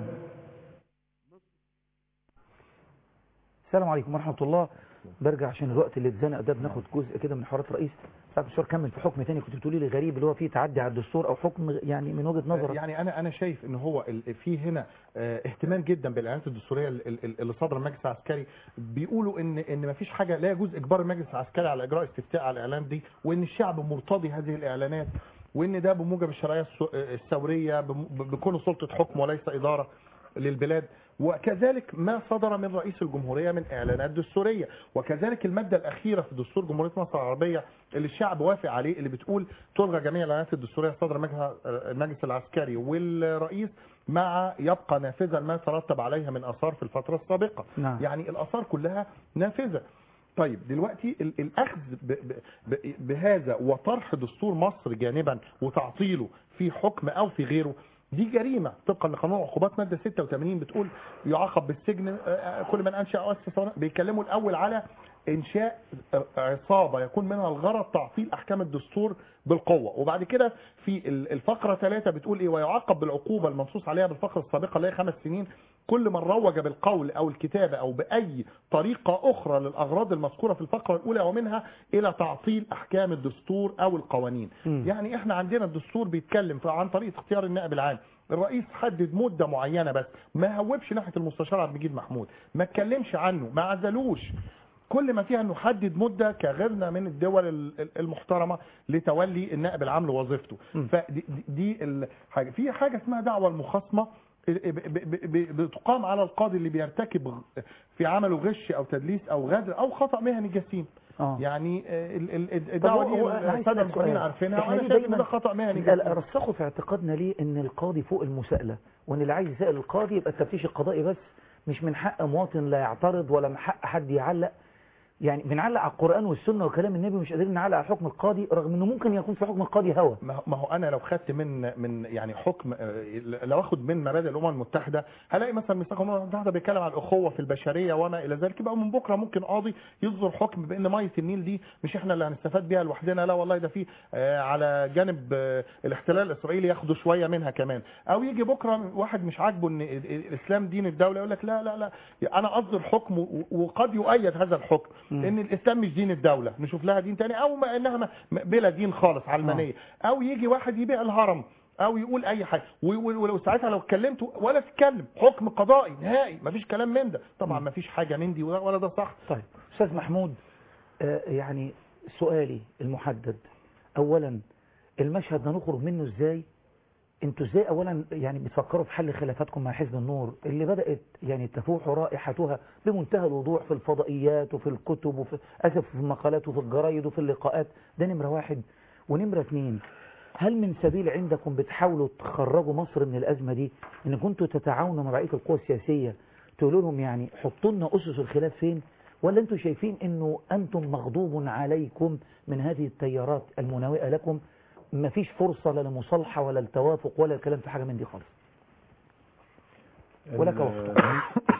السلام عليكم ورحمة الله برجع عشان الوقت اللي اتزنق ده بناخد جزء كده من حوارات رئيس ساعة الشهر كمل في حكم تاني كنت بتقولي لي غريب اللي هو فيه تعدي على الدستور او حكم يعني من وجهة نظرك يعني انا انا شايف ان هو ال- في هنا آه، اهتمام جدا بالاعلانات الدستوريه ال- ال- اللي صدر المجلس العسكري بيقولوا ان ان ما فيش حاجه لا يجوز اجبار المجلس العسكري على اجراء استفتاء على الاعلانات دي وان الشعب مرتضي هذه الاعلانات وان ده بموجب الشرعيه الس- الثوريه بم- بكونه سلطه حكم وليس اداره للبلاد وكذلك ما صدر من رئيس الجمهورية من إعلانات دستورية وكذلك المادة الأخيرة في دستور جمهورية مصر العربية اللي الشعب وافق عليه اللي بتقول تلغى جميع الإعلانات الدستورية صدر مجلس- المجلس العسكري والرئيس مع يبقى نافذا ما ترتب عليها من آثار في الفترة السابقة نعم. يعني الآثار كلها نافذة طيب دلوقتي ال- الأخذ ب- ب- ب- بهذا وطرح دستور مصر جانبا وتعطيله في حكم أو في غيره دي جريمة طبقا لقانون العقوبات مادة 86 بتقول يعاقب بالسجن آه، آه، كل من أنشأ أو أسس صنع- بيتكلموا الأول على إنشاء آه، عصابة يكون منها الغرض تعطيل أحكام الدستور بالقوة وبعد كده في ال- الفقرة 3 بتقول إيه ويعاقب بالعقوبة المنصوص عليها بالفقرة السابقة اللي هي خمس سنين كل من روج بالقول أو الكتابة أو بأي طريقة أخرى للأغراض المذكورة في الفقرة الأولى ومنها إلى تعطيل أحكام الدستور أو القوانين يعني إحنا عندنا الدستور بيتكلم ف- عن طريقة اختيار النائب العام الرئيس حدد مدة معينة بس ما هوبش ناحية المستشار عبد المجيد محمود ما اتكلمش عنه ما عزلوش كل ما فيها انه حدد مده كغيرنا من الدول ال- ال- المحترمه لتولي النائب العام لوظيفته فدي دي- دي الحاجه في حاجه اسمها دعوه المخاصمه ب- ب- ب- بتقام على القاضي اللي بيرتكب غ- في عمله غش او تدليس او غدر او خطا مهني جسيم آه. يعني آه، ال- ال- طب الدعوه هو- هو أنا دي عايز الساده أسأل المسؤولين سؤال. عارفينها إحنا وانا ليه شايف ان دايماً ده خطا مهني لا، جسيم رسخوا في اعتقادنا ليه ان القاضي فوق المساءلة وان اللي عايز يسأل القاضي يبقى التفتيش القضائي بس مش من حق مواطن لا يعترض ولا من حق حد يعلق يعني بنعلق على القرآن والسنة وكلام النبي مش قادرين نعلق على حكم القاضي رغم انه ممكن يكون في حكم القاضي هوى ما ما هو انا لو خدت من من يعني حكم آه، لو اخد من مبادئ الامم المتحده هلاقي مثلا ميثاق الامم المتحده بيتكلم عن الاخوه في البشريه وما الى ذلك يبقى من بكره ممكن قاضي يصدر حكم بان ميه النيل دي مش احنا اللي هنستفاد بيها لوحدنا لا والله ده في آه، على جانب آه، الاحتلال الاسرائيلي ياخدوا شويه منها كمان او يجي بكره واحد مش عاجبه ان ال- ال- الاسلام دين الدوله يقول لك لا لا لا انا اصدر حكم و- وقد يؤيد هذا الحكم ان الاسلام مش دين الدوله نشوف لها دين تاني او ما انها ما- ما- بلا دين خالص علمانيه او يجي واحد يبيع الهرم او يقول اي حاجه و- و- ولو ساعتها لو اتكلمت ولا تتكلم حكم قضائي نهائي مفيش كلام من ده طبعا مفيش حاجه من دي ولا ولا ده صح طيب استاذ محمود آه، يعني سؤالي المحدد اولا المشهد ده نخرج منه ازاي انتوا ازاي اولا يعني بتفكروا في حل خلافاتكم مع حزب النور اللي بدات يعني تفوح رائحتها بمنتهى الوضوح في الفضائيات وفي الكتب وفي اسف في المقالات وفي الجرايد وفي اللقاءات ده نمره واحد ونمره اثنين هل من سبيل عندكم بتحاولوا تخرجوا مصر من الازمه دي ان كنتوا تتعاونوا مع بقيه القوى السياسيه تقولوا لهم يعني حطوا لنا اسس الخلاف فين ولا انتوا شايفين انه انتم مغضوب عليكم من هذه التيارات المناوئه لكم مفيش فرصه لا لمصالحه ولا لتوافق ولا الكلام في حاجه من دي خالص ولك وقت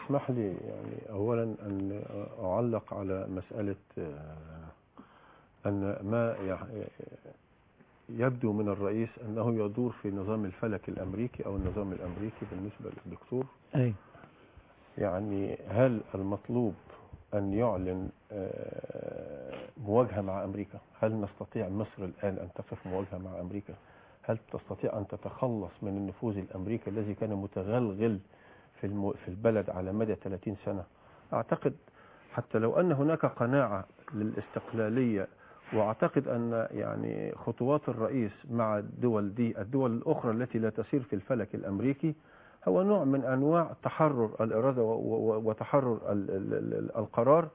اسمح لي يعني اولا ان اعلق على مساله آه، ان ما يح- يبدو من الرئيس انه يدور في نظام الفلك الامريكي او النظام الامريكي بالنسبه للدكتور أي يعني هل المطلوب أن يعلن آه، مواجهة مع أمريكا هل نستطيع مصر الآن أن تقف مواجهة مع أمريكا هل تستطيع أن تتخلص من النفوذ الأمريكي الذي كان متغلغل في الم- في البلد على مدى 30 سنة أعتقد حتى لو أن هناك قناعة للاستقلالية واعتقد ان يعني خطوات الرئيس مع الدول دي الدول الاخرى التي لا تسير في الفلك الامريكي هو نوع من انواع تحرر الاراده و- و- وتحرر ال- ال- ال- القرار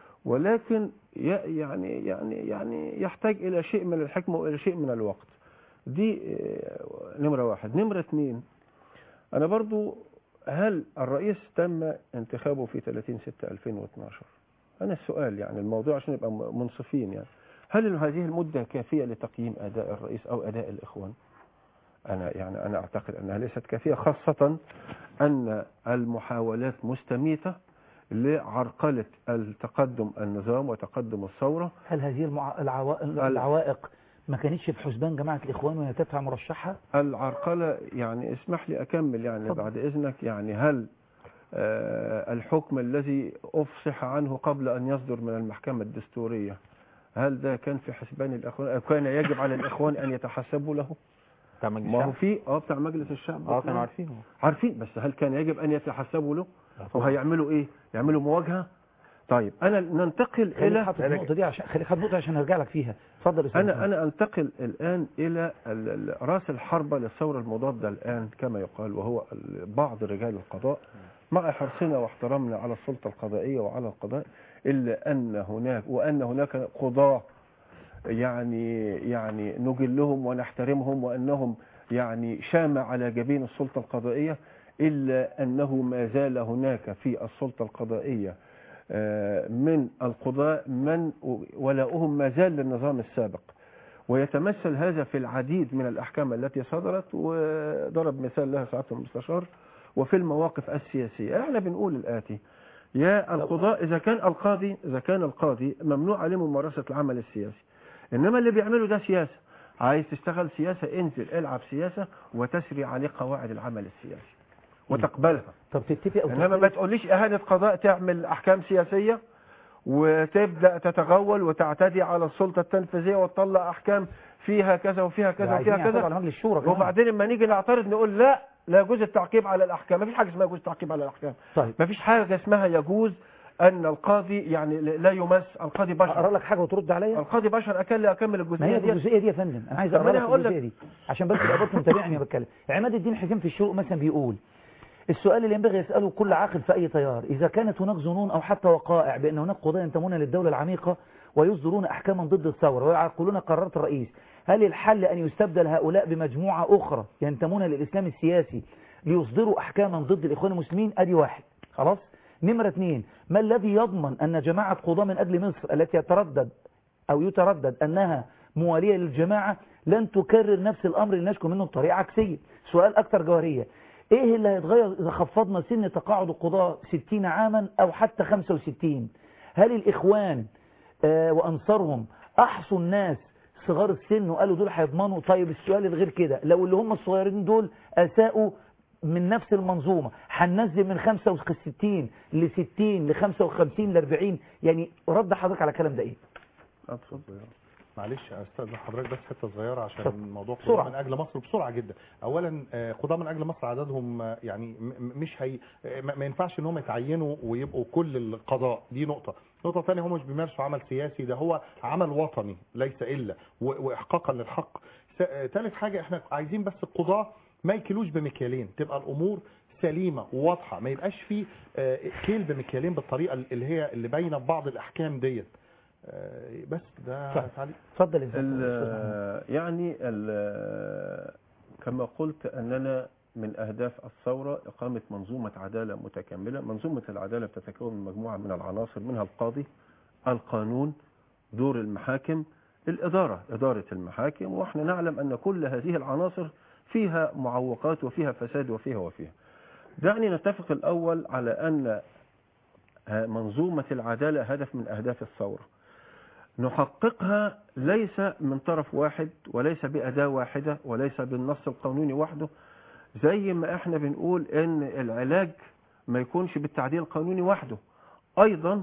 ولكن ي- يعني يعني يعني يحتاج الى شيء من الحكمه والى شيء من الوقت دي آه، نمره واحد نمره اثنين انا برضو هل الرئيس تم انتخابه في 30 6 2012 انا السؤال يعني الموضوع عشان نبقى م- منصفين يعني هل هذه المدة كافية لتقييم أداء الرئيس أو أداء الإخوان أنا يعني أنا أعتقد أنها ليست كافية خاصة أن المحاولات مستميتة لعرقلة التقدم النظام وتقدم الثورة هل هذه المع... العوا... العوائق ما كانتش في حسبان جماعة الإخوان وهي تدفع مرشحها؟ العرقلة يعني اسمح لي أكمل يعني بعد إذنك يعني هل آه، الحكم الذي أفصح عنه قبل أن يصدر من المحكمة الدستورية هل ده كان في حسبان الإخوان أو كان يجب على الإخوان أن يتحسبوا له بتاع مجلس ما هو الشعب في اه بتاع مجلس الشعب اه كانوا عارفينه عارفين بس هل كان يجب أن يتحسبوا له طبعا. وهيعملوا إيه يعملوا مواجهة طيب أنا ننتقل خليك إلى حاطط النقطة دي عشان خليك حاطط النقطة عشان ارجع لك فيها اتفضل يا أستاذ أنا محمد. أنا أنتقل الآن إلى ال- ال- رأس الحربة للثورة المضادة الآن كما يقال وهو ال- بعض رجال القضاء مع حرصنا واحترامنا على السلطة القضائية وعلى القضاء إلا أن هناك وأن هناك قضاة يعني يعني نجلهم ونحترمهم وأنهم يعني شامة على جبين السلطة القضائية إلا أنه ما زال هناك في السلطة القضائية آه، من القضاء من ولاؤهم ما زال للنظام السابق ويتمثل هذا في العديد من الأحكام التي صدرت وضرب مثال لها سعادة المستشار وفي المواقف السياسية احنا بنقول الآتي يا القضاء إذا كان القاضي إذا كان القاضي ممنوع عليه ممارسة العمل السياسي إنما اللي بيعمله ده سياسة عايز تشتغل سياسة انزل العب سياسة وتسري عليه قواعد العمل السياسي وتقبلها طب تتفق أو انما ما تختلف؟ تقوليش اهانه قضاء تعمل احكام سياسيه وتبدا تتغول وتعتدي على السلطه التنفيذيه وتطلع احكام فيها كذا وفيها كذا عايزين وفيها يعترضوا كذا على مجلس الشورى كمان. وبعدين لما نيجي نعترض نقول لا لا يجوز التعقيب على الاحكام ما فيش حاجه اسمها يجوز التعقيب على الاحكام طيب ما فيش حاجه اسمها يجوز ان القاضي يعني لا يمس القاضي بشر اقرا لك حاجه وترد عليا القاضي بشر اكل اكمل ما الجزئيه هي دي الجزئيه دي يا فندم انا عايز طب اقرا أنا لك هقول لك. الجزئيه دي عشان بس تبقى برضه متابعني وانا بتكلم عماد الدين حسين في الشروق مثلا بيقول السؤال اللي ينبغي يساله كل عاقل في اي تيار اذا كانت هناك ظنون او حتى وقائع بان هناك قضاة ينتمون للدوله العميقه ويصدرون احكاما ضد الثوره ويعقلون قرارات الرئيس هل الحل ان يستبدل هؤلاء بمجموعه اخرى ينتمون للاسلام السياسي ليصدروا احكاما ضد الاخوان المسلمين ادي واحد خلاص نمرة اثنين ما الذي يضمن أن جماعة قضاة من أجل مصر التي يتردد أو يتردد أنها موالية للجماعة لن تكرر نفس الأمر اللي نشكو منه بطريقة عكسية سؤال أكثر جوهرية إيه اللي هيتغير إذا خفضنا سن تقاعد القضاة 60 عاما أو حتى 65 هل الإخوان آه وأنصارهم أحصوا الناس صغار السن وقالوا دول هيضمنوا طيب السؤال الغير كده لو اللي هم الصغيرين دول أساءوا من نفس المنظومة هننزل من 65 ل 60 ل 55 ل 40 يعني رد حضرتك على الكلام ده ايه اتفضل معلش استاذن حضرتك بس حته صغيره عشان اتفضل. الموضوع بسرعة. قضاء من اجل مصر بسرعه جدا اولا آه، قضاء من اجل مصر عددهم آه، يعني م- م- مش هي آه، ما ما ينفعش ان هم يتعينوا ويبقوا كل القضاء دي نقطه نقطه ثانيه هم مش بيمارسوا عمل سياسي ده هو عمل وطني ليس الا و- واحقاقا للحق س- آه، ثالث حاجه احنا عايزين بس القضاه ما يكلوش بمكيالين تبقى الامور سليمه وواضحه ما يبقاش في آه، كيل بمكيالين بالطريقه اللي هي اللي باينه في بعض الاحكام ديت آه، بس ده طيب. تعليق اتفضل يا أستاذ ال- يعني ال- كما قلت أننا من أهداف الثورة إقامة منظومة عدالة متكاملة منظومة العدالة بتتكون من مجموعة من العناصر منها القاضي القانون دور المحاكم الإدارة إدارة المحاكم وإحنا نعلم أن كل هذه العناصر فيها معوقات وفيها فساد وفيها وفيها دعني نتفق الأول على أن ه- منظومة العدالة هدف من أهداف الثورة نحققها ليس من طرف واحد وليس بأداة واحدة وليس بالنص القانوني وحده زي ما احنا بنقول ان العلاج ما يكونش بالتعديل القانوني وحده ايضا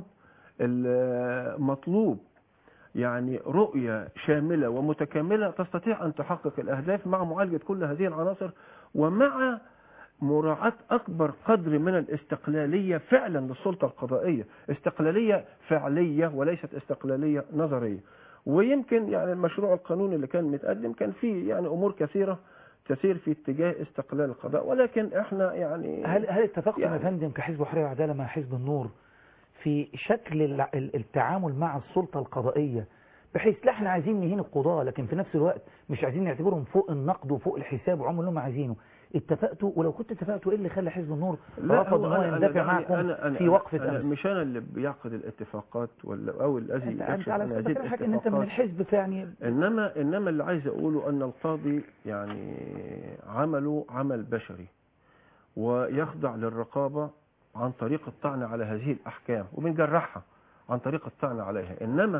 المطلوب يعني رؤية شاملة ومتكاملة تستطيع أن تحقق الأهداف مع معالجة كل هذه العناصر ومع مراعاة أكبر قدر من الاستقلالية فعلا للسلطة القضائية استقلالية فعلية وليست استقلالية نظرية ويمكن يعني المشروع القانوني اللي كان متقدم كان فيه يعني أمور كثيرة تسير في اتجاه استقلال القضاء ولكن احنا يعني هل هل اتفقتم يعني يا فندم كحزب حرية وعدالة مع حزب النور في شكل الع- ال- التعامل مع السلطة القضائية بحيث لا احنا عايزين نهين القضاة لكن في نفس الوقت مش عايزين نعتبرهم فوق النقد وفوق الحساب وعمل اللي هم عايزينه اتفقتوا ولو كنت اتفقتوا ايه اللي خلى حزب النور رفض ان هو يندفع معكم في وقفة أنا امس مش انا اللي بيعقد الاتفاقات ولا او الذي انت, انت يكشف على عن هذه فكرة حاجة ان انت من الاتفاقات. الحزب فيعني انما انما اللي عايز اقوله ان القاضي يعني عمله عمل بشري ويخضع للرقابه عن طريق الطعن على هذه الاحكام وبنجرحها عن طريق الطعن عليها انما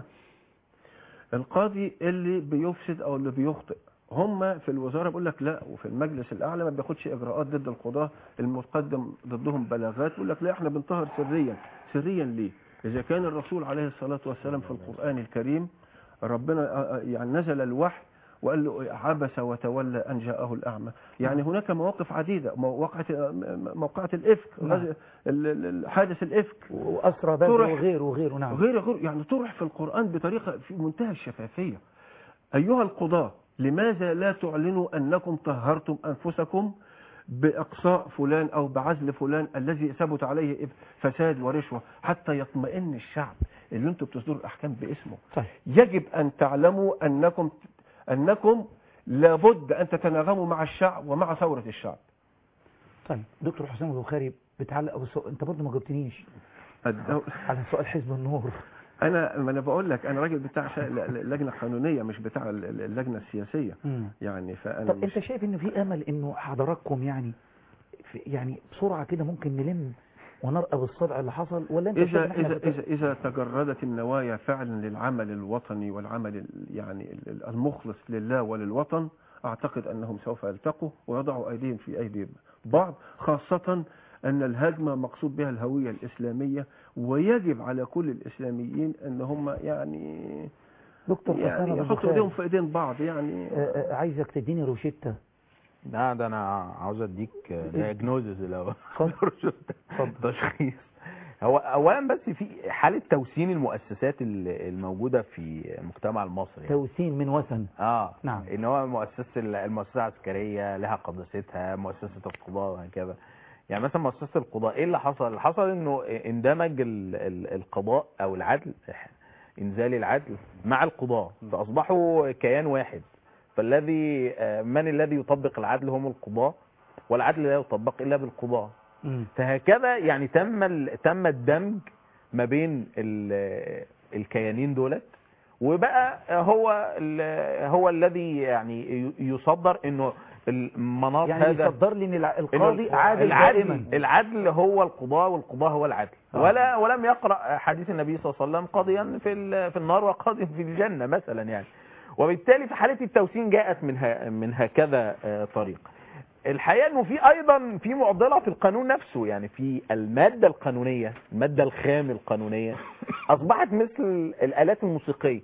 القاضي اللي بيفسد او اللي بيخطئ هم في الوزاره بيقول لك لا وفي المجلس الاعلى ما بياخدش اجراءات ضد القضاه المقدم ضدهم بلاغات بيقول لك لا احنا بنطهر سريا سريا ليه اذا كان الرسول عليه الصلاه والسلام في القران الكريم ربنا آه، آه، يعني نزل الوحي وقال له عبس وتولى ان جاءه الاعمى يعني هناك مواقف عديده موقعه موقعه الافك نعم. غز- ال- ال- حادث الافك واسرى بدر طرح- وغيره وغيره نعم غير غير يعني طرح في القرآن بطريقة في منتهى الشفافية أيها القضاة لماذا لا تعلنوا أنكم طهرتم أنفسكم بإقصاء فلان أو بعزل فلان الذي ثبت عليه فساد ورشوة حتى يطمئن الشعب اللي انتم بتصدروا الأحكام باسمه صحيح. يجب أن تعلموا أنكم أنكم لابد أن تتناغموا مع الشعب ومع ثورة الشعب طيب دكتور حسام البخاري بتعلق بس انت برضه ما جاوبتنيش الدو... على سؤال حزب النور انا ما انا بقول لك انا راجل بتاع شا- ل- ل- لجنه قانونيه مش بتاع ال- ال- اللجنه السياسيه مم. يعني فانا طب انت شايف ان في امل انه حضراتكم يعني في يعني بسرعه كده ممكن نلم ونرقب الصدع اللي حصل ولا انت شايف إذا إن إحنا إذا بت- إذا إذا تجردت النوايا فعلا للعمل الوطني والعمل ال- يعني ال- ال- المخلص لله وللوطن أعتقد أنهم سوف يلتقوا ويضعوا أيديهم في أيدي بعض خاصة أن الهجمة مقصود بها الهوية الإسلامية ويجب على كل الإسلاميين أن هم يعني دكتور حسام يعني أبو يحطوا بخاري. إيديهم في إيدين بعض يعني آه، آه، عايزك تديني روشتة لا ده انا عاوز اديك دياجنوزز الاول تشخيص هو اولا بس في حاله توسين المؤسسات ال- الموجوده في المجتمع المصري يعني. توسين من وثن اه نعم. ان هو مؤسسه ال- المؤسسه العسكريه لها قداستها مؤسسه القضاء وهكذا يعني مثلا مؤسسه القضاء ايه اللي حصل اللي حصل انه اندمج ال- ال- القضاء او العدل انزال العدل مع القضاء فاصبحوا كيان واحد فالذي آه، من الذي يطبق العدل هم القضاء والعدل لا يطبق الا بالقضاء فهكذا يعني تم ال- تم الدمج ما بين ال- الكيانين دولت وبقى هو ال- هو الذي يعني ي- يصدر انه المناط يعني هذا يصدر لي ان الع- إنه القاضي عادل العدل دائما العدل هو القضاء والقضاء هو العدل آه. ولا ولم يقرأ حديث النبي صلى الله عليه وسلم قاضيا في ال- في النار وقاضي في الجنة مثلا يعني وبالتالي في حالة التوسين جاءت من ها- من هكذا آه، طريق الحقيقة انه في ايضا في معضلة في القانون نفسه يعني في المادة القانونية المادة الخام القانونية اصبحت مثل الالات الموسيقية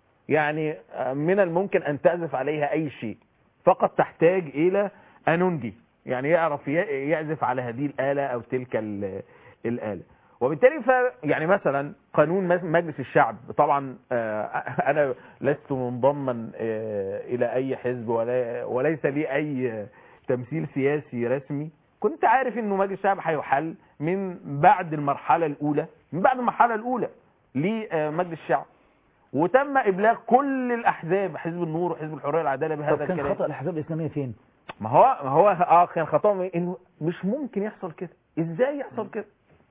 يعني آه، من الممكن ان تعزف عليها اي شيء فقط تحتاج الى انوندي يعني يعرف ي- يعزف على هذه الآلة او تلك ال- الآلة وبالتالي ف يعني مثلا قانون مس- مجلس الشعب طبعا آه، انا لست منضما آه، الى اي حزب ولا وليس لي اي تمثيل سياسي رسمي كنت عارف انه مجلس الشعب هيحل من بعد المرحله الاولى من بعد المرحله الاولى لمجلس الشعب وتم ابلاغ كل الاحزاب حزب النور وحزب الحريه والعداله طب بهذا كان الكلام خطأ الاحزاب الاسلاميه فين ما هو ما هو اه كان خطأهم انه مش ممكن يحصل كده ازاي يحصل كده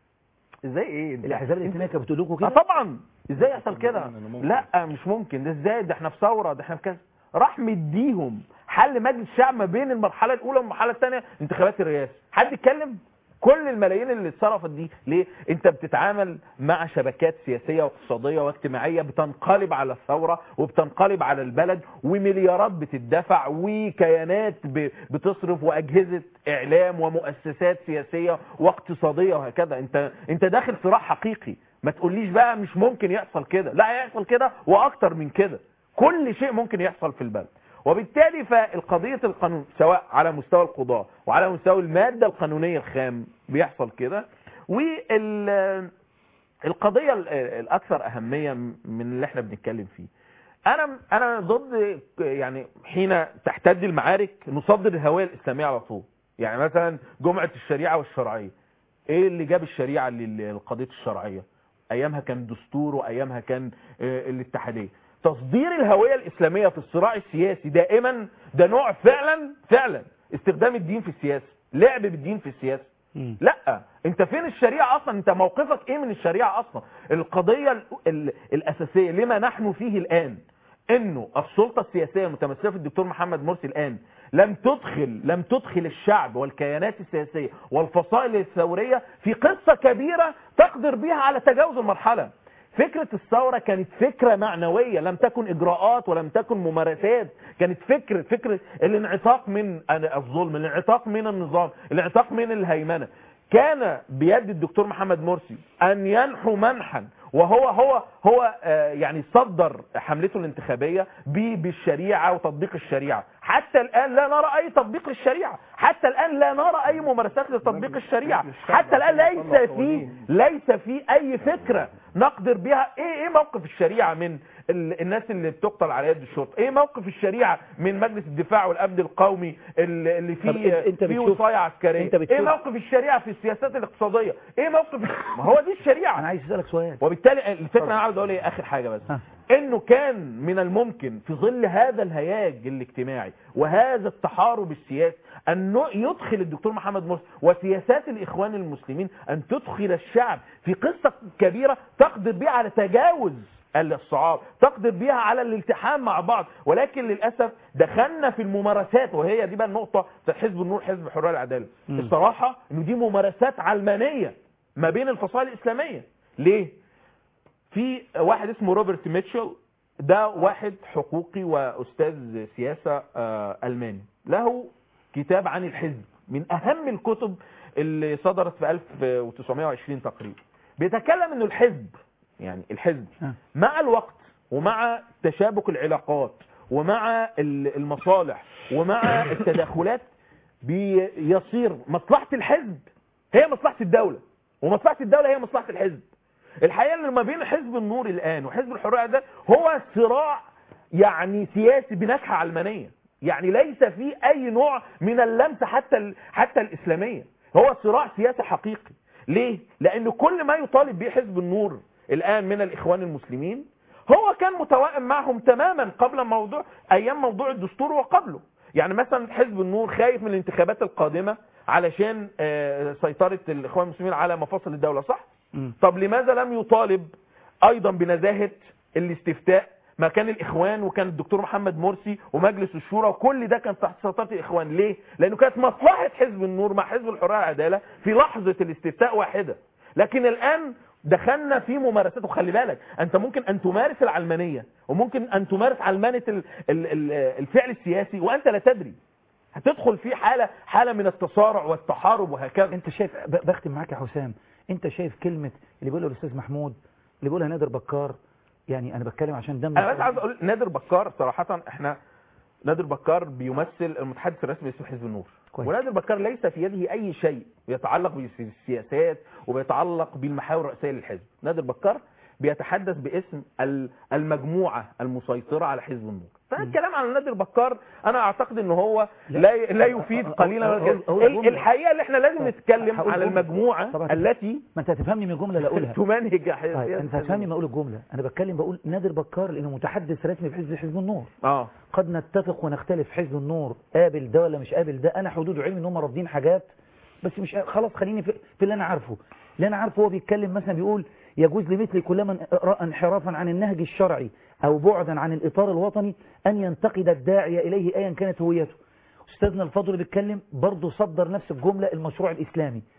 ازاي ايه ده؟ الاحزاب الاسلاميه كانت بتقول لكم اه كده طبعا ازاي يحصل كده لا مش ممكن ده ازاي ده احنا في ثوره ده احنا في كذا راح مديهم حل مجلس الشعب ما بين المرحله الاولى والمرحله الثانيه انتخابات الرئاسه حد اتكلم كل الملايين اللي اتصرفت دي ليه انت بتتعامل مع شبكات سياسيه واقتصاديه واجتماعيه بتنقلب على الثوره وبتنقلب على البلد ومليارات بتدفع وكيانات ب- بتصرف واجهزه اعلام ومؤسسات سياسيه واقتصاديه وهكذا انت انت داخل صراع حقيقي ما تقوليش بقى مش ممكن يحصل كده لا هيحصل كده واكتر من كده كل شيء ممكن يحصل في البلد وبالتالي فالقضية القانون سواء على مستوى القضاء وعلى مستوى المادة القانونية الخام بيحصل كده والقضية الأكثر أهمية من اللي احنا بنتكلم فيه أنا أنا ضد يعني حين تحتد المعارك نصدر الهوية الإسلامية على طول يعني مثلا جمعة الشريعة والشرعية ايه اللي جاب الشريعة للقضية الشرعية ايامها كان دستور وايامها كان آه، الاتحادية تصدير الهوية الاسلامية في الصراع السياسي دائما ده نوع فعلا فعلا استخدام الدين في السياسة لعب بالدين في السياسة لا انت فين الشريعة اصلا انت موقفك ايه من الشريعة اصلا القضية ال ال الاساسية لما نحن فيه الان انه السلطة السياسية المتمثلة في الدكتور محمد مرسي الان لم تدخل لم تدخل الشعب والكيانات السياسية والفصائل الثورية في قصة كبيرة تقدر بها على تجاوز المرحلة فكرة الثورة كانت فكرة معنوية لم تكن إجراءات ولم تكن ممارسات كانت فكرة فكرة الانعتاق من الظلم الانعتاق من النظام الانعتاق من الهيمنة كان بيد الدكتور محمد مرسي أن ينحو منحا وهو هو هو آه، يعني صدر حملته الانتخابية ب- بالشريعة وتطبيق الشريعة حتى الآن لا نرى أي تطبيق للشريعة حتى الآن لا نرى أي ممارسات لتطبيق الشريعة حتى الآن ليس في ليس في أي فكرة نقدر بها إيه إيه موقف الشريعة من ال- الناس اللي بتقتل على يد الشرطة إيه موقف الشريعة من مجلس الدفاع والأمن القومي اللي اللي طب فيه أنت- أنت فيه بتشوف- وصاية عسكرية أنت بتشوف- إيه موقف الشريعة في السياسات الاقتصادية إيه موقف ما هو دي الشريعة انا عايز اسالك سؤال وبالتالي الفكره انا عاوز اقول ايه اخر حاجه بس انه كان من الممكن في ظل هذا الهياج الاجتماعي وهذا التحارب السياسي ان يدخل الدكتور محمد مرسي وسياسات الاخوان المسلمين ان تدخل الشعب في قصه كبيره تقدر بها على تجاوز الصعاب تقدر بها على الالتحام مع بعض ولكن للاسف دخلنا في الممارسات وهي دي بقى النقطه في حزب النور حزب الحريه والعداله مم. الصراحه انه دي ممارسات علمانيه ما بين الفصائل الاسلاميه ليه في واحد اسمه روبرت ميتشل ده واحد حقوقي واستاذ سياسه آه، الماني له كتاب عن الحزب من اهم الكتب اللي صدرت في 1920 تقريبا بيتكلم انه الحزب يعني الحزب مع الوقت ومع تشابك العلاقات ومع ال- المصالح ومع التداخلات بيصير مصلحة الحزب هي مصلحة الدولة ومصلحة الدولة هي مصلحة الحزب الحقيقة اللي ما بين حزب النور الآن وحزب الحرية ده هو صراع يعني سياسي بنكهة علمانية يعني ليس فيه أي نوع من اللمسة حتى ال- حتى الإسلامية هو صراع سياسي حقيقي ليه؟ لأن كل ما يطالب به حزب النور الآن من الإخوان المسلمين هو كان متوائم معهم تماما قبل موضوع أيام موضوع الدستور وقبله يعني مثلا حزب النور خايف من الانتخابات القادمة علشان آه، سيطرة الإخوان المسلمين على مفاصل الدولة صح؟ طب لماذا لم يطالب ايضا بنزاهة الاستفتاء ما كان الاخوان وكان الدكتور محمد مرسي ومجلس الشورى وكل ده كان تحت سيطره الاخوان ليه لانه كانت مصلحه حزب النور مع حزب الحريه والعداله في لحظه الاستفتاء واحده لكن الان دخلنا في ممارسات وخلي بالك انت ممكن ان تمارس العلمانيه وممكن ان تمارس علمانه ال- ال- ال- الفعل السياسي وانت لا تدري هتدخل في حاله حاله من التصارع والتحارب وهكذا انت شايف ب- بختم معاك يا حسام انت شايف كلمة اللي بيقولها الاستاذ محمود اللي بيقولها نادر بكار يعني انا بتكلم عشان دم انا بس عايز اقول نادر بكار صراحه احنا نادر بكار بيمثل المتحدث الرسمي لاسم حزب النور كويس. ونادر بكار ليس في يده اي شيء يتعلق بالسياسات وبيتعلق بالمحاور الرئيسيه للحزب نادر بكار بيتحدث باسم ال- المجموعه المسيطره على حزب النور فالكلام عن نادر بكار انا اعتقد ان هو لا لا يفيد قليلا ولا أقول- كثيرا. أقول ال- جملة. الحقيقه اللي احنا لازم نتكلم هقول على جملة. المجموعه طبعا. التي ما انت هتفهمني من الجملة اللي اقولها تمنهج طيب انت هتفهمني ما اقول الجملة انا بتكلم بقول نادر بكار لانه متحدث رسمي في حزب حزب النور اه قد نتفق ونختلف حزب النور قابل ده ولا مش قابل ده انا حدود علمي ان هم رافضين حاجات بس مش خلاص خليني في, في اللي انا عارفه اللي انا عارفه هو بيتكلم مثلا بيقول يجوز لمثل كل من راى انحرافا عن النهج الشرعي او بعدا عن الاطار الوطني ان ينتقد الداعيه اليه ايا كانت هويته استاذنا الفاضل اللي بيتكلم برضه صدر نفس الجمله المشروع الاسلامي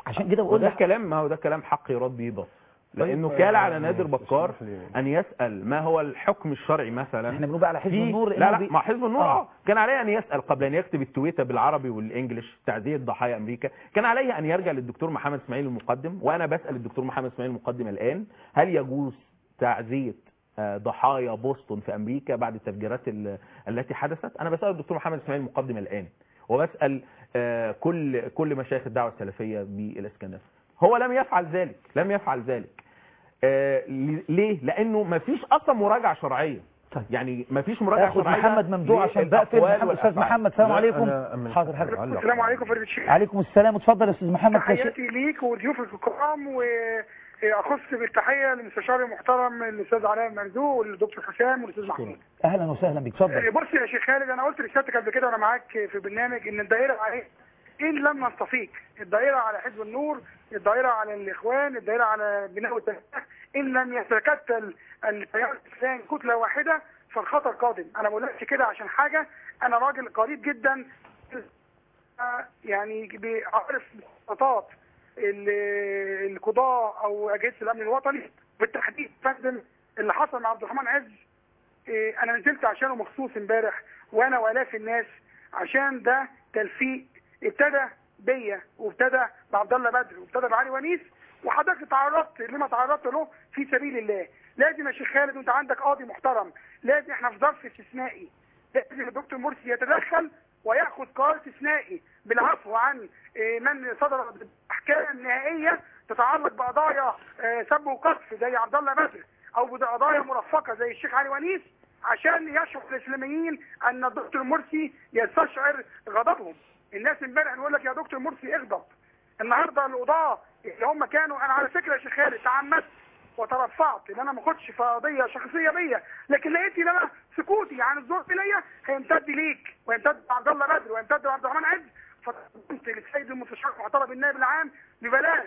عشان كده بقول وده لك كلام ما هو ده كلام حق يراد به بس لانه طيب، كان آه، على نادر بكار اسمح لي. ان يسال ما هو الحكم الشرعي مثلا احنا بنقول على حزب في- النور لا لأنه لا بي- مع حزب النور آه. اه كان عليه ان يسال قبل ان يكتب التويته بالعربي والانجليش تعزيه ضحايا امريكا كان عليه ان يرجع للدكتور محمد اسماعيل المقدم وانا بسال الدكتور محمد اسماعيل المقدم الان هل يجوز تعزيه آه، ضحايا بوسطن في امريكا بعد التفجيرات ال- التي حدثت انا بسال الدكتور محمد اسماعيل المقدم الان وبسال آه، كل كل مشايخ الدعوه السلفيه بالاسكندريه هو لم يفعل ذلك لم يفعل ذلك آه، ليه لانه ما فيش اصلا مراجعه شرعيه طيب. يعني ما فيش مراجعه اخد شرعيه محمد ممدوح عشان بقفل للأقوال محمد استاذ والأفعال. محمد السلام لا، عليكم أنا من- حاضر حاضر علق. السلام عليكم فريد الشيخ عليكم السلام اتفضل يا استاذ محمد تحياتي ليك وضيوفك الكرام واخص بالتحيه للمستشار المحترم الاستاذ علاء المرزوق والدكتور حسام والاستاذ محمود اهلا وسهلا بك اتفضل بص يا شيخ خالد انا قلت لسيادتك قبل كده وانا معاك في البرنامج ان الدائره عليه ان لم نستفيق الدائره على حزب النور الدائره على الاخوان الدائره على بناء التنميه ان لم يتكتل التيار الاسلامي كتله واحده فالخطر قادم انا ما بقولكش كده عشان حاجه انا راجل قريب جدا آه، يعني بعرف مخططات ال- القضاء او اجهزه الامن الوطني بالتحديد فندم اللي حصل مع عبد الرحمن عز إيه، انا نزلت عشانه مخصوص امبارح وانا والاف الناس عشان ده تلفيق ابتدى بيا وابتدى بعبد الله بدر وابتدى بعلي ونيس وحضرتك تعرضت لما تعرضت له في سبيل الله لازم يا شيخ خالد وانت عندك قاضي محترم لازم احنا في ظرف استثنائي لازم الدكتور مرسي يتدخل وياخذ قرار استثنائي بالعفو عن إيه، من صدر احكام نهائيه تتعلق بقضايا آه، سب وقذف زي عبد الله بدر او بقضايا مرفقه زي الشيخ علي ونيس عشان يشعر الاسلاميين ان الدكتور مرسي يستشعر غضبهم الناس امبارح بيقول لك يا دكتور مرسي اغضب النهارده القضاه اللي هم كانوا انا على فكره يا شيخ خالد تعمدت وترفعت ان انا ما اخدش في قضيه شخصيه بيا لكن لقيت ان انا سكوتي عن الظلم ليا هيمتد ليك ويمتد لعبد الله بدر ويمتد لعبد الرحمن عز فقمت للسيد المستشار المحترم النائب العام ببلاغ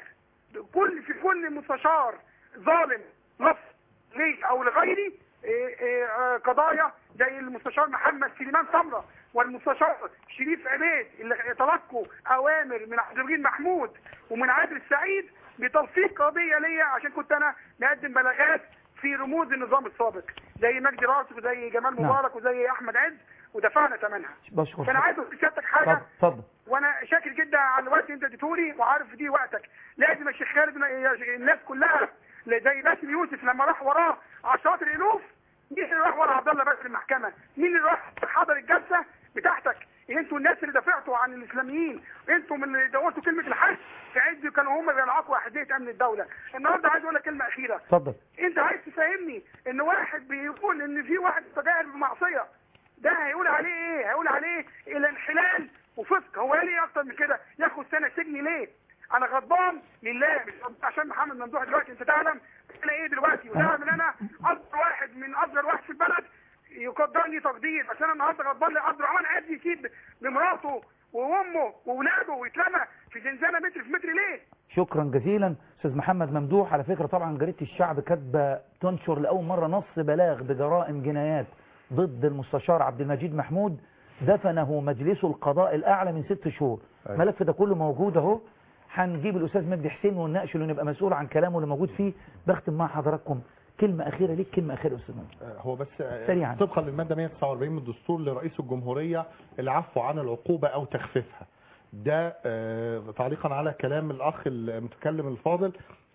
كل في كل مستشار ظالم نص لي او لغيري إيه إيه آه، قضايا زي المستشار محمد سليمان سمره والمستشار شريف عبيد اللي تلقوا اوامر من عبد الرحيم محمود ومن عادل السعيد بتلصيق قضيه ليا عشان كنت انا مقدم بلاغات في رموز النظام السابق زي مجدي راسك وزي جمال نعم. مبارك وزي احمد عز ودفعنا ثمنها بشكر فانا عايز اقول لسيادتك حاجه اتفضل اتفضل وانا شاكر جدا على الوقت اللي انت اديتهولي وعارف دي وقتك لازم يا شيخ خالد يا- الناس كلها زي باسم يوسف لما راح وراه عشرات الالوف مين اللي راح ورا عبد الله باسم المحكمه؟ مين اللي راح حضر الجلسه بتاعتك؟ انتوا الناس اللي دافعتوا عن الاسلاميين انتوا من اللي دورتوا كلمه الحق في عز كانوا هم بيلعقوا احديه امن الدوله النهارده عايز اقول لك كلمه اخيره اتفضل انت عايز تفهمني ان واحد بيقول ان في واحد تجاهل بمعصيه ده هيقول عليه ايه هيقول عليه الانحلال وفسق هو قال ايه اكتر من كده ياخد سنه سجن ليه انا غضبان لله مش غضبان عشان محمد ممدوح دلوقتي انت تعلم انا ايه دلوقتي وتعلم ان انا اصغر واحد من اصغر واحد في البلد يقدرني تقدير بس انا النهارده غضبان لعبد الرحمن عايز يسيب بمراته وامه واولاده ويتلمى في زنزانه متر في متر ليه؟ شكرا جزيلا استاذ محمد ممدوح على فكره طبعا جريده الشعب كاتبه تنشر لاول مره نص بلاغ بجرائم جنايات ضد المستشار عبد المجيد محمود دفنه مجلس القضاء الاعلى من ست شهور أيوة. الملف ده كله موجود اهو هنجيب الاستاذ مجدي حسين ونناقشه ونبقى مسؤول عن كلامه اللي موجود فيه بختم مع حضراتكم كلمه اخيره ليك كلمه اخيره يا استاذ مجدي هو بس سريعاً. طبقا للماده 149 من الدستور لرئيس الجمهوريه العفو عن العقوبه او تخفيفها ده آه، تعليقا على كلام الاخ المتكلم الفاضل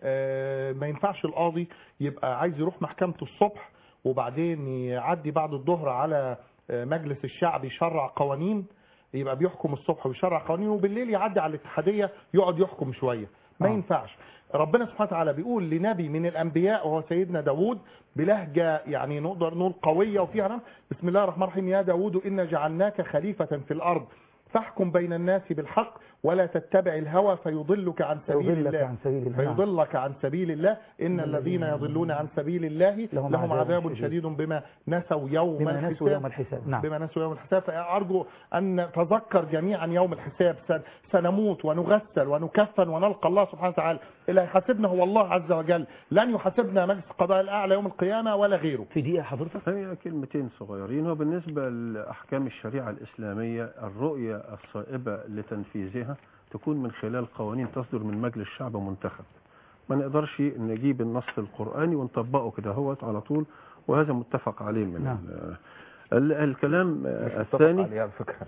آه، ما ينفعش القاضي يبقى عايز يروح محكمته الصبح وبعدين يعدي بعد الظهر على آه، مجلس الشعب يشرع قوانين يبقى بيحكم الصبح ويشرع قوانين وبالليل يعدي على الاتحاديه يقعد يحكم شويه ما آه. ينفعش ربنا سبحانه وتعالى بيقول لنبي من الانبياء وهو سيدنا داود بلهجه يعني نقدر نقول قويه وفيها نعم بسم الله الرحمن الرحيم يا داود انا جعلناك خليفه في الارض فاحكم بين الناس بالحق ولا تتبع الهوى فيضلك عن سبيل فيضلك الله عن سبيل الله. نعم. فيضلك عن سبيل الله ان الذين يضلون عن سبيل الله لهم لهم عذاب عذاب شديد. شديد بما نسوا يوم بما الحساب نسوا يوم الحساب نعم بما نسوا يوم الحساب فأرجو أن نتذكر جميعا يوم الحساب سن- سنموت ونغسل ونكفن ونلقى الله سبحانه وتعالى اللي هيحاسبنا هو الله عز وجل لن يحاسبنا مجلس القضاء الأعلى يوم القيامة ولا غيره في دقيقة حضرتك هي كلمتين صغيرين وبالنسبة لأحكام الشريعة الإسلامية الرؤية الصائبة لتنفيذها تكون من خلال قوانين تصدر من مجلس الشعب منتخب ما نقدرش نجيب النص القرآني ونطبقه كده هو على طول وهذا متفق عليه من نعم. ال- ال- الكلام آه، مش متفق الثاني عليه على فكرة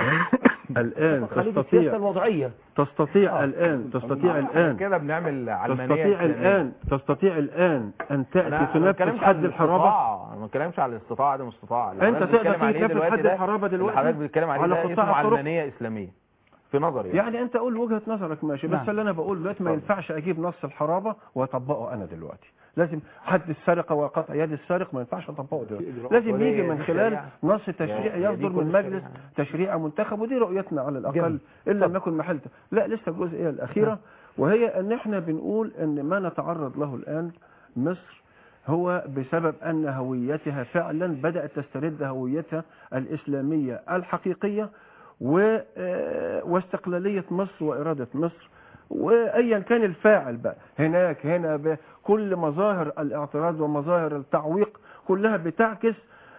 الآن خليك السياسة تستطيع الوضعية تستطيع آه. الآن تستطيع الآن كده بنعمل علمانية تستطيع إسلامية. الآن تستطيع الآن أن أنا تأتي ما تنفذ بتكلمش حد عن الحرابة الاستطاعة أنا ما بتكلمش على الاستطاعة عدم الاستطاعة اللي أنت حضرتك تقدر بتتكلم عليه تنفذ دلوقتي حد ده- الحرابة اللي دلوقتي حضرتك بتتكلم عليه على ده قطاع اسمه الطرق؟ علمانية إسلامية في نظري يعني. يعني انت قول وجهة نظرك ماشي بس نعم. اللي انا بقول دلوقتي ما ينفعش اجيب نص الحرابة واطبقه انا دلوقتي لازم حد السرقة وقطع يد السارق ما ينفعش اطبقه دلوقتي لازم ولا يجي هي من دي خلال الشريعة؟ نص يا- تشريعي يا دي يصدر كل من مجلس الشريعة. تشريع منتخب ودي رؤيتنا على الاقل جميل. ان لم يكن محلته لا لسه الجزئية الاخيرة وهي ان احنا بنقول ان ما نتعرض له الان مصر هو بسبب أن هويتها فعلا بدأت تسترد هويتها الإسلامية الحقيقية و- آه، واستقلالية مصر وإرادة مصر وأيا كان الفاعل بقى هناك هنا ب- كل مظاهر الاعتراض ومظاهر التعويق كلها بتعكس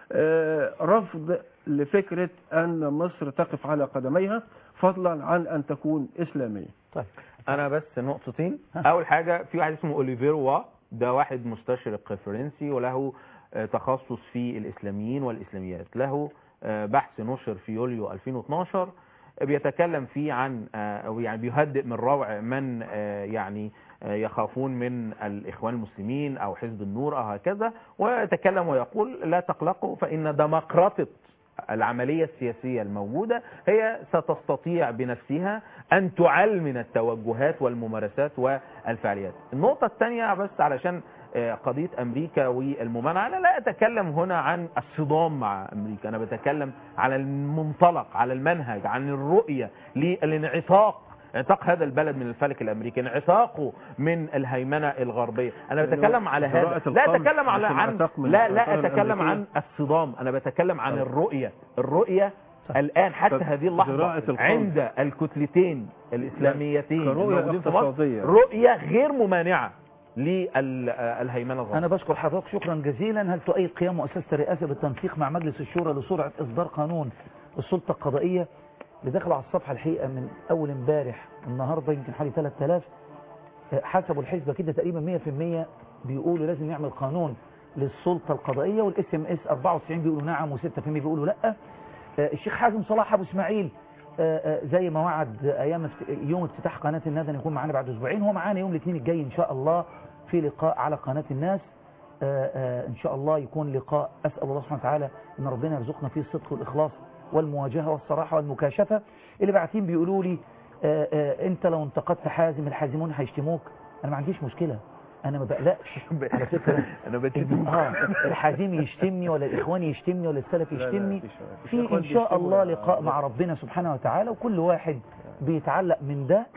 آه، رفض لفكرة أن مصر تقف على قدميها فضلا عن أن تكون إسلامية طيب انا بس نقطتين اول حاجه في واحد اسمه اوليفير وا ده واحد مستشرق فرنسي وله آه، تخصص في الاسلاميين والاسلاميات له آه، بحث نشر في يوليو 2012 بيتكلم فيه عن آه، او يعني بيهدئ من روع من آه، يعني آه، يخافون من الاخوان المسلمين او حزب النور او هكذا ويتكلم ويقول لا تقلقوا فان ديمقراطه العملية السياسية الموجودة هي ستستطيع بنفسها أن تعلمن التوجهات والممارسات والفعاليات النقطة الثانية بس علشان آه، قضية أمريكا والممانعة أنا لا أتكلم هنا عن الصدام مع أمريكا أنا بتكلم على المنطلق على المنهج عن الرؤية للانعتاق انعتاق هذا البلد من الفلك الامريكي انعتاقه من الهيمنه الغربيه انا يعني بتكلم على هذا براءة لا القمع اتكلم على مش عن انعتاق من لا الآثار لا اتكلم عن الأمريكية. الصدام انا بتكلم عن طيب. الرؤيه الرؤيه الان حتى طب هذه اللحظه زراعة القمح. عند الكتلتين الاسلاميتين كرؤية الموجودين في مصر اقتصادية. رؤيه غير ممانعه للهيمنه الغربيه أنا بشكر حضرتك شكرا جزيلا هل تؤيد قيام مؤسسة الرئاسة بالتنسيق مع مجلس الشورى لسرعة إصدار قانون السلطة القضائية اللي دخلوا على الصفحة الحقيقة من أول امبارح النهاردة يمكن حوالي 3000 آه، حسبوا الحسبة كده تقريبا 100% بيقولوا لازم نعمل قانون للسلطة القضائية والاس ام اس 94 بيقولوا نعم و6% بيقولوا لا آه، الشيخ حازم صلاح ابو اسماعيل آه، آه، زي ما وعد ايام افت- يوم افتتاح قناه الندى يكون معانا بعد اسبوعين هو معانا يوم الاثنين الجاي ان شاء الله في لقاء على قناه الناس آه، آه، ان شاء الله يكون لقاء اسال الله سبحانه وتعالى ان ربنا يرزقنا فيه الصدق والاخلاص والمواجهه والصراحه والمكاشفه اللي باعتين بيقولوا لي آه، آه، انت لو انتقدت حازم الحازمون هيشتموك انا ما عنديش مشكله انا ما بقلقش على فكره انا بتفق اه الحازم يشتمني ولا الاخوان يشتمني ولا السلف لا، لا، يشتمني مفيش- مفيش في إخوان ان شاء بيشتموا الله يا لقاء مع ربنا سبحانه وتعالى وكل واحد بيتعلق من ده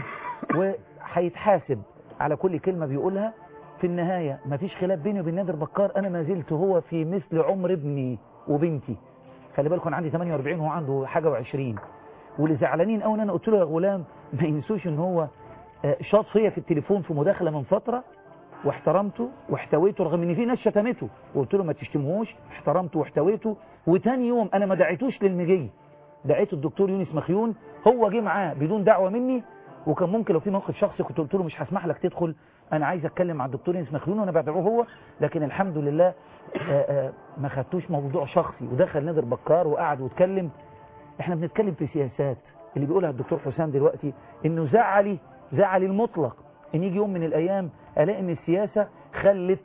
وهيتحاسب على كل كلمة بيقولها في النهاية مفيش خلاف بيني وبين نادر بكار انا ما زلت هو في مثل عمر ابني وبنتي خلي بالكم انا عندي 48 وهو عنده حاجة و20 واللي زعلانين قوي ان انا قلت له يا غلام ما ينسوش ان هو آه، شاط فيا في التليفون في مداخلة من فترة واحترمته واحتويته رغم ان في ناس شتمته وقلت له ما تشتمهوش احترمته واحتويته وتاني يوم انا ما دعيتوش للمجي دعيت الدكتور يونس مخيون هو جه معاه بدون دعوه مني وكان ممكن لو في موقف شخصي كنت قلت له مش هسمح لك تدخل انا عايز اتكلم مع الدكتور يونس مخيون وانا بدعوه هو لكن الحمد لله آه، آه، ما خدتوش موضوع شخصي ودخل نادر بكار وقعد واتكلم احنا بنتكلم في سياسات اللي بيقولها الدكتور حسام دلوقتي انه زعلي زعلي المطلق ان يجي يوم من الايام الاقي ان السياسه خلت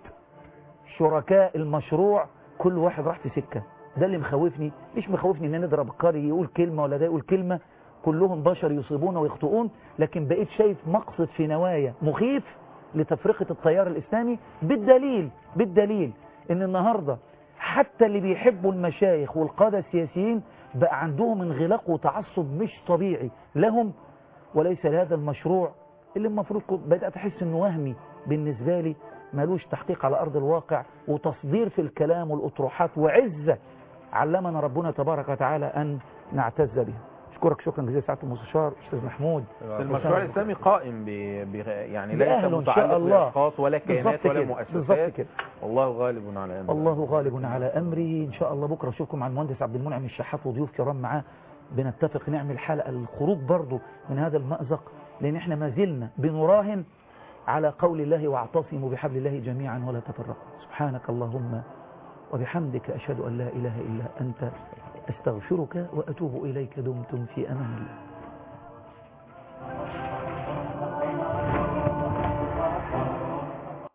شركاء المشروع كل واحد راح في سكه ده اللي مخوفني مش مخوفني ان نادر بكاري يقول كلمه ولا ده يقول كلمه كلهم بشر يصيبون ويخطئون لكن بقيت شايف مقصد في نوايا مخيف لتفرقه التيار الاسلامي بالدليل بالدليل ان النهارده حتى اللي بيحبوا المشايخ والقاده السياسيين بقى عندهم انغلاق وتعصب مش طبيعي لهم وليس لهذا المشروع اللي المفروض كنت بدأت أحس إنه وهمي بالنسبة لي ملوش تحقيق على أرض الواقع وتصدير في الكلام والأطروحات وعزة علمنا ربنا تبارك وتعالى أن نعتز بها أشكرك شكرا جزيلا سعادة المستشار أستاذ محمود المشروع الاسلامي قائم ب... ب... يعني ليس بأهله إن شاء متعلق الله. باشخاص ولا كيانات بالظبط ولا كده، مؤسسات بالظبط كده. والله غالب على امره الله غالب على أمره إن شاء الله بكرة أشوفكم مع المهندس عبد المنعم الشحات وضيوف كرام معاه بنتفق نعمل حلقة للخروج برضو من هذا المأزق لأن احنا ما زلنا بنراهن على قول الله واعتصموا بحبل الله جميعا ولا تفرقوا سبحانك اللهم وبحمدك أشهد أن لا إله إلا أنت أستغفرك وأتوب إليك دمتم في أمان الله